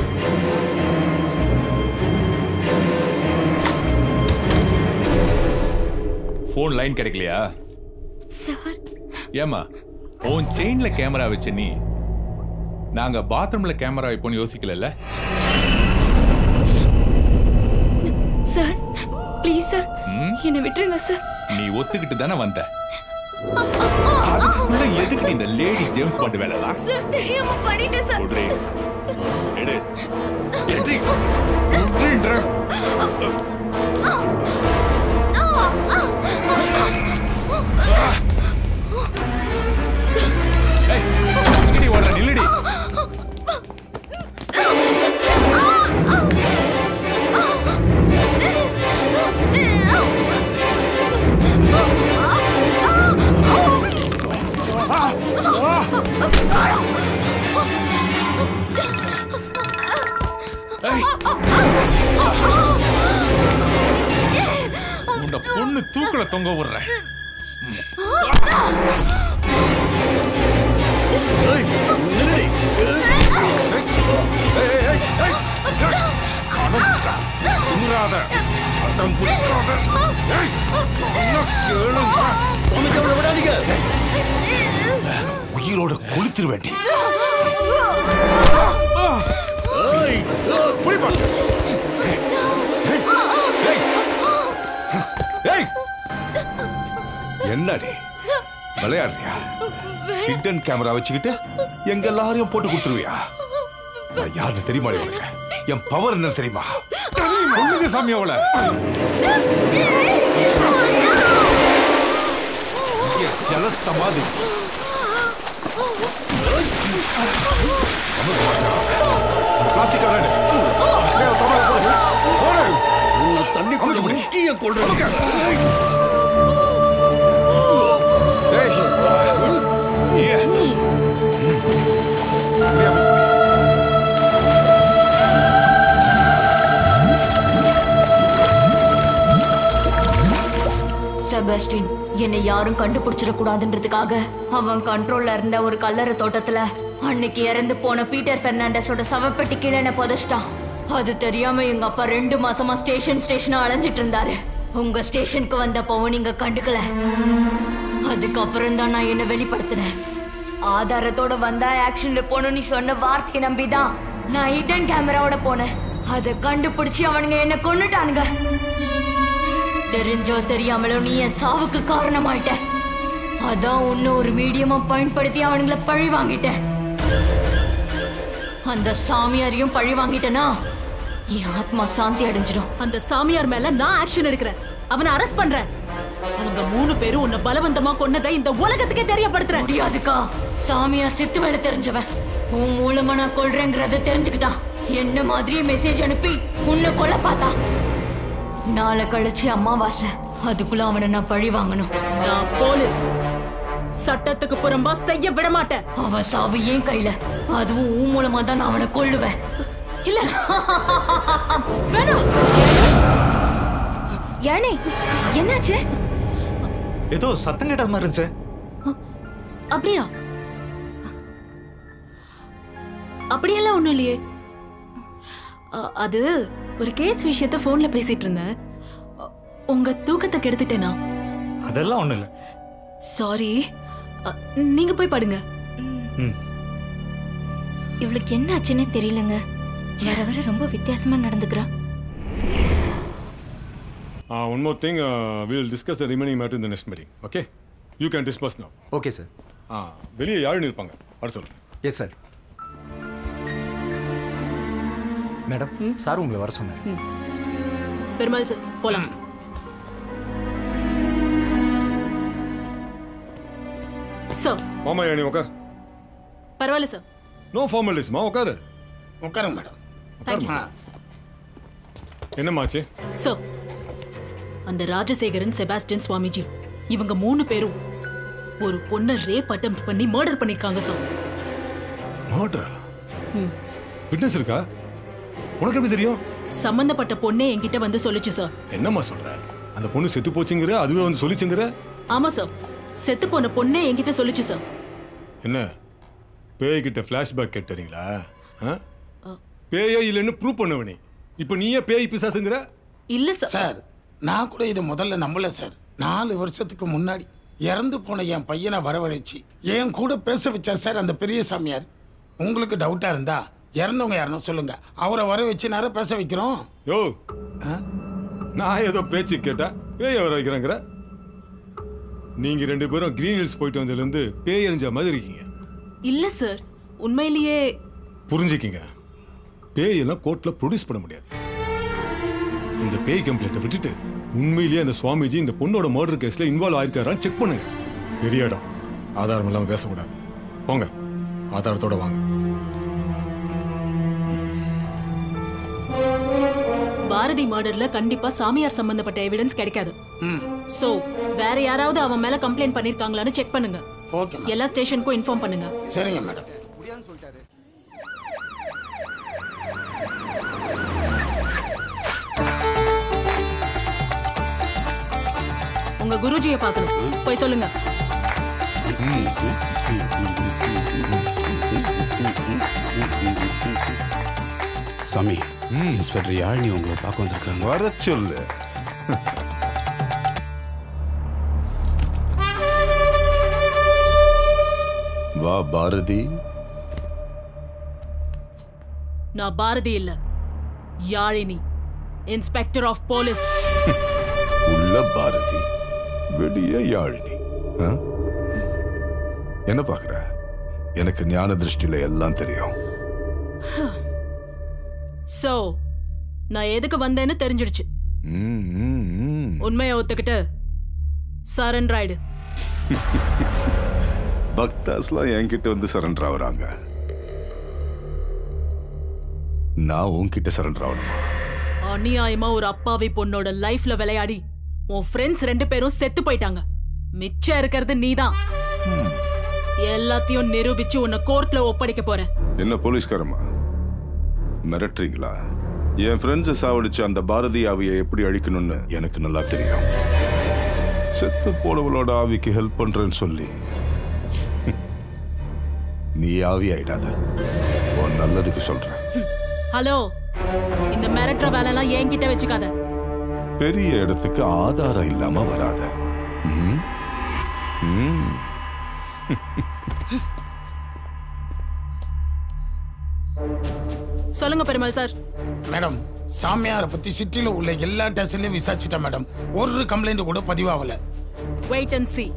Speaker 22: ஃபோன் லைன் கிடைக்கலையா
Speaker 9: சார்
Speaker 22: ஏமா உன் செயின்ல கேமரா வச்ச நீ நாங்க பாத்ரூம்ல கேமரா வைப்போம்னு யோசிக்கல
Speaker 9: சார் ப்ளீஸ் சார் என்னை விட்டுருங்க சார்
Speaker 22: நீ ஒத்துக்கிட்டு தானே வந்த அதுக்குள்ள எதுக்கு இந்த லேடி ஜேம்ஸ் பாண்ட் வேலைலாம்
Speaker 9: சார் தெரியாம பண்ணிட்டேன் சார்
Speaker 22: சொல்றே எடு எட்ரி எட்ரின்ற ஏய் நில்லடி ஓடுற நில்லடி ஏய் உன்னை பொண்ணு தூக்குல தொங்க விடுறேன்
Speaker 15: ஏய், நில்லுடி.
Speaker 17: தின்றாத அடம் பிடிக்காத ஏய், சொன்னா கேளுங்க.
Speaker 15: சாமிஜி அவளை விடாதீங்க
Speaker 17: உயிரோட கொளுத்திரு வேண்டி
Speaker 15: ஏய்,
Speaker 17: ஏய் என்னடி விளையாடுறியா ஹிடன் கேமரா வச்சுக்கிட்டு எங்க எல்லாரையும் போட்டு கொடுத்துருவியா நான் யாருன்னு தெரியுமா உனக்கு என் பவர் என்ன தெரியுமா
Speaker 22: சொல்லுங்க சாமி அவளை
Speaker 17: என் ஜல சமாதி பிளாஸ்டிக்
Speaker 15: உன்னை தண்ணிக்குள்ள முக்கிய கொள்றேன்
Speaker 7: செபஸ்டின் என்னை யாரும் கண்டுபிடிச்சிடக் கூடாதுன்றதுக்காக அவன் கண்ட்ரோல்ல இருந்த ஒரு கல்லறை தோட்டத்துல அன்னைக்கு இறந்து போன பீட்டர் பெர்னாண்டஸோட சவப்பெட்டி கீழே என்ன புதைச்சிட்டான் அது தெரியாம எங்க அப்பா ரெண்டு மாசமா ஸ்டேஷன் ஸ்டேஷனா அலைஞ்சிட்டு இருந்தாரு உங்க ஸ்டேஷனுக்கு வந்தப்பவும் நீங்க கண்டுக்கல அதுக்கப்புறம் தான் நான் என்ன வெளிப்படுத்தினேன் ஆதாரத்தோட வந்தா ஆக்ஷன்ல போகணும் நீ சொன்ன வார்த்தையை நம்பிதான் நான் ஹிடன் கேமராவோட போனேன் அதை கண்டுபிடிச்சு அவனுங்க என்ன கொன்னுட்டானுங்க தெரிஞ்சோ தெரியாமலோ நீ என் சாவுக்கு காரணமாயிட்ட அதான் உன்னை ஒரு மீடியமா பயன்படுத்தி அவனுங்கள பழி வாங்கிட்டேன் அந்த சாமியாரையும் பழி வாங்கிட்டேனா என் ஆத்மா சாந்தி அடைஞ்சிடும்
Speaker 13: அந்த சாமியார் மேல நான் ஆக்ஷன் எடுக்கிறேன் அவனை அரெஸ்ட் பண்றேன் அவங்க மூணு பேரும் உன்னை பலவந்தமா கொன்னதை இந்த உலகத்துக்கே தெரியப்படுத்துறேன்
Speaker 7: முடியாதுக்கா சாமியார் சித்து வேலை தெரிஞ்சவன் உன் மூலமா நான் கொள்றேங்கிறத தெரிஞ்சுக்கிட்டான் என்ன மாதிரியே மெசேஜ் அனுப்பி உன்னை கொல்ல பார்த்தான் நாளை கழிச்சு அம்மாவாசை அதுக்குள்ள அவனை நான் பழி வாங்கணும்
Speaker 13: நான் போலீஸ் சட்டத்துக்கு புறம்பா செய்ய விட மாட்டேன்
Speaker 7: அவன் சாவு ஏன் கையில அதுவும் உன் மூலமா தான் நான் அவனை கொல்லுவேன்
Speaker 13: இல்ல வேணாம்
Speaker 9: யானே என்னாச்சு
Speaker 4: ஏதோ சத்தம் கேட்ட மாதிரி இருந்துச்சு
Speaker 13: அப்படியா அப்படியெல்லாம் ஒண்ணும் இல்லையே அ- அது ஒரு கேஸ் விஷயத்த போன்ல பேசிட்டு இருந்தேன் அ, உங்க தூக்கத்தை கெடுத்துட்டேனா
Speaker 4: அதெல்லாம் ஒண்ணும் இல்ல
Speaker 13: சாரி நீங்க போய் படுங்க
Speaker 9: இவளுக்கு என்ன ஆச்சுன்னே தெரியலங்க வர வர ரொம்ப வித்தியாசமா நடந்துக்கிறா
Speaker 19: Uh, one more thing, uh, we will discuss the remaining matter in the next meeting. Okay? You can disperse now.
Speaker 21: Okay sir
Speaker 19: ஆ வெளியே யாருன்னு இருப்பாங்க வர சொல்லுங்க
Speaker 21: எஸ் சார் மேடம் சார் உங்களை வர சொன்னார்
Speaker 13: பெருமாள் சார் போலாம் சார்
Speaker 19: மாமா நீ உட்கார்
Speaker 13: பரவாயில்ல சார்
Speaker 19: நோ ஃபார்மாலிட்டிஸ்மா உட்காரு
Speaker 5: உட்காருங்க மேடம்
Speaker 13: தேங்க்யூ சார்
Speaker 19: என்னம்மாச்சு
Speaker 13: சார் அந்த ராஜசேகரன் செபாஸ்டியன் சுவாமிஜி இவங்க மூணு பேரும் ஒரு பொண்ணை ரேப் அட்டம் பண்ணி மர்டர் பண்ணிருக்காங்க சார்
Speaker 19: மர்டரா
Speaker 13: ம்.
Speaker 19: விட்னஸ் இருக்கா உனக்கு எப்படி தெரியும்
Speaker 13: சம்பந்தப்பட்ட பொண்ணே என்கிட்ட வந்து சொல்லுச்சு சார்
Speaker 19: என்னம்மா சொல்ற அந்த பொண்ணு செத்து போச்சுங்கிற அதுவே வந்து சொல்லிச்சுங்கிற
Speaker 13: ஆமா சார் செத்து போன பொண்ணே என்கிட்ட சொல்லுச்சு சார்
Speaker 19: என்ன பேய்கிட்ட ஃப்ளாஷ்பேக் கேட்டுறீங்களா பேயே இல்லைன்னு ப்ரூவ் பண்ணவனே இப்போ நீயே பேய் பிசாசுங்கிற
Speaker 13: இல்ல
Speaker 5: சார் நான் கூட இதை முதல்ல நம்பல சார் நாலு வருஷத்துக்கு முன்னாடி இறந்து போன என் பையனை வரவழைச்சு என் கூட பேச வச்சார் சார் அந்த பெரிய சாமியார் உங்களுக்கு டவுட்டா இருந்தா இறந்தவங்க யாருன்னு சொல்லுங்க அவரை வர வச்சு நேரம் பேச வைக்கிறோம்
Speaker 19: யோ நான் ஏதோ பேச்சு கேட்டா பேய் வர வைக்கிறேங்கிற நீங்க ரெண்டு பேரும் கிரீன் ஹில்ஸ் போயிட்டு வந்ததுலேருந்து பேய் எறிஞ்ச மாதிரி இருக்கீங்க
Speaker 13: இல்ல சார் உண்மையிலேயே
Speaker 19: புரிஞ்சுக்கிங்க பேய் எல்லாம் கோர்ட்ல ப்ரொடியூஸ் பண்ண முடியாது இந்த பேய் கம்ப்ளைண்ட்டை விட்டுட்டு உண்மையிலேயே அந்த சுவாமிஜி இந்த பொண்ணோட மர்டர் கேஸ்ல இன்வால்வ் ஆயிருக்காரான்னு செக் பண்ணுங்க பெரிய இடம் ஆதாரம் இல்லாம பேசக்கூடாது போங்க ஆதாரத்தோட வாங்க
Speaker 13: பாரதி மர்டர்ல கண்டிப்பா சாமியார் சம்பந்தப்பட்ட எவிடன்ஸ் கிடைக்காது சோ வேற யாராவது அவன் மேல கம்ப்ளைண்ட் பண்ணிருக்காங்களான்னு செக் பண்ணுங்க
Speaker 5: ஓகே
Speaker 13: எல்லா ஸ்டேஷனுக்கும் இன்ஃபார்ம் பண்ணுங்க
Speaker 5: சரிங்க மேடம்
Speaker 13: உங்க குருஜியை பார்க்கணும் போய் சொல்லுங்க
Speaker 23: சாமி இன்ஸ்பெக்டர் யாழினி உங்களை பார்க்க வந்திருக்காங்க
Speaker 17: வர சொல்லு வா பாரதி
Speaker 13: நான் பாரதி இல்ல யாழினி இன்ஸ்பெக்டர் ஆஃப் போலீஸ்
Speaker 17: உள்ள பாரதி வெளியே யாழினி ஆ? என்ன பாக்குற எனக்கு ஞான திருஷ்டியில எல்லாம் தெரியும்
Speaker 13: சோ நான் எதுக்கு வந்தேன்னு தெரிஞ்சிடுச்சு
Speaker 17: ம், ம், ம்.
Speaker 13: உண்மையை ஒத்துக்கிட்டு சரண்டர் ஆயிடு
Speaker 17: பக்தாஸ்லாம் என்கிட்ட வந்து சரண்டர் ஆகுறாங்க நான் உன்கிட்ட சரண்டர் ஆகணுமா
Speaker 13: அநியாயமா ஒரு அப்பாவி பொண்ணோட லைஃப்ல விளையாடி உன் ஃப்ரெண்ட்ஸ் ரெண்டு பேரும் செத்து போயிட்டாங்க மிச்சம் இருக்கிறது நீதான் எல்லாத்தையும் நிரூபிச்சு உன்னை கோர்ட்ல ஒப்படைக்க போறேன்
Speaker 17: என்ன போலீஸ்காரமா மிரட்டுறீங்களா என் ஃப்ரெண்ட்ஸை சாவடிச்சு அந்த பாரதி ஆவியை எப்படி அழிக்கணும்னு எனக்கு நல்லா தெரியும் செத்து போனவளோட ஆவிக்கு ஹெல்ப் பண்றேன்னு சொல்லி நீ ஆவி ஆயிடாத உன் நல்லதுக்கு சொல்றேன்
Speaker 13: ஹலோ இந்த மிரட்டுற வேலைலாம் என்கிட்ட வச்சுக்காத
Speaker 17: பெரிய இடத்துக்கு ஆதாரம் இல்லாம வராத ம்? ம்.
Speaker 13: சொல்லுங்க பெருமாள் சார்
Speaker 5: மேடம் சாமியாரை பத்தி சிட்டில உள்ள எல்லா ஸ்டேஷன்லயும் விசாரிச்சிட்டேன் மேடம் ஒரு கம்ப்ளைண்ட் கூட பதிவாகல
Speaker 13: wait and see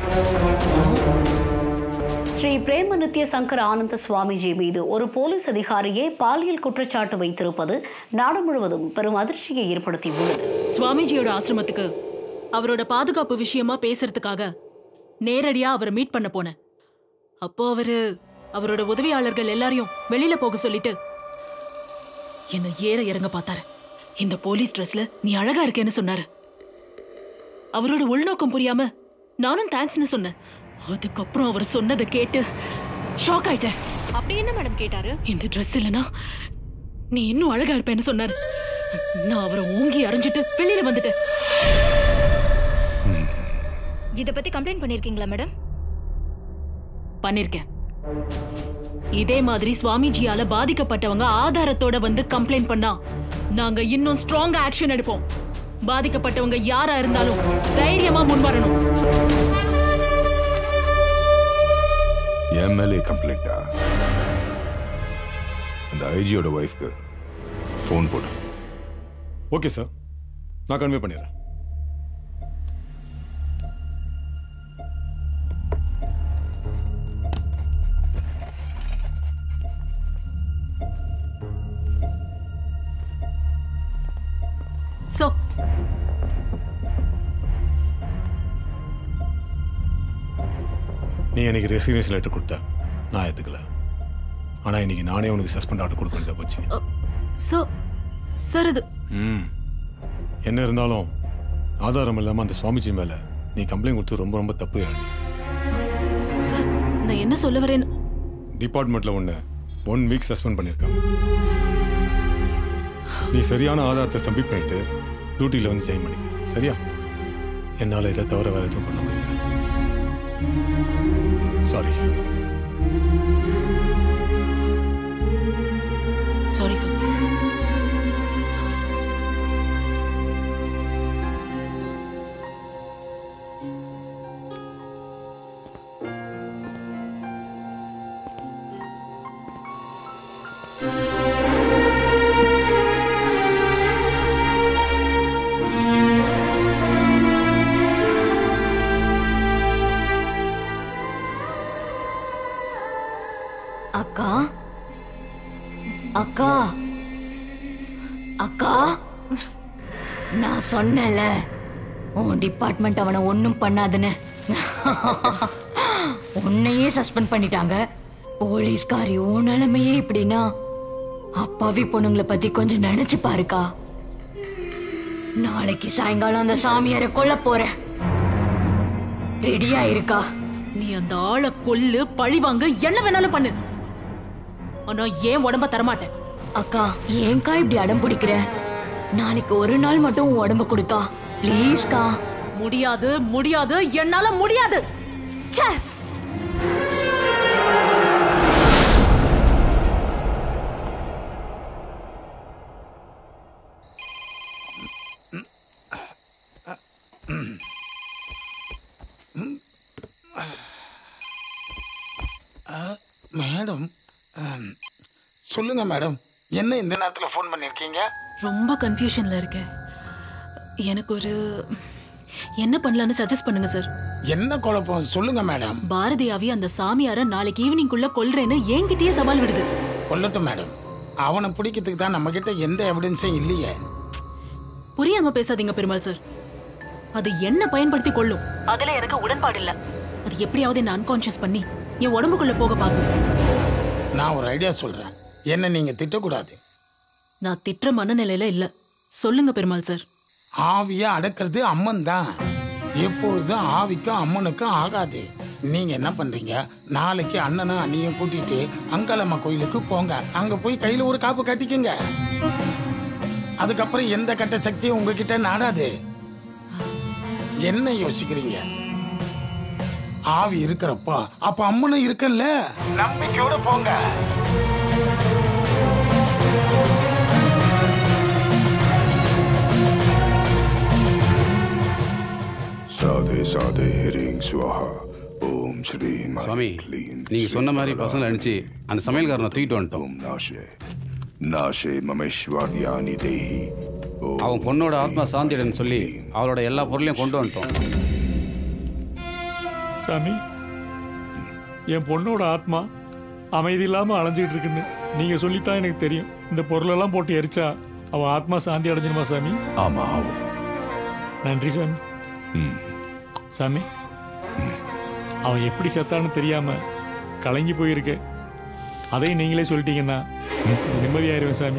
Speaker 24: Sri Prema Nithya Sankara ஆனந்த சுவாமிஜி மீது ஒரு போலீஸ் அதிகாரியே பாலியல் குற்றச்சாட்டு வைத்திருப்பது நாடு முழுவதும் பெரும் அதிர்ச்சியை ஏற்படுத்தியுள்ளது
Speaker 13: சுவாமிஜியோட ஆசிரமத்துக்கு அவரோட பாதுகாப்பு விஷயமா பேசுறதுக்காக நேரடியா அவரை மீட் பண்ண போனேன் அப்போ அவரு அவரோட உதவியாளர்கள் எல்லாரையும் வெளியில போக சொல்லிட்டு என்ன ஏற இறங்க பார்த்தாரு இந்த போலீஸ் ட்ரெஸ்ல நீ அழகா இருக்கேன்னு சொன்னாரு அவரோட உள்நோக்கம் புரியாம நானும் தேங்க்ஸ்னு சொன்னேன் அதுக்கப்புறம் அவர் சொன்னதை கேட்டு ஷாக் ஆயிட்டேன்
Speaker 18: அப்படி என்ன மேடம் கேட்டாரு
Speaker 13: இந்த ட்ரெஸ் இல்லனா நீ இன்னும் அழகா இருப்பேன்னு சொன்னாரு நான் அவரை ஓங்கி அரைஞ்சிட்டு வெளியில வந்துட்டேன்
Speaker 9: இதை பத்தி கம்ப்ளைண்ட் பண்ணிருக்கீங்களா மேடம்
Speaker 13: பண்ணிருக்கேன் இதே மாதிரி சுவாமிஜியால பாதிக்கப்பட்டவங்க ஆதாரத்தோட வந்து கம்ப்ளைண்ட் பண்ணா நாங்க இன்னும் ஸ்ட்ராங் ஆக்ஷன் எடுப்போம் பாதிக்கப்பட்டவங்க யாரா இருந்தாலும் தைரியமா முன் வரணும்
Speaker 17: என் மேலே கம்ப்ளைண்டா அந்த ஐஜியோட ஒய்ஃப்க்கு ஃபோன் போடு
Speaker 19: ஓகே சார் நான் கன்வே பண்ணிடுறேன்
Speaker 13: சோ
Speaker 19: நீ எனக்கு ரெசிக்னேஷன் லெட்டர் கொடுத்த நான் ஏற்றுக்கல ஆனால் இன்னைக்கு நானே உனக்கு சஸ்பெண்ட் ஆர்டர் கொடுக்க வேண்டியதா போச்சு
Speaker 13: சோ சார் இது
Speaker 19: ம் என்ன இருந்தாலும் ஆதாரம் இல்லாமல் அந்த சுவாமிஜி மேலே நீ கம்ப்ளைண்ட் கொடுத்து ரொம்ப ரொம்ப தப்பு யாழினி
Speaker 13: சார் நான் என்ன சொல்ல வரேன்னு
Speaker 19: டிபார்ட்மெண்ட்டில் ஒன்று ஒன் வீக் சஸ்பெண்ட் பண்ணியிருக்காங்க நீ சரியான ஆதாரத்தை சப்மிட் பண்ணிட்டு டியூட்டியில் வந்து ஜாயின் பண்ணிக்க சரியா என்னால் இதை தவிர வேறு எதுவும் பண்ண முடியல சாரி
Speaker 13: சாரி சார்
Speaker 7: அக்கா அக்கா அக்கா நான் சொன்னேன்ல உன் டிபார்ட்மெண்ட் அவனை ஒன்றும் பண்ணாதுன்னு உன்னையே சஸ்பெண்ட் பண்ணிட்டாங்க போலீஸ்காரி உன் நிலைமையே இப்படின்னா அப்பாவி பொண்ணுங்களை பத்தி கொஞ்சம் நினைச்சு பாருக்கா நாளைக்கு சாயங்காலம் அந்த சாமியாரை கொல்ல போறேன் ரெடியா இருக்கா
Speaker 13: நீ அந்த ஆளை கொல்லு பழி வாங்க என்ன வேணாலும் பண்ணு ஆனா ஏன் உடம்ப தரமாட்டேன்
Speaker 7: அக்கா ஏன்க்கா இப்படி அடம் பிடிக்கிற நாளைக்கு ஒரு நாள் மட்டும் உன் உடம்ப கொடுக்கா ப்ளீஸ்க்கா
Speaker 13: முடியாது முடியாது என்னால முடியாது ச்சே!
Speaker 5: மேடம் அம், சொல்லுங்க மேடம் என்ன இந்த நேரத்தில் ஃபோன் பண்ணியிருக்கீங்க
Speaker 13: ரொம்ப கன்ஃபியூஷன்ல இருக்கேன் எனக்கு ஒரு என்ன பண்ணலாம்னு சஜஸ்ட் பண்ணுங்க சார்
Speaker 5: என்ன குழப்பம் சொல்லுங்க மேடம்
Speaker 13: பாரதியாவி அந்த சாமியார நாளைக்கு ஈவினிங்குள்ள கொல்றேன்னு என்கிட்டயே சவால் விடுது
Speaker 5: கொல்லட்டும் மேடம் அவனை பிடிக்கிறதுக்கு தான் நம்ம கிட்ட எந்த எவிடன்ஸும் இல்லையே
Speaker 13: புரியாம பேசாதீங்க பெருமாள் சார் அது என்ன பயன்படுத்தி கொள்ளும் அதுல எனக்கு உடன்பாடு இல்ல அது எப்படியாவது என்ன அன்கான்ஷியஸ் பண்ணி என் உடம்புக்குள்ள போக பார்க்கும்
Speaker 5: நான் ஒரு ஐடியா சொல்றேன் என்ன நீங்க திட்டக்கூடாது
Speaker 13: நான் திட்டுற மனநிலையில இல்ல சொல்லுங்க பெருமாள் சார்
Speaker 5: ஆவியை அடக்கிறது அம்மன் தான் எப்பொழுதும் ஆவிக்கும் அம்மனுக்கும் ஆகாது நீங்க என்ன பண்றீங்க நாளைக்கு அண்ணனும் அண்ணியும் கூட்டிட்டு அங்காளம்மா கோயிலுக்கு போங்க அங்க போய் கையில ஒரு காப்பு கட்டிக்கங்க அதுக்கப்புறம் எந்த கட்ட சக்தியும் உங்ககிட்ட நாடாது என்ன யோசிக்கிறீங்க ஆவி இருக்கிறப்போ அப்ப அம்மனும் இருக்கல்ல நம்பிக்கையோட போங்க
Speaker 17: சாதே சாதே ஹிரிங் சுவாஹா ஓம் ஸ்ரீ
Speaker 23: சுவாமி நீங்க சொன்ன மாதிரி பசங்களை அனுப்பிச்சு அந்த சமையல்காரனை தூக்கிட்டு வந்துட்டோம்
Speaker 17: நாஷே நாஷே மமேஸ்வர்யானி தேஹி
Speaker 23: அவன் பொண்ணோட ஆத்மா சாந்திடன்னு சொல்லி அவளோட எல்லா பொருளையும் கொண்டு வந்துட்டோம்
Speaker 14: சாமி என் பொண்ணோட ஆத்மா அமைதி இல்லாமல் அலைஞ்சிக்கிட்டு இருக்குன்னு நீங்கள் சொல்லித்தான் எனக்கு தெரியும் இந்த பொருளெல்லாம் போட்டு எரிச்சா அவள் ஆத்மா சாந்தி அடைஞ்சிருமா சாமி
Speaker 17: ஆமா ஆகும்
Speaker 14: நன்றி சாமி சாமி அவன் எப்படி செத்தான்னு தெரியாம கலங்கி போயிருக்க அதையும் நீங்களே சொல்லிட்டீங்கன்னா நிம்மதியாயிருவேன் சாமி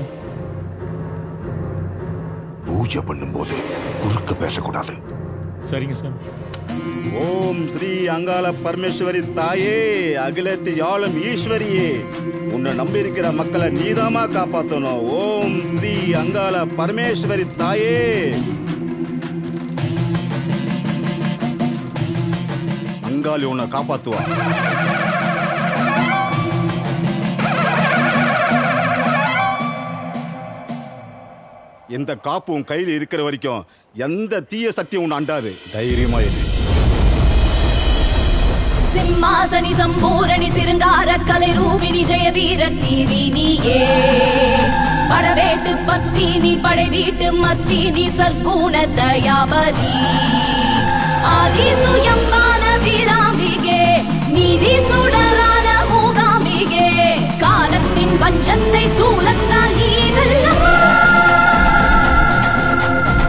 Speaker 17: பூஜை பண்ணும்போது குறுக்க பேசக்கூடாது
Speaker 14: சரிங்க சாமி
Speaker 3: ஓம் ஸ்ரீ அங்காள பரமேஸ்வரி தாயே அகிலத்து யாழும் ஈஸ்வரியே உன்னை நம்பி இருக்கிற மக்களை நீதாமா காப்பாத்தணும் ஓம் ஸ்ரீ அங்காள பரமேஸ்வரி தாயே அங்காளி உன்னை காப்பாத்துவா எந்த காப்பு உன் கையில் இருக்கிற வரைக்கும் எந்த தீய சக்தியும் உன்னை அண்டாது தைரியமா இரு
Speaker 6: சிம்மாசனி சம்பூரணி சிருங்கார கலை ரூபினி ஜெய வீர தீரி நீயே படவேட்டு பத்தி நீ படை வீட்டு மத்தி நீ சர்க்குண தயாபதி ஆதி சுயம்பான வீராம்பிகே நீதி சுடரான மூகாம்பிகே காலத்தின் பஞ்சத்தை சூலத்தால் நீ வெல்லவா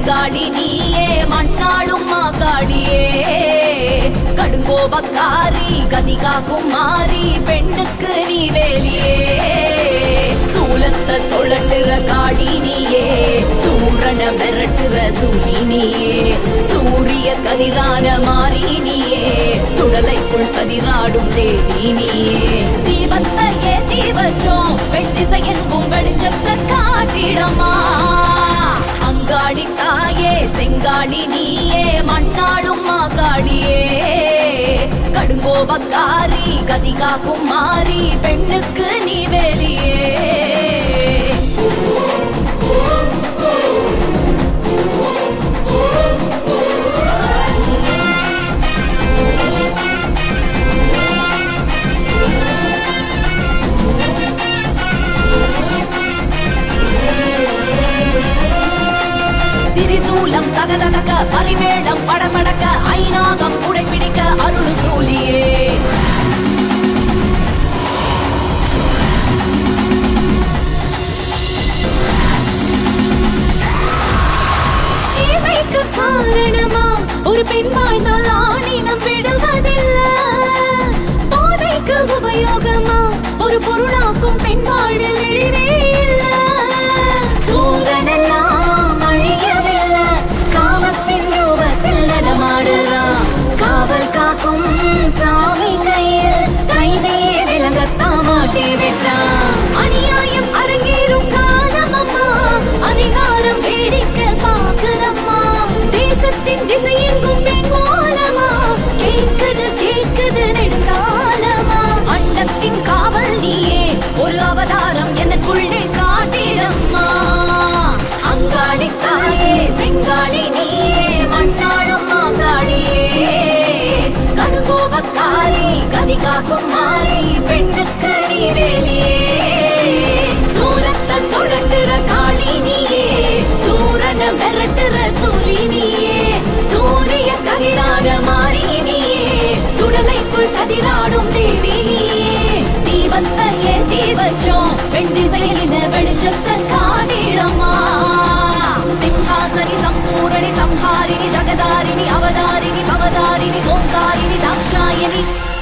Speaker 6: செங்காளி நீயே மண்ணாளும் மாகாளியே கடுங்கோபக்காரி கதிகாக்கும் மாறி பெண்ணுக்கு நீ வேலியே சூலத்தை சொல்லட்டுற காளி நீயே சூரன மிரட்டுற சூழி நீயே சூரிய கதிரான மாறி நீயே சுடலைக்குள் சதிராடும் தேவி நீயே தீபத்தை ஏத்தி வச்சோம் பெண் திசையெங்கும் வெளிச்சத்தை காட்டிடமா அங்காளி தாயே செங்காளி நீயே மண்ணாளும் மாகாளியே கடுங்கோபக்காரி கதிகாக்கும் மாறி பெண்ணுக்கு நீ வேலியே திரிசூலம் தகதகக பரிமேளம் படபடக்க ஐநாகம் உடைப்பிடிக்க அருள் சூலியே இவைக்கு காரணமா ஒரு பெண் வாழ்ந்தால் ஆணினம் விடுவதில்லை போதைக்கு உபயோகமா ஒரு பொருளாக்கும் பெண் வாழல் இழிவே இல்லை சூரனெல்லாம் அழியவில்லை காமத்தின் ரூபத்தில் நடமாடுறான் காவல் காக்கும் சாமி கையில் கைதியே விலங்கத்தான் மாட்டி விட்டான் அநியாயம் அரங்கேறும் காலம் அம்மா அதிகாரம் வேடிக்கை பாக்குதம்மா தேசத்தின் திசையெங்கும் பெண் மூலமா கேக்குது கேக்குது நெடுங்காலமா அண்டத்தின் காவல் நீயே ஒரு அவதாரம் எனக்குள்ளே காட்டிடம்மா அங்காளி தாயே செங்காளி நீயே மண்ணாளும் மாங்காளியே கடுகோபக்காரி கதிகாக்கும் மாறி பெண்ணுக்கு நீ வேலியே சூலத்தை சுழட்டுற காளி நீயே சூரன மிரட்டுற சூலி நீயே சூரிய கதிரான மாறி நீயே சுடலைக்குள் சதிராடும் தேவி நீயே தீபத்தை ஏத்தி வச்சோம் பெண் திசையில வெளிச்சத்தை காணிடமா சிம்ஹாசனி சம்பூரணி சம்ஹாரிணி ஜகதாரிணி அவதாரிணி பவதாரிணி ஓங்காரிணி தாக்ஷாயினி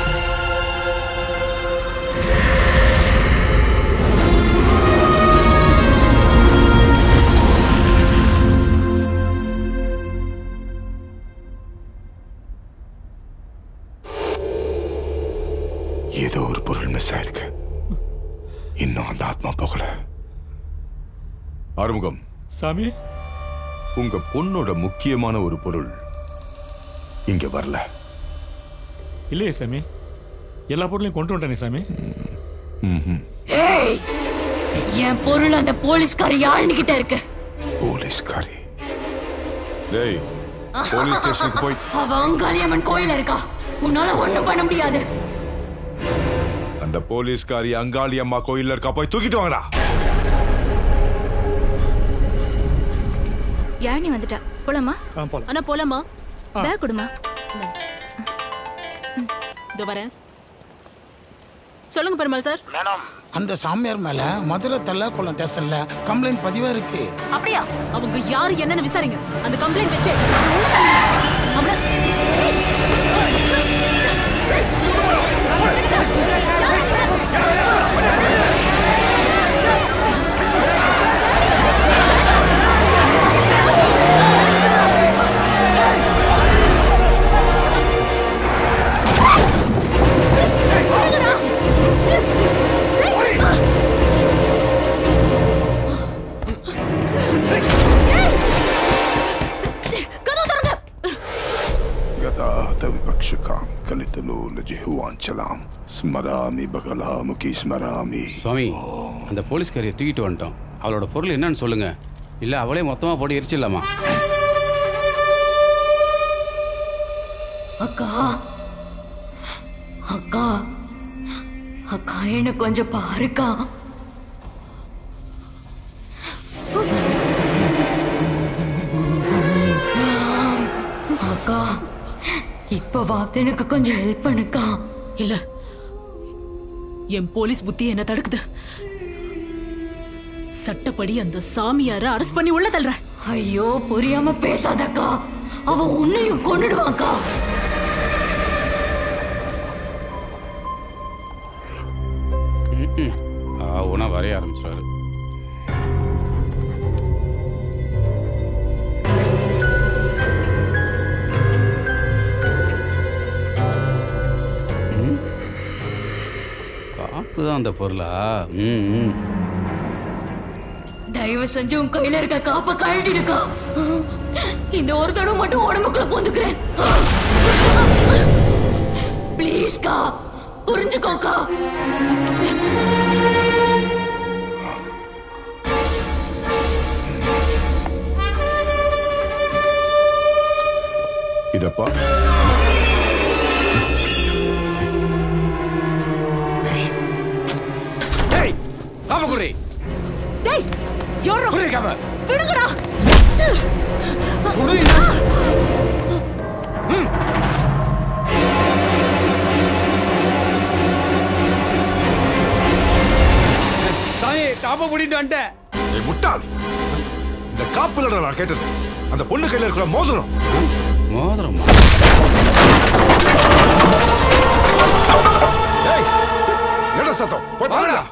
Speaker 17: ஏதோ ஒரு பொருள் மிஸ் ஆயிருக்கு இன்னும் அந்த ஆத்மா போகல ஆறுமுகம்
Speaker 14: சாமி
Speaker 17: உங்க பொண்ணோட முக்கியமான ஒரு பொருள் இங்க வரல
Speaker 14: இல்லையே சாமி எல்லா பொருளையும் கொண்டு வந்துட்டேனே சாமி
Speaker 17: ம்ஹும்.
Speaker 7: ஏய் என் பொருள் அந்த போலீஸ்கார யாழ்னிக்கிட்ட இருக்கு
Speaker 17: போலீஸ்காரி டேய் போலீஸ் ஸ்டேஷனுக்கு போய்
Speaker 7: அவ அங்காளியம்மன் கோயில இருக்கா உன்னால ஒண்ணும் பண்ண முடியாது
Speaker 17: அந்த போலீஸ்காரி அங்காளி அம்மா கோயில்ல இருக்கா போய் தூக்கிட்டு வாங்கடா
Speaker 9: யாழினி வந்துட்டா போலாமா
Speaker 13: அண்ணா போலாமா
Speaker 9: பேக் கொடுமா
Speaker 13: இதோ வரேன் சொல்லுங்க பெருமாள் சார்
Speaker 5: மேடம் அந்த சாமியார் மேல மதுரை தல்லாக்குளம் ஸ்டேஷன்ல கம்ப்ளைண்ட் பதிவா இருக்கு
Speaker 13: அப்படியா அவங்க யாரு என்னன்னு விசாரிங்க அந்த கம்ப்ளைண்ட் வச்சு அவன
Speaker 17: గదాత విపక్షకాం కలితలోల జిహ్వాంచలాం స్మరామి బగలాముఖి స్మరామి
Speaker 23: சுவாமி அந்த போலீஸ்காரியை தூக்கிட்டு வந்துட்டோம் அவளோட பொருள் என்னன்னு சொல்லுங்க இல்ல அவளே மொத்தமா போட்டு எரிச்சிடலாமா
Speaker 7: அக்கா அக்கா அக்கா என்ன கொஞ்சம் பாருக்கா அக்கா இப்பவாவது எனக்கு கொஞ்சம் ஹெல்ப் பண்ணுக்கா
Speaker 13: இல்ல என் போலீஸ் புத்தி என்ன தடுக்குது சட்டப்படி அந்த சாமியார அரெஸ்ட் பண்ணி உள்ள தள்ளுறேன்
Speaker 7: ஐயோ புரியாம பேசாதக்கா அவன் உன்னையும் கொன்னுடுவான்க்கா
Speaker 23: ஆவுனா வரைய ஆரம்பிச்சிருவாரு ம். காப்பு தான் அந்த பொருளா ம் ம்
Speaker 7: தயவு செஞ்சு உன் கையில இருக்க காப்ப கழட்டிடுக்கா இந்த ஒரு தடவை மட்டும் உடம்புக்குள்ள பூந்துக்கிறேன் ப்ளீஸ்க்கா புரிஞ்சுக்கோக்கா
Speaker 17: இதப்பா
Speaker 10: டேய் காம குடி
Speaker 13: டேய் யாரோ
Speaker 10: குடி காம
Speaker 13: விடுங்கடா
Speaker 10: குடி சாமி காப்ப புடிட்டு வந்துட்டேன்
Speaker 17: ஏய், முட்டாள் இந்த காப்புலடா நான் கேட்டது அந்த பொண்ணு கையில இருக்கிற மோதிரம்
Speaker 23: மோதிரமா
Speaker 17: ஏய் என்ன சத்தம் போய் பாருடா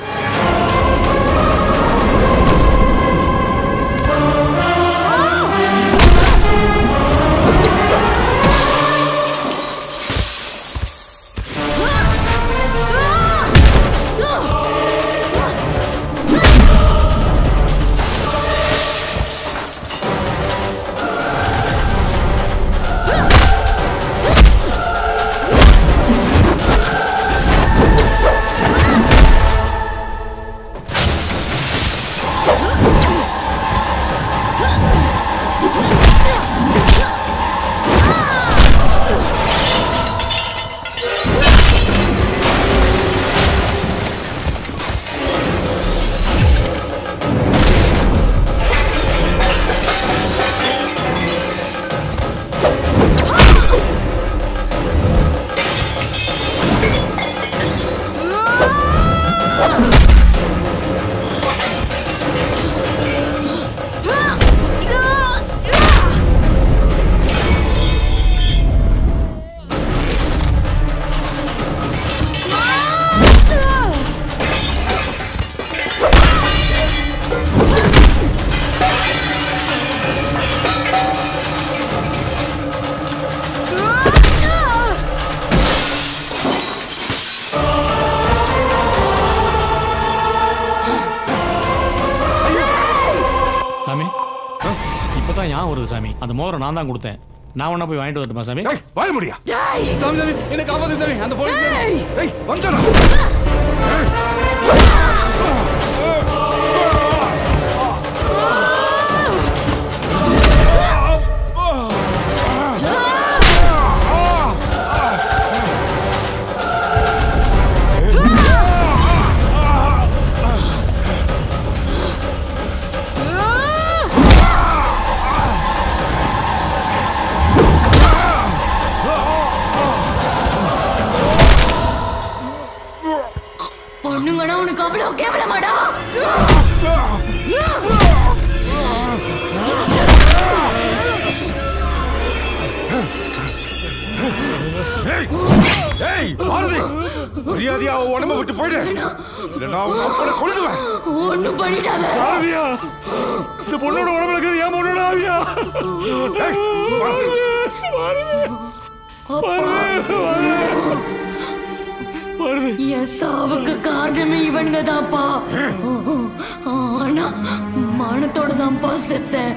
Speaker 14: சாமி இப்பதான் ஞாபகம் வருது சாமி அந்த மோதிரம் நான் தான் கொடுத்தேன் நான் வேணா போய் வாங்கிட்டு வரட்டுமா சாமி
Speaker 17: வாய முடியா
Speaker 10: சாமி சாமி என்ன காப்பாத்து சாமி அந்த போலீஸ்
Speaker 17: ஏய் வந்தடா
Speaker 7: பொண்ணுங்கன்னா உனக்கு அவ்வளவு கேவலமாடா
Speaker 17: ஏய் பாரதி மரியாதையா அவன் உடம்ப விட்டு போயிடு இல்லைன்னா உங்க அப்பனை கொல்லுவேன்
Speaker 7: ஒண்ணும் பண்ணிடாத
Speaker 14: ஆவியா இந்த பொண்ணோட உடம்புல இருக்குது ஏன் பொண்ணோட ஆவியா
Speaker 7: என் சாவுக்கு காரணமே இவனுங்க தான்ப்பா ஆனா மானத்தோட தான்ப்பா செத்தேன்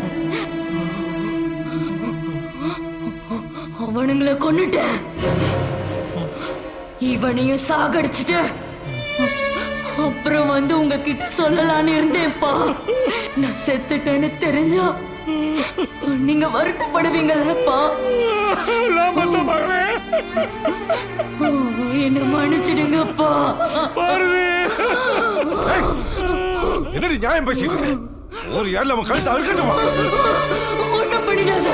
Speaker 7: அவனுங்களை கொன்னுட்டேன் இவனையும் சாகடிச்சிட்டு அப்புறம் வந்து உங்ககிட்ட சொல்லலான்னு இருந்தேன்ப்பா நான் செத்துட்டேன்னு தெரிஞ்சா நீங்க வருத்தப்படுவீங்களப்பா என்ன மன்னிச்சிடுங்கப்பா
Speaker 17: என்னடி நியாயம் பேசிட்டு இருக்க? ஒரு ஏர்ல அவன் கழுத்தை அறுக்கட்டுமா
Speaker 7: ஒண்ணும் பண்ணிடாத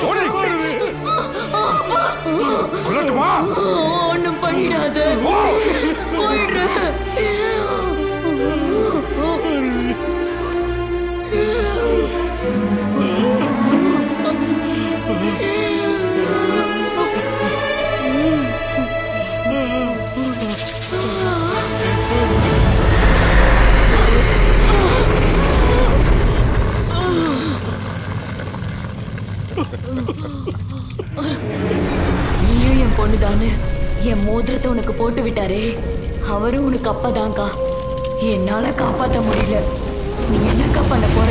Speaker 17: கொல்லட்டுமா
Speaker 7: ஒண்ணும் பண்ணிடாத போயிடுறேன் அவரும் உனக்கு அப்பதான்க்கா என்னால காப்பாத்த முடியல நீ என்னக்கா பண்ண போற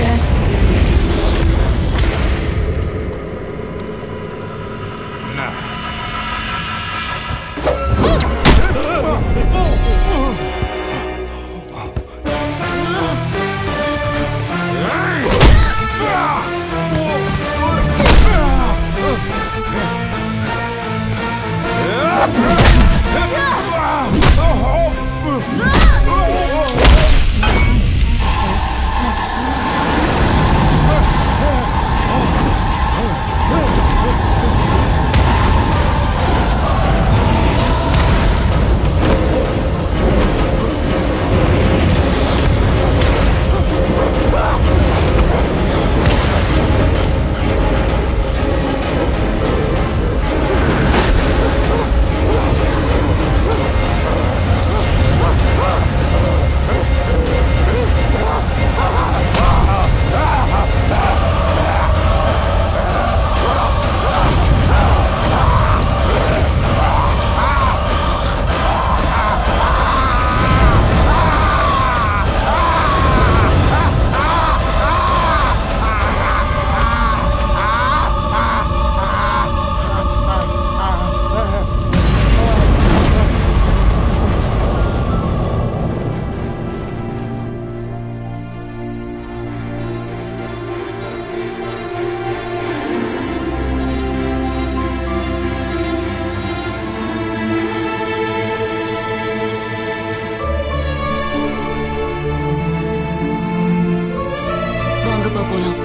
Speaker 13: வாங்கப்பா போலாம்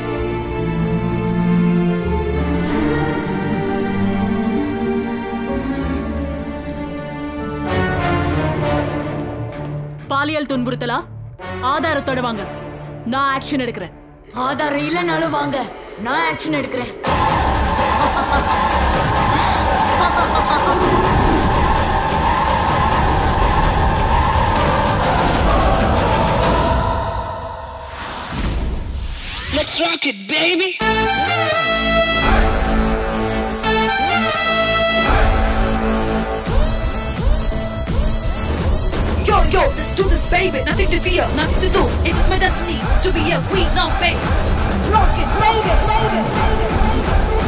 Speaker 13: பாலியல் துன்புறுத்தலா ஆதாரத்தோட வாங்க நான் ஆக்ஷன் எடுக்கிறேன்
Speaker 7: ஆதாரம் இல்லைனாலும் வாங்க நான் ஆக்ஷன் எடுக்கிறேன்
Speaker 6: Let's rock it, baby.
Speaker 1: Yo, yo, let's do this, baby. Nothing to fear, nothing to lose. It is my destiny to be a queen now, baby. Rock it, baby, baby, baby.